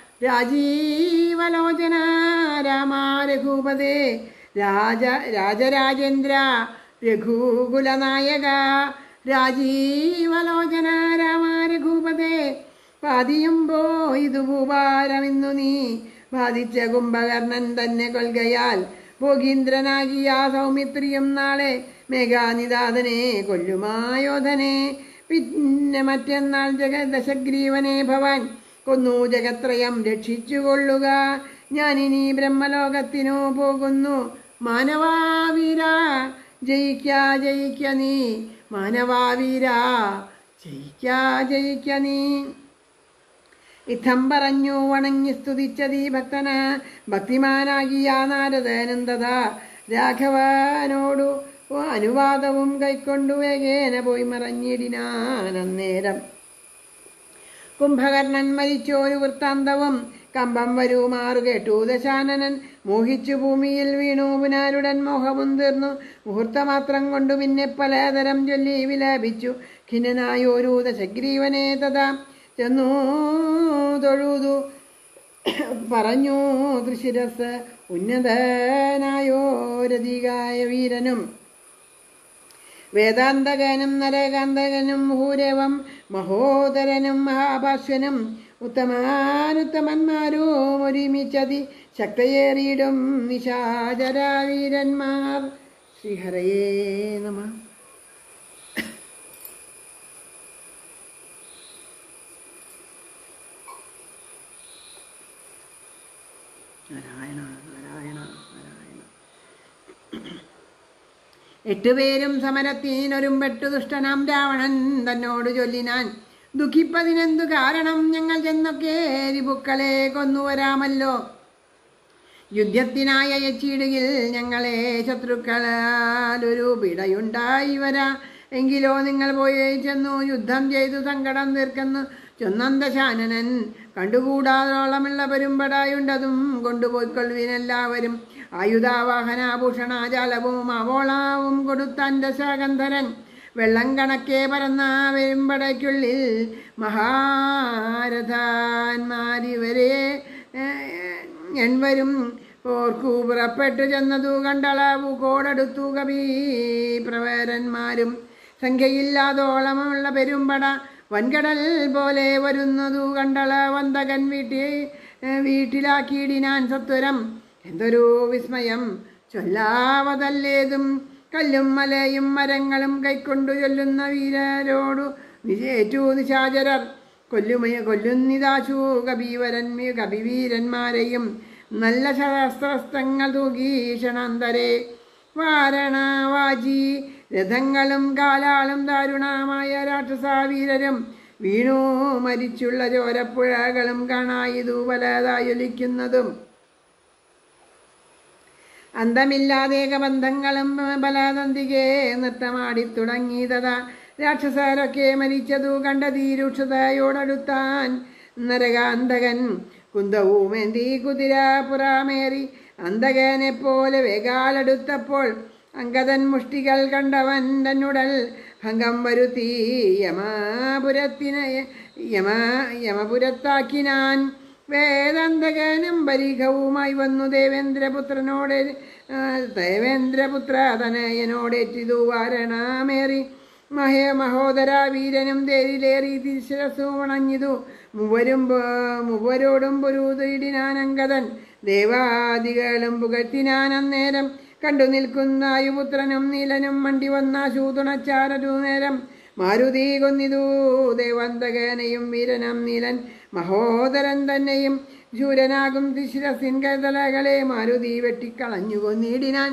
A: രാജീവലോചന രാമ രഘുപതേ രാജ രാജരാജേന്ദ്ര രഘുകുല നായക രാജീവലോചന രാമ രഘുപതേ പാതിയുമ്പോ ഇതു ഭൂപാരമിന്നു നീ ബാധിച്ച കുംഭകർണൻ തന്നെ കൊൽകയാൽ ഭോഗീന്ദ്രനാകിയ സൗമിത്രിയും നാളെ മേഘാനിദാതനെ കൊല്ലുമായോധനെ പിന്നെ മറ്റന്നാൾ ജഗദശഗ്രീവനെ ഭവാൻ കൊന്നു ജഗത്രയം രക്ഷിച്ചുകൊള്ളുക ഞാനിനി ബ്രഹ്മലോകത്തിനു പോകുന്നു മാനവാവീര ജയിക്ക ജയിക്ക നീ മാനവാവീര ജയിക്ക ജയിക്ക നീ ഇത്തം പറഞ്ഞു വണങ്ങി സ്തുതിച്ചതീ ഭക്തന ഭക്തിമാനാകിയ നാരദനന്ദത രാഘവനോടു അനുവാദവും കൈക്കൊണ്ടു വേഗേന പോയി മറഞ്ഞിടിനാനന്നേരം കുംഭകർണൻ മരിച്ചോരു വൃത്താന്തവും കമ്പം വരുമാറു കേട്ടു ദശാനനൻ മോഹിച്ചു ഭൂമിയിൽ വീണു പുനാരുടൻ മോഹവും തീർന്നു മുഹൂർത്തമാത്രം കൊണ്ടു പിന്നെ പലതരം ചൊല്ലി വിലപിച്ചു ഖിന്നനായോരു ദശഗ്രീവനെ തഥാ ചെന്നു തൊഴുതു പറഞ്ഞു തൃശിരസ് ഉന്നതനായോരധികായ വീരനും വേദാന്തകനും നരകാന്തകനും ഭൂരവം മഹോദരനും മഹാഭാസ്വനും ഉത്തമാനുത്തമന്മാരും ഒരുമിച്ചതി ശക്തയേറിയിടും നിശാചരാവീരന്മാർ ശ്രീഹരയേ നമ നാരായണ നാരായണ നാരായണ എട്ടുപേരും സമരത്തിനൊരുമ്പെട്ടു ദുഷ്ടനാം രാവണൻ തന്നോട് ചൊല്ലിനാൻ ദുഃഖിപ്പതിനെന്തു കാരണം ഞങ്ങൾ ചെന്നൊക്കെ എരിപുക്കളെ കൊന്നുവരാമല്ലോ യുദ്ധത്തിനായി അയച്ചിടുകിൽ ഞങ്ങളെ ശത്രുക്കളാൽ ഒരു പിടയുണ്ടായി വരാ എങ്കിലോ നിങ്ങൾ പോയി ചെന്നു യുദ്ധം ചെയ്തു സങ്കടം തീർക്കുന്നു ചൊന്നന്തശാനനൻ കണ്ടുകൂടാതോളമുള്ള പെരുമ്പടായുണ്ടതും കൊണ്ടുപോയിക്കൊള്ളുവിനെല്ലാവരും ആയുധാവാഹനാഭൂഷണാജാലവും അവോളാവും കൊടുത്താൻ ദശാകന്ധരൻ വെള്ളം കണക്കെ പറന്ന വരുമ്പടയ്ക്കുള്ളിൽ മഹാരഥാന്മാരിവരെ എൺവരും ഓർക്കു പുറപ്പെട്ടു ചെന്നതു കണ്ടളവു കോടടുത്തു കവി പ്രവരന്മാരും സംഖ്യയില്ലാതോളമുള്ള പെരുമ്പട വൻകടൽ പോലെ വരുന്നതു കണ്ടള വന്തകൻ വീട്ടി വീട്ടിലാക്കിയിടിനാൻ സത്വരം എന്തൊരു വിസ്മയം ചൊല്ലാവതല്ലേതും കല്ലും മലയും മരങ്ങളും കൈക്കൊണ്ടു ചൊല്ലുന്ന വീരരോടു വിജയിച്ചു നിശാചരർ കൊല്ലുമയ കൊല്ലുന്നിതാശു കബീവരൻ കപിവീരന്മാരെയും നല്ല ശസ്ത്രസ്ത്രങ്ങൾ തൂകി ക്ഷണാന്തരെ വാരണവാജി രഥങ്ങളും കാലാളും ദാരുണമായ രാക്ഷസാവീരരും വീണു മരിച്ചുള്ള ചോരപ്പുഴകളും കാണായിതു പലതായൊലിക്കുന്നതും അന്തമില്ലാതേകബന്ധങ്ങളും ബലാതന്തികെ നൃത്തമാടി തുടങ്ങിയതാ രാക്ഷസരൊക്കെ മരിച്ചതു കണ്ട തീരൂക്ഷതയോടടുത്താൻ നരകാന്തകൻ കുന്തവുമേന്തി കുതിര പുറാമേറി അന്തകനെ പോലെ വേഗാലടുത്തപ്പോൾ അങ്കദൻ മുഷ്ടികൾ കണ്ടവൻ തന്നുടൽ ഭംഗം വരുത്തി യമാപുരത്തിന് യമ യമപുരത്താക്കിനാൻ വേദാന്തകനും ബലിഘവുമായി വന്നു ദേവേന്ദ്രപുത്രനോട് ആ, ദേവേന്ദ്രപുത്ര തനയനോടേറ്റിതു വാരണാമേറി മഹേ മഹോദര വീരനും തേരിലേറി തിരിശിരസു വണഞ്ഞിതു മൂവരും പ- മൂവരോടും പൊരുതിടിനാനങ്കതൻ ദേവാദികളും പുകഴ്ത്തിനാൻ അന്നേരം കണ്ടു നിൽക്കുന്ന ആയുപുത്രനും നീലനും മണ്ടി വന്ന ശൂതുണച്ചാരരു നേരം മാരുതി കൊന്നിതു ദേവന്തകനെയും വീരനം നീലൻ മഹോദരൻ തന്നെയും ശൂരനാകും തിശിരസിൻ കതലകളെ മാരുതി വെട്ടിക്കളഞ്ഞു കൊന്നിടിനാൻ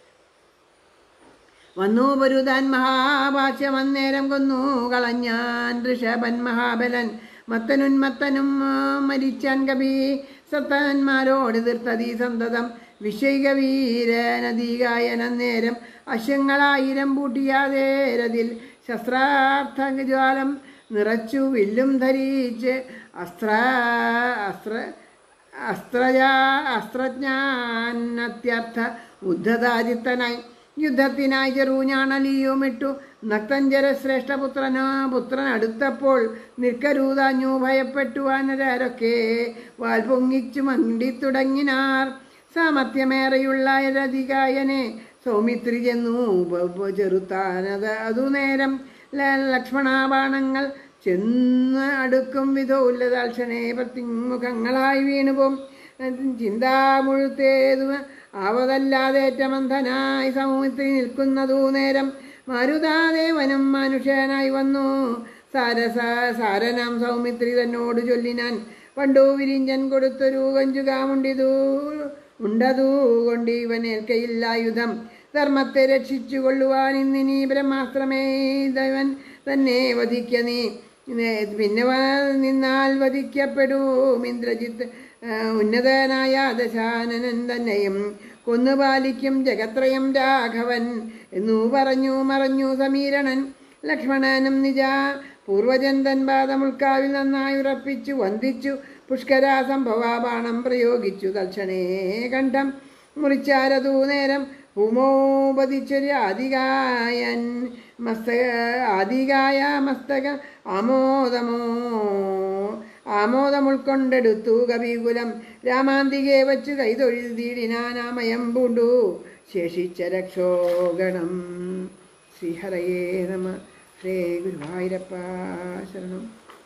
A: വന്നു പൊരുതാൻ മഹാഭാഷ്യം അന്നേരം കൊന്നു കളഞ്ഞാൻ ഋഷഭൻ മഹാബലൻ മത്തനുന്മത്തനും ആ, മരിച്ചാൻ കവി സത്തന്മാരോട് തീർത്തതി സന്തതം വിഷയിക വീരനദീകായൻ അന്നേരം അശ്വങ്ങളായിരം പൂട്ടിയാതേരതിൽ ശസ്ത്രാർത്ഥജ്വാലം നിറച്ചു വില്ലും ധരിച്ച് അസ്ത്ര അസ്ത്ര അസ്ത്രജാ അസ്ത്രജ്ഞാനത്യർത്ഥ ഉദ്ധതാജിത്തനായി യുദ്ധത്തിനായി ചെറുഞാണലിയുമിട്ടു നക്തഞ്ചര ശ്രേഷ്ഠപുത്രന പുത്രൻ അടുത്തപ്പോൾ നിൽക്കരൂതാഞ്ഞു ഭയപ്പെട്ടു വാനരരൊക്കെ വാൽ പൊങ്ങിച്ചു മണ്ടി തുടങ്ങിനാർ സാമർത്ഥ്യമേറെയുള്ള രതികായനെ സൗമിത്രി ചെന്നു ബ- ബ- ചെറുത്താനത് അതു നേരം ല- ലക്ഷ്മണാബാണങ്ങൾ ചെന്ന് അടുക്കും വിധോ ഉല്ലതാക്ഷണേ പ്രതിമുഖങ്ങളായി വീണുപോം ചിന്താമുഴുത്തേതു ആവതല്ലാതേറ്റമന്ധനായി സൗമിത്രി നിൽക്കുന്നതു നേരം മരുതാദേവനും മനുഷ്യനായി വന്നു സാരസ സാരനാം സൗമിത്രി തന്നോട് ചൊല്ലിനാൻ പണ്ടു വിരിഞ്ചൻ കൊടുത്തൊരു കഞ്ചുകാമുണ്ടിതു ഉണ്ടതു കൊണ്ട് ഇവനേൽക്കയില്ലായുധം ധർമ്മത്തെ രക്ഷിച്ചു കൊള്ളുവാൻ ഇന്നിനി ബ്രഹ്മാസ്ത്രമേ ദൈവൻ തന്നെ വധിക്ക നീ നേ- പിന്നെ വ- നിന്നാൽ വധിക്കപ്പെടും ഇന്ദ്രജിത്ത് ആ, ഉന്നതനായ ദശാനനൻ തന്നെയും കൊന്നുപാലിക്കും ജഗത്രയം രാഘവൻ എന്നു പറഞ്ഞു മറഞ്ഞു സമീരണൻ ലക്ഷ്മണനും നിജ പൂർവജൻ തൻ പാദമുൾക്കാവിൽ നന്നായി ഉറപ്പിച്ചു വന്ദിച്ചു പുഷ്കര സംഭവാബാണം പ്രയോഗിച്ചു തൽക്ഷണേ കണ്ഠം മുറിച്ചാരതൂ നേരം ഭൂമോപതിച്ചൊരു ആദികായൻ മസ്തക ആദികായ മസ്തക ആമോദമോ ആമോദം ഉൾക്കൊണ്ടെടുത്തു കവികുലം രാമാന്തികെ വച്ചു കൈതൊഴുതിടിനാനാമയം പൂണ്ടു ശേഷിച്ച രക്ഷോഗണം ശ്രീഹരയേ നമ ഹരേ ഗുരുവായൂരപ്പ ശരണം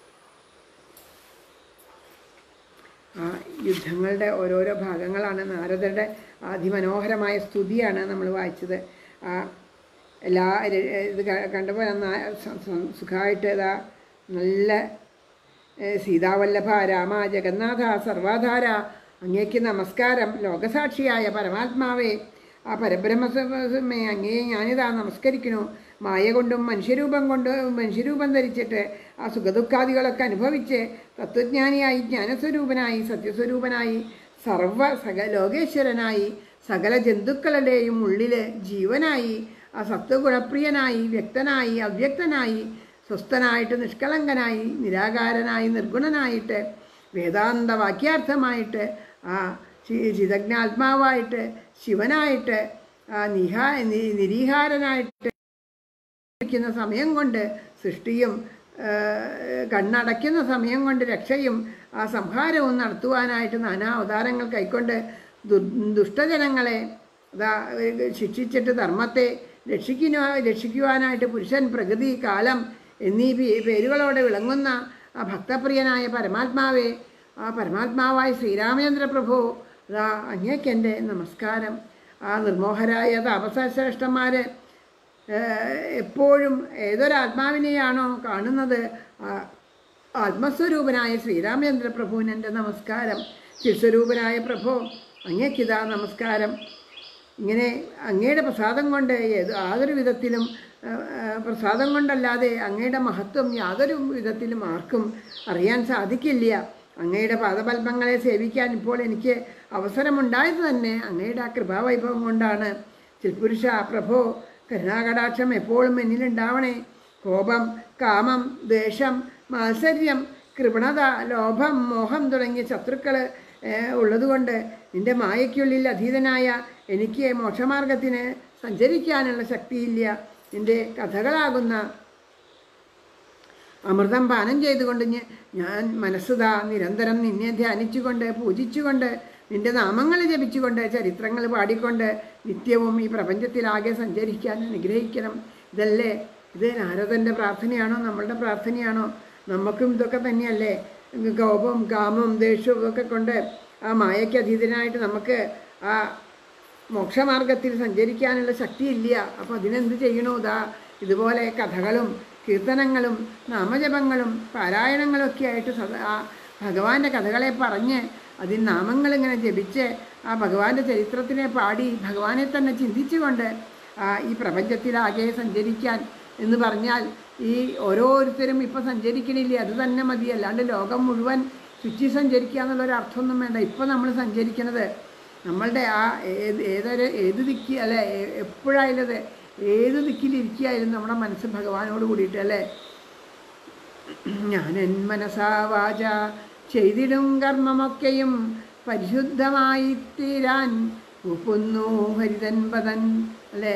A: ആ യുദ്ധങ്ങളുടെ ഓരോരോ ഭാഗങ്ങളാണ് നാരദരുടെ അതിമനോഹരമായ സ്തുതിയാണ് നമ്മൾ വായിച്ചത് ആ എല്ലാ ര- ഇത് ക- കണ്ടപ്പോൾ സുഖമായിട്ട് ഇതാ നല്ല ഏ, സീതാവല്ലഭ രാമ ജഗന്നാഥ സർവാധാര അങ്ങേക്ക് നമസ്കാരം ലോകസാക്ഷിയായ പരമാത്മാവേ ആ പരബ്രഹ്മമേ അങ്ങേ ഞാനിതാ നമസ്കരിക്കുന്നു മായ കൊണ്ടും മനുഷ്യരൂപം കൊണ്ട് മനുഷ്യരൂപം ധരിച്ചിട്ട് ആ സുഖദുഃഖാദികളൊക്കെ അനുഭവിച്ച് തത്വജ്ഞാനിയായി ജ്ഞാനസ്വരൂപനായി സത്യസ്വരൂപനായി സർവ സക ലോകേശ്വരനായി സകല ജന്തുക്കളുടെയും ഉള്ളിൽ ജീവനായി ആ സത്വഗുണപ്രിയനായി വ്യക്തനായി അവ്യക്തനായി സ്വസ്ഥനായിട്ട് നിഷ്കളങ്കനായി നിരാകാരനായി നിർഗുണനായിട്ട് വേദാന്ത വാക്യാർത്ഥമായിട്ട് ആ ചി- ചിതജ്ഞാത്മാവായിട്ട് ശിവനായിട്ട് ആ നിഹാ നി- നിരീഹാരനായിട്ട് ഇരിക്കുന്ന സമയം കൊണ്ട് സൃഷ്ടിയും ആ, കണ്ണടയ്ക്കുന്ന സമയം കൊണ്ട് രക്ഷയും ആ സംഹാരവും നടത്തുവാനായിട്ട് നാനാ അവതാരങ്ങൾ കൈക്കൊണ്ട് ദു- ദുഷ്ടജനങ്ങളെ അതാ ഏ, ശിക്ഷിച്ചിട്ട് ധർമ്മത്തെ രക്ഷിക്കുന്ന രക്ഷിക്കുവാനായിട്ട് പുരുഷൻ പ്രകൃതി കാലം എന്നീ പേ- പേരുകളോടെ വിളങ്ങുന്ന ആ ഭക്തപ്രിയനായ പരമാത്മാവെ ആ പരമാത്മാവായ ശ്രീരാമചന്ദ്ര പ്രഭു അതാ അങ്ങേക്കെൻ്റെ നമസ്കാരം ആ നിർമോഹരായ താപസശ്രേഷ്ഠന്മാർ എപ്പോഴും ഏതൊരാത്മാവിനെയാണോ കാണുന്നത് ആ ആത്മസ്വരൂപനായ ശ്രീരാമചന്ദ്ര പ്രഭുവിന് എൻ്റെ നമസ്കാരം ചിസ്വരൂപനായ പ്രഭു അങ്ങേക്കിതാ നമസ്കാരം ഇങ്ങനെ അങ്ങയുടെ പ്രസാദം കൊണ്ട് ഏത് യാതൊരു വിധത്തിലും ആ, ആ, പ്രസാദം കൊണ്ടല്ലാതെ അങ്ങയുടെ മഹത്വം യാതൊരു വിധത്തിലും ആർക്കും അറിയാൻ സാധിക്കില്ല അങ്ങയുടെ പാദപൽപ്പങ്ങളെ സേവിക്കാൻ ഇപ്പോൾ എനിക്ക് അവസരമുണ്ടായത് തന്നെ അങ്ങയുടെ ആ കൃപാവൈഭവം കൊണ്ടാണ് ചിൽപുരുഷ പ്രഭോ കരുണാകടാക്ഷം എപ്പോഴും എന്നിലുണ്ടാവണേ കോപം കാമം ദ്വേഷം മാത്സര്യം കൃപണത ലോഭം മോഹം തുടങ്ങിയ ശത്രുക്കൾ ഉള്ളതുകൊണ്ട് നിന്റെ മായയ്ക്കുള്ളിൽ അധീതനായ എനിക്ക് മോക്ഷമാർഗത്തിന് സഞ്ചരിക്കാനുള്ള ശക്തിയില്ല നിന്റെ കഥകളാകുന്ന അമൃതം പാനം ചെയ്തുകൊണ്ട് ഞ- ഞാൻ മനസ്സുതാ നിരന്തരം നിന്നെ ധ്യാനിച്ചുകൊണ്ട് പൂജിച്ചുകൊണ്ട് നിന്റെ നാമങ്ങൾ ജപിച്ചുകൊണ്ട് ചരിത്രങ്ങൾ പാടിക്കൊണ്ട് നിത്യവും ഈ പ്രപഞ്ചത്തിലാകെ സഞ്ചരിക്കാൻ അനുഗ്രഹിക്കണം ഇതല്ലേ ഇത് നാരദൻ്റെ പ്രാർത്ഥനയാണോ നമ്മളുടെ പ്രാർത്ഥനയാണോ നമുക്കും ഇതൊക്കെ തന്നെയല്ലേ കോപം കാമം ദേഷ്യവും ഒക്കെ കൊണ്ട് ആ മായയ്ക്ക് അതീതനായിട്ട് നമുക്ക് ആ മോക്ഷമാർഗത്തിൽ സഞ്ചരിക്കാനുള്ള ശക്തിയില്ല അപ്പോൾ അതിനെന്ത് ചെയ്യണോ ഇതാ ഇതുപോലെ കഥകളും കീർത്തനങ്ങളും നാമജപങ്ങളും പാരായണങ്ങളൊക്കെ ആയിട്ട് സദാ ആ ഭഗവാന്റെ കഥകളെ പറഞ്ഞ് അതിൽ നാമങ്ങളിങ്ങനെ ജപിച്ച് ആ ഭഗവാന്റെ ചരിത്രത്തിനെ പാടി ഭഗവാനെ തന്നെ ചിന്തിച്ചുകൊണ്ട് ആ ഈ പ്രപഞ്ചത്തിലാകെ സഞ്ചരിക്കാൻ എന്ന് പറഞ്ഞാൽ ഈ ഓരോരുത്തരും ഇപ്പം സഞ്ചരിക്കണില്ലേ അത് തന്നെ മതി അല്ലാണ്ട് ലോകം മുഴുവൻ ചുറ്റി സഞ്ചരിക്കുക എന്നുള്ളൊരു അർത്ഥമൊന്നും വേണ്ട ഇപ്പം നമ്മൾ സഞ്ചരിക്കണത് നമ്മളുടെ ആ ഏത് ഏതൊരു ഏത് ദിക്കി അല്ലെ എപ്പോഴായാലും അതെ ഏത് ദിക്കിലിരിക്കുകയായാലും നമ്മുടെ മനസ്സ് ഭഗവാനോട് കൂടിയിട്ട് അല്ലേ ഞാനെൻ മനസാ വാച ചെയ്തിടും കർമ്മമൊക്കെയും പരിശുദ്ധമായി തീരാൻ ഉപ്പുന്നു ഹരിതൻ പതൻ അല്ലേ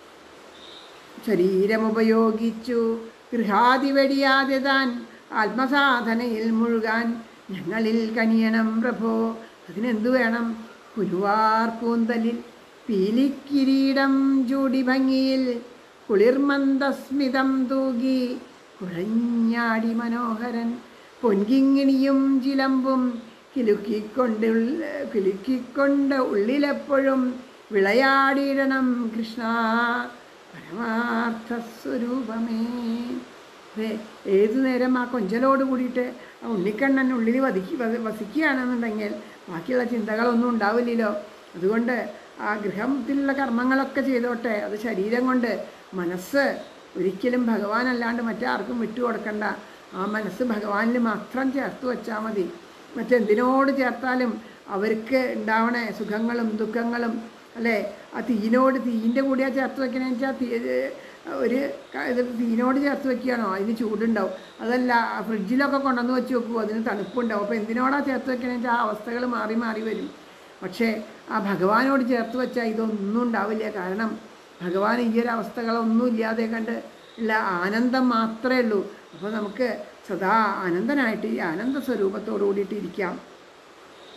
A: ശരീരമുപയോഗിച്ചു ഗൃഹാതി വെടിയാതെ താൻ ആത്മസാധനയിൽ മുഴുകാൻ ഞങ്ങളിൽ കനിയണം പ്രഭോ അതിനെന്തു വേണം കുരുവാർ കൂന്തലിൽ പീലിക്കിരീടം ചൂടി ഭംഗിയിൽ കുളിർമന്ദസ്മിതം തൂകി കുഴഞ്ഞാടി മനോഹരൻ പൊൻകിങ്ങിണിയും ചിലമ്പും കിലുക്കിക്കൊണ്ട് ഉള്ള- കിലുക്കിക്കൊണ്ട് ഉള്ളിലെപ്പോഴും വിളയാടിയിടണം കൃഷ്ണ പരമാർത്ഥ സ്വരൂപമേ അതെ ഏതു നേരം ആ കൊഞ്ചലോട് കൂടിയിട്ട് ആ ഉണ്ണിക്കണ്ണൻ ഉള്ളിൽ വധിക്ക് വ- വസിക്കുകയാണെന്നുണ്ടെങ്കിൽ ബാക്കിയുള്ള ചിന്തകളൊന്നും ഉണ്ടാവില്ലല്ലോ അതുകൊണ്ട് ആ ഗൃഹത്തിലുള്ള കർമ്മങ്ങളൊക്കെ ചെയ്തോട്ടെ അത് ശരീരം കൊണ്ട് മനസ്സ് ഒരിക്കലും ഭഗവാനല്ലാണ്ട് മറ്റാർക്കും വിട്ടുകൊടുക്കണ്ട ആ മനസ്സ് ഭഗവാനിൽ മാത്രം ചേർത്ത് വെച്ചാൽ മതി മറ്റെന്തിനോട് ചേർത്താലും അവർക്ക് ഉണ്ടാവണ സുഖങ്ങളും ദുഃഖങ്ങളും അല്ലേ ആ തീയിനോട് തീയിൻ്റെ കൂടെയാ ചേർത്ത് വെക്കണമെന്ന് വെച്ചാൽ തീ ഒരു ക- ഇത് തീയിനോട് ചേർത്ത് വെക്കുകയാണോ അതിന് ചൂടുണ്ടാവും അതല്ല ആ ഫ്രിഡ്ജിലൊക്കെ കൊണ്ടുവന്ന് വെച്ച് വെക്കുമോ അതിന് തണുപ്പുണ്ടാവും അപ്പോൾ എന്തിനോടാ ചേർത്ത് വെക്കണമെന്ന് വെച്ചാൽ ആ അവസ്ഥകൾ മാറി മാറി വരും പക്ഷേ ആ ഭഗവാനോട് ചേർത്ത് വെച്ചാൽ ഇതൊന്നും ഉണ്ടാവില്ല കാരണം ഭഗവാൻ ഈ ഒരു അവസ്ഥകളൊന്നും ഇല്ലാതെ കണ്ട് ഉള്ള ആനന്ദം മാത്രമേ ഉള്ളൂ അപ്പോൾ നമുക്ക് സദാ ആനന്ദനായിട്ട് ഈ ആനന്ദ സ്വരൂപത്തോടു കൂടിയിട്ട് ഇരിക്കാം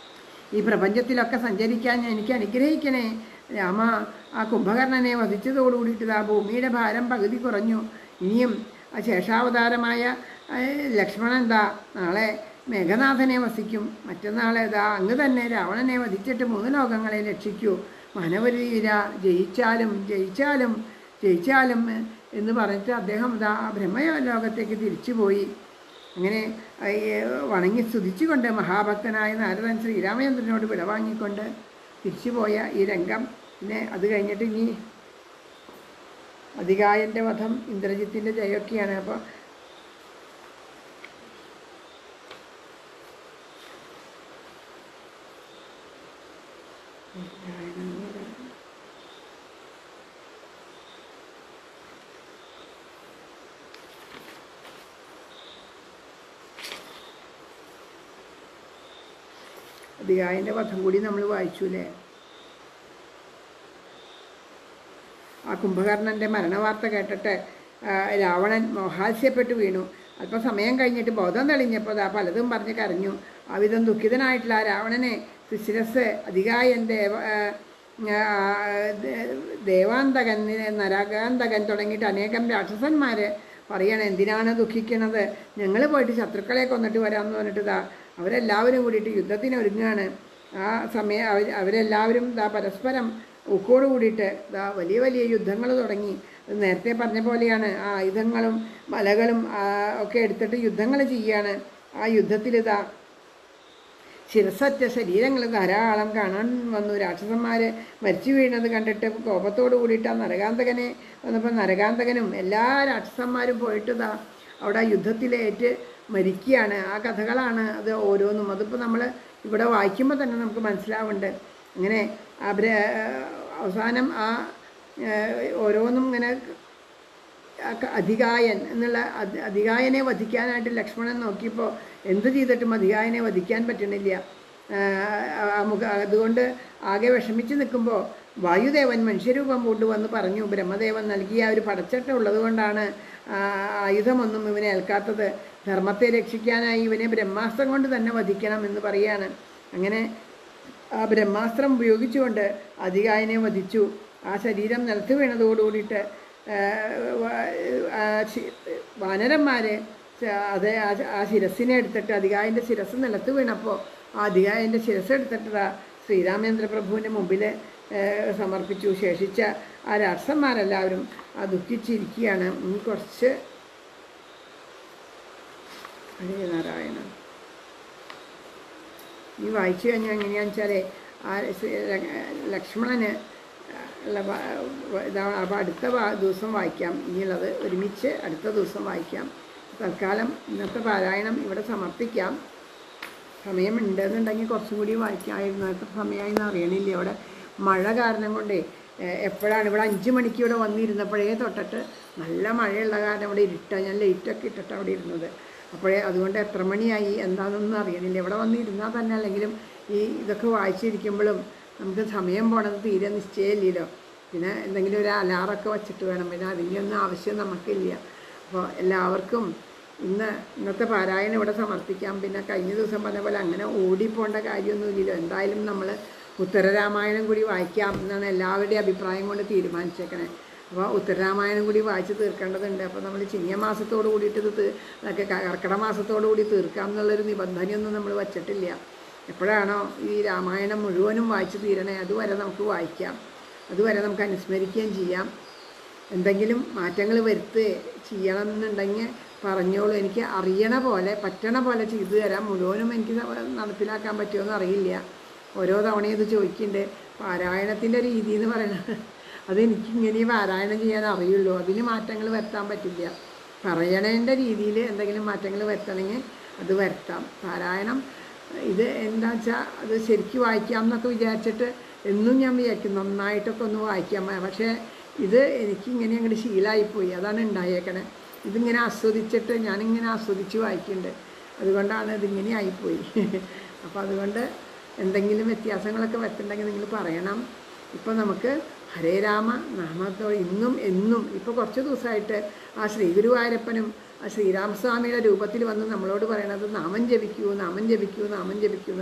A: ഈ പ്രപഞ്ചത്തിലൊക്കെ സഞ്ചരിക്കാൻ എനിക്ക് അനുഗ്രഹിക്കണേ രാമ ആ കുംഭകർണനെ വധിച്ചതോടുകൂടിയിട്ട് ആ ഭൂമിയുടെ ഭാരം പകുതി കുറഞ്ഞു ഇനിയും ആ ശേഷാവതാരമായ ആ, ലക്ഷ്മണൻ എന്താ നാളെ മേഘനാഥനെ വസിക്കും മറ്റന്നാളെ ഇതാ അങ്ങ് തന്നെ രാവണനെ വധിച്ചിട്ട് മൂന്ന് ലോകങ്ങളെ രക്ഷിക്കൂ മനവരീര ജയിച്ചാലും ജയിച്ചാലും ജയിച്ചാലും എന്ന് പറഞ്ഞിട്ട് അദ്ദേഹം ഇതാ ആ ബ്രഹ്മലോകത്തേക്ക് തിരിച്ചുപോയി അങ്ങനെ ആ, ഈ വണങ്ങി സ്തുതിച്ചുകൊണ്ട് മഹാഭക്തനായ നാരദൻ ശ്രീരാമചന്ദ്രനോട് വിടവാങ്ങിക്കൊണ്ട് തിരിച്ചുപോയ ഈ രംഗം പിന്നെ അത് കഴിഞ്ഞിട്ട് ഇനി അധികായൻ്റെ വധം ഇന്ദ്രജിത്തിൻ്റെ ജയമൊക്കെയാണ് അപ്പോൾ അധികായൻ്റെ വധം കൂടി നമ്മൾ വായിച്ചു അല്ലേ ആ കുംഭകർണൻ്റെ മരണവാർത്ത കേട്ടിട്ട് ആ, രാവണൻ മോഹാസ്യപ്പെട്ട് വീണു അല്പം സമയം കഴിഞ്ഞിട്ട് ബോധം തെളിഞ്ഞപ്പോൾ ദാ പലതും പറഞ്ഞ് കരഞ്ഞു ആ വിധം ദുഃഖിതനായിട്ടുള്ള ആ രാവണനെ സുശിരസ് അധികായൻ ദേവ ആ, ആ, ദേ- ദേവാന്തകൻ നരകാന്തകൻ തുടങ്ങിയിട്ട് അനേകം രാക്ഷസന്മാർ പറയണം എന്തിനാണ് ദുഃഖിക്കണത് ഞങ്ങൾ പോയിട്ട് ശത്രുക്കളെ കൊന്നിട്ട് വരാമെന്ന് പറഞ്ഞിട്ട് ഇതാ അവരെല്ലാവരും കൂടിയിട്ട് യുദ്ധത്തിന് ഒരുങ്ങുകയാണ് ആ സമയം അവർ അവരെല്ലാവരും ഇതാ പരസ്പരം ഊക്കോട് കൂടിയിട്ട് ഇതാ വലിയ വലിയ യുദ്ധങ്ങൾ തുടങ്ങി അത് നേരത്തെ പറഞ്ഞ പോലെയാണ് ആ ആയുധങ്ങളും മലകളും ആ, ഒക്കെ എടുത്തിട്ട് യുദ്ധങ്ങൾ ചെയ്യാണ് ആ യുദ്ധത്തിൽ ഇതാ ശിരസറ്റ ശരീരങ്ങൾ ധാരാളം കാണാൻ വന്നു രാക്ഷസന്മാർ മരിച്ചു വീണത് കണ്ടിട്ട് കോപത്തോട് കൂടിയിട്ട് ആ നരകാന്തകനെ വന്നപ്പോൾ നരകാന്തകനും എല്ലാ രാക്ഷസന്മാരും പോയിട്ട് ഇതാ അവിടെ യുദ്ധത്തിലേറ്റ് മരിക്കുകയാണ് ആ കഥകളാണ് അത് ഓരോന്നും അതിപ്പോൾ നമ്മൾ ഇവിടെ വായിക്കുമ്പോൾ തന്നെ നമുക്ക് മനസ്സിലാവുന്നുണ്ട് അങ്ങനെ അവർ അവസാനം ആ ഏഹ്, ഓരോന്നും ഇങ്ങനെ ആ ക- അധികായൻ എന്നുള്ള അധ- അധികായനെ വധിക്കാനായിട്ട് ലക്ഷ്മണൻ നോക്കിയപ്പോൾ എന്ത് ചെയ്തിട്ടും അധികായനെ വധിക്കാൻ പറ്റണില്ല ആ, ആ മുഖ അതുകൊണ്ട് ആകെ വിഷമിച്ച് നിൽക്കുമ്പോൾ വായുദേവൻ മനുഷ്യരൂപം കൊണ്ടുവന്ന് പറഞ്ഞു ബ്രഹ്മദേവൻ നൽകിയ ഒരു പടച്ചട്ട ഉള്ളത് കൊണ്ടാണ് ആ, ആയുധമൊന്നും ഇവനെ ഏൽക്കാത്തത് ധർമ്മത്തെ രക്ഷിക്കാനായി ഇവനെ ബ്രഹ്മാസ്ത്രം കൊണ്ട് തന്നെ വധിക്കണം എന്ന് പറയാണ് അങ്ങനെ ആ ബ്രഹ്മാസ്ത്രം ഉപയോഗിച്ചുകൊണ്ട് അധികായനെ വധിച്ചു ആ ശരീരം നിലത്ത് വീണതോടുകൂടിയിട്ട് വാനരന്മാർ അത് ആ- ആ ശിരസിനെ എടുത്തിട്ട് അധികായൻ്റെ ശിരസ് നിലത്ത് വീണപ്പോൾ ആ അധികായൻ്റെ ശിരസ് എടുത്തിട്ട് ശ്രീരാമചന്ദ്ര പ്രഭുവിൻ്റെ മുമ്പിൽ സമർപ്പിച്ചു ശേഷിച്ച ആ രാക്ഷസന്മാരെല്ലാവരും ആ ദുഃഖിച്ചിരിക്കുകയാണ് ഇനി കുറച്ച് ഹരേ നാരായണ ഈ വായിച്ചു കഴിഞ്ഞാൽ എങ്ങനെയാണെന്ന് വെച്ചാൽ ആ ശ്രീ- ലക്ഷ്മണന് ഉള്ള വ- വ- ഇതാണ് അപ്പോൾ അടുത്ത വാ- ദിവസം വായിക്കാം ഇനിയുള്ളത് ഒരുമിച്ച് അടുത്ത ദിവസം വായിക്കാം തൽക്കാലം ഇന്നത്തെ പാരായണം ഇവിടെ സമർപ്പിക്കാം സമയമുണ്ടെന്നുണ്ടെങ്കിൽ കുറച്ചും കൂടി വായിക്കാമായിരുന്നു എത്ര സമയമായി എന്ന് അറിയണില്ല ഇവിടെ മഴ കാരണം കൊണ്ടേ ഏഹ്, എപ്പോഴാണ് ഇവിടെ അഞ്ച് മണിക്ക് ഇവിടെ വന്നിരുന്നപ്പോഴേ തൊട്ടിട്ട് നല്ല മഴയുള്ള കാരണം ഇവിടെ ഇരുട്ട ഞാൻ ലൈറ്റൊക്കെ ഇട്ടിട്ട് അവിടെ ഇരുന്നത് അപ്പോഴേ അതുകൊണ്ട് എത്ര മണിയായി എന്താണെന്നൊന്നും അറിയണില്ല ഇവിടെ വന്നിരുന്നാൽ തന്നെ അല്ലെങ്കിലും ഈ ഇതൊക്കെ വായിച്ചിരിക്കുമ്പോഴും നമുക്ക് സമയം പോണത് തീരെ നിശ്ചയമില്ലല്ലോ പിന്നെ എന്തെങ്കിലും ഒരു അലാറൊക്കെ വെച്ചിട്ട് വേണം പിന്നെ അതിൻ്റെ ഒന്നും ആവശ്യം നമുക്കില്ല അപ്പോൾ എല്ലാവർക്കും ഇന്ന് ഇന്നത്തെ പാരായണം ഇവിടെ സമർപ്പിക്കാം പിന്നെ കഴിഞ്ഞ ദിവസം പറഞ്ഞ പോലെ അങ്ങനെ ഓടിപ്പോണ്ട കാര്യമൊന്നുമില്ലല്ലോ എന്തായാലും നമ്മൾ ഉത്തരരാമായണം കൂടി വായിക്കാം എന്നാണ് എല്ലാവരുടെയും അഭിപ്രായം കൊണ്ട് തീരുമാനിച്ചേക്കണേ അപ്പോൾ ഉത്തരരാമായണം കൂടി വായിച്ച് തീർക്കേണ്ടതുണ്ട് അപ്പോൾ നമ്മൾ ചിങ്ങമാസത്തോട് കൂടിയിട്ട് ഇത് തീ- ഇതൊക്കെ ക- കർക്കിടക മാസത്തോട് കൂടി തീർക്കാം എന്നുള്ളൊരു നിബന്ധനയൊന്നും നമ്മൾ വച്ചിട്ടില്ല എപ്പോഴാണോ ഈ രാമായണം മുഴുവനും വായിച്ച് തീരണേ അതുവരെ നമുക്ക് വായിക്കാം അതുവരെ നമുക്ക് അനുസ്മരിക്കുകയും ചെയ്യാം എന്തെങ്കിലും മാറ്റങ്ങൾ വരുത്ത് ചെയ്യണം എന്നുണ്ടെങ്കിൽ പറഞ്ഞോളൂ എനിക്ക് അറിയണ പോലെ പറ്റണ പോലെ ചെയ്തു തരാം മുഴുവനും എനിക്ക് ന- നടപ്പിലാക്കാൻ പറ്റുമോയെന്ന് അറിയില്ല ഓരോ തവണയും ഇത് ചോദിക്കുന്നുണ്ട് പാരായണത്തിൻ്റെ രീതി എന്ന് പറയുന്നത് അത് എനിക്ക് ഇങ്ങനെ പാരായണം ചെയ്യാൻ അറിയുള്ളൂ അതിന് മാറ്റങ്ങൾ വരുത്താൻ പറ്റില്ല പറയണതിൻ്റെ രീതിയിൽ എന്തെങ്കിലും മാറ്റങ്ങൾ വരുത്തണമെങ്കിൽ അത് വരുത്താം പാരായണം ഇത് എന്താ വെച്ചാൽ അത് ശരിക്കും വായിക്കാം എന്നൊക്കെ വിചാരിച്ചിട്ട് എന്നും ഞാൻ വിചാരിക്കും നന്നായിട്ടൊക്കെ ഒന്ന് വായിക്കാം പക്ഷേ ഇത് എനിക്ക് ഇങ്ങനെ അങ്ങോട്ട് ശീലമായിപ്പോയി അതാണ് ഉണ്ടായേക്കണേ ഇതിങ്ങനെ ആസ്വദിച്ചിട്ട് ഞാനിങ്ങനെ ആസ്വദിച്ച് വായിക്കുന്നുണ്ട് അതുകൊണ്ടാണ് ഇതിങ്ങനെ ആയിപ്പോയി അപ്പോൾ അതുകൊണ്ട് എന്തെങ്കിലും വ്യത്യാസങ്ങളൊക്കെ വരുത്തുണ്ടെങ്കിൽ നിങ്ങൾ പറയണം ഇപ്പോൾ നമുക്ക് ഹരേ രാമ നാമത്തോ ഇന്നും എന്നും ഇപ്പോൾ കുറച്ച് ദിവസമായിട്ട് ആ ശ്രീ ഗുരുവായൂരപ്പനും ആ ശ്രീരാമസ്വാമിയുടെ രൂപത്തിൽ വന്ന് നമ്മളോട് പറയണത് നാമം ജപിക്കൂ നാമം ജപിക്കൂ നാമം ജപിക്കൂ എന്നാണ്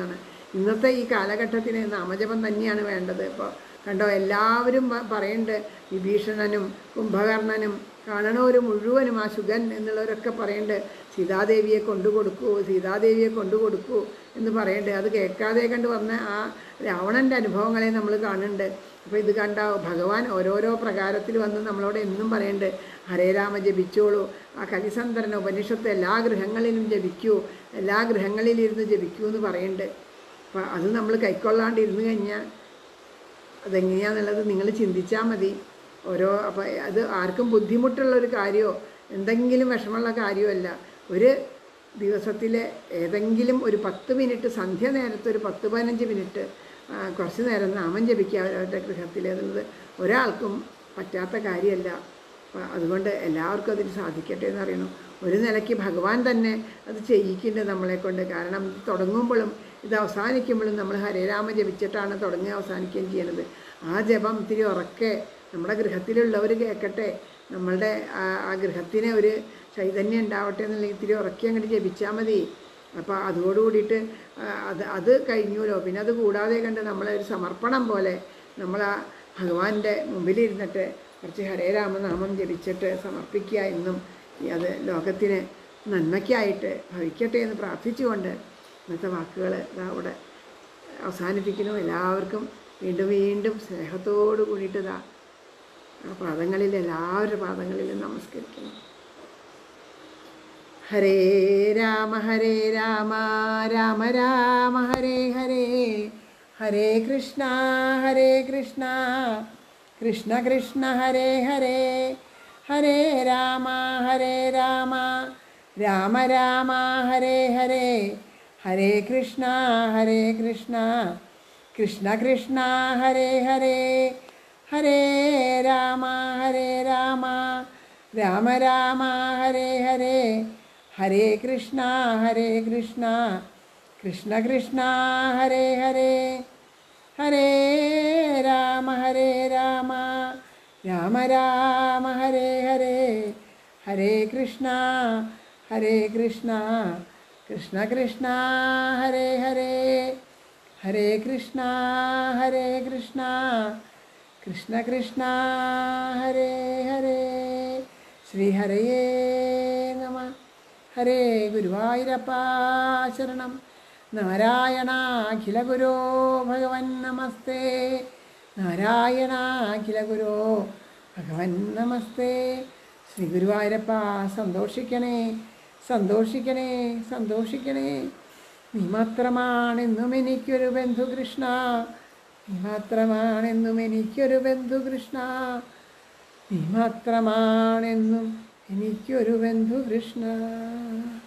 A: ഇന്നത്തെ ഈ കാലഘട്ടത്തിന് നാമജപം തന്നെയാണ് വേണ്ടത് ഇപ്പോൾ കണ്ടോ എല്ലാവരും പ- പറയുന്നുണ്ട് വിഭീഷണനും കുംഭകർണനും കാണണവർ മുഴുവനും ആ ശുഗൻ എന്നുള്ളവരൊക്കെ പറയുന്നുണ്ട് സീതാദേവിയെ കൊണ്ടു കൊടുക്കൂ സീതാദേവിയെ കൊണ്ടു കൊടുക്കൂ എന്ന് പറയുന്നുണ്ട് അത് കേൾക്കാതെ കണ്ട് വന്ന ആ രാവണൻ്റെ അനുഭവങ്ങളെ നമ്മൾ കാണുന്നുണ്ട് അപ്പോൾ ഇത് കണ്ട ഭഗവാൻ ഓരോരോ പ്രകാരത്തിൽ വന്ന് നമ്മളോട് എന്നും പറയുന്നുണ്ട് ഹരേ രാമ ജപിച്ചോളൂ ആ കലിസന്ധരന ഉപനിഷത്ത് എല്ലാ ഗൃഹങ്ങളിലും ജപിക്കൂ എല്ലാ ഗൃഹങ്ങളിലിരുന്ന് ജപിക്കൂ എന്ന് പറയുന്നുണ്ട് അപ്പോൾ അത് നമ്മൾ കൈക്കൊള്ളാണ്ട് ഇരുന്ന് കഴിഞ്ഞാൽ അതെങ്ങനെയാണെന്നുള്ളത് നിങ്ങൾ ചിന്തിച്ചാൽ മതി ഓരോ അപ്പോൾ അത് ആർക്കും ബുദ്ധിമുട്ടുള്ള ഒരു കാര്യമോ എന്തെങ്കിലും വിഷമമുള്ള കാര്യമല്ല ഒരു ദിവസത്തിലെ ഏതെങ്കിലും ഒരു പത്ത് മിനിറ്റ് സന്ധ്യ നേരത്തെ ഒരു പത്ത് പതിനഞ്ച് മിനിറ്റ് ആ, കുറച്ച് നേരം നാമം ജപിക്കുക അവരവരുടെ ഗൃഹത്തിൽ എന്നുള്ളത് ഒരാൾക്കും പറ്റാത്ത കാര്യമല്ല അപ്പോൾ അതുകൊണ്ട് എല്ലാവർക്കും അതിന് സാധിക്കട്ടെ എന്ന് പറയുന്നു ഒരു നിലയ്ക്ക് ഭഗവാൻ തന്നെ അത് ചെയ്യിക്കുന്നുണ്ട് നമ്മളെ കൊണ്ട് കാരണം ഇത് തുടങ്ങുമ്പോഴും ഇത് അവസാനിക്കുമ്പോഴും നമ്മൾ ഹരേരാമ ജപിച്ചിട്ടാണ് തുടങ്ങി അവസാനിക്കുകയും ചെയ്യണത് ആ ജപം ഇത്തിരി ഉറക്കെ നമ്മുടെ ഗൃഹത്തിലുള്ളവർ കേൾക്കട്ടെ നമ്മളുടെ ആ ആ ഗൃഹത്തിന് ഒരു ചൈതന്യം ഉണ്ടാവട്ടെ എന്നുള്ള ഇത്തിരി ഉറക്കി അങ്ങോട്ട് ജപിച്ചാൽ മതി അപ്പോൾ അതോട് കൂടിയിട്ട് ആ, അത് അത് കഴിഞ്ഞുല്ലോ പിന്നെ അത് കൂടാതെ കണ്ട് നമ്മളെ ഒരു സമർപ്പണം പോലെ നമ്മൾ ആ ഭഗവാന്റെ മുമ്പിലിരുന്നിട്ട് കുറച്ച് ഹരേ രാമനാമം ജപിച്ചിട്ട് സമർപ്പിക്കുക എന്നും ഈ അത് ലോകത്തിന് നന്മയ്ക്കായിട്ട് ഭവിക്കട്ടെ എന്ന് പ്രാർത്ഥിച്ചുകൊണ്ട് ഇന്നത്തെ വാക്കുകൾ ഇതാ ഇവിടെ അവസാനിപ്പിക്കുന്നു എല്ലാവർക്കും വീണ്ടും വീണ്ടും സ്നേഹത്തോട് കൂടിയിട്ട് ഇതാ ആ പാദങ്ങളിൽ എല്ലാവരുടെ പാദങ്ങളിലും നമസ്കരിക്കുന്നു ഹരേ രാമ ഹരേ രാമ രാമ രാമ ഹരേ ഹരേ ഹരേ കൃഷ്ണ ഹരേ കൃഷ്ണ കൃഷ്ണ കൃഷ്ണ ഹരേ ഹരേ ഹരേ രാമ ഹരേ രാമ രാമ രാമ ഹരേ ഹരേ ഹരേ കൃഷ്ണ ഹരേ കൃഷ്ണ കൃഷ്ണ കൃഷ്ണ ഹരേ ഹരേ ഹരേ രാമ ഹരേ രാമ രാമ രാമ ഹരേ ഹരേ ഹരേ കൃഷ്ണ ഹരേ കൃഷ്ണ കൃഷ്ണ കൃഷ്ണ ഹരേ ഹരേ ഹരേ രാമ ഹരേ രാമ രാമ രാമ ഹരേ ഹരേ ഹരേ കൃഷ്ണ ഹരേ കൃഷ്ണ കൃഷ്ണ കൃഷ്ണ ഹരേ ഹരേ ഹരേ കൃഷ്ണ ഹരേ കൃഷ്ണ കൃഷ്ണ കൃഷ്ണ ഹരേ ഹരേ ശ്രീഹരയേ നമ ഹരേ ഗുരുവായൂരപ്പ ശരണം നാരായണ അഖില ഗുരോ ഭഗവൻ നമസ്തേ നാരായണ അഖില ഗുരോ ഭഗവൻ നമസ്തേ ശ്രീ ഗുരുവായൂരപ്പ സന്തോഷിക്കണേ സന്തോഷിക്കണേ സന്തോഷിക്കണേ നീ മാത്രമാണെന്നും എനിക്കൊരു ബന്ധു കൃഷ്ണ നീ മാത്രമാണെന്നും എനിക്കൊരു ബന്ധു കൃഷ്ണ നീ മാത്രമാണെന്നും എനിക്കൊരു ബന്ധു കൃഷ്ണ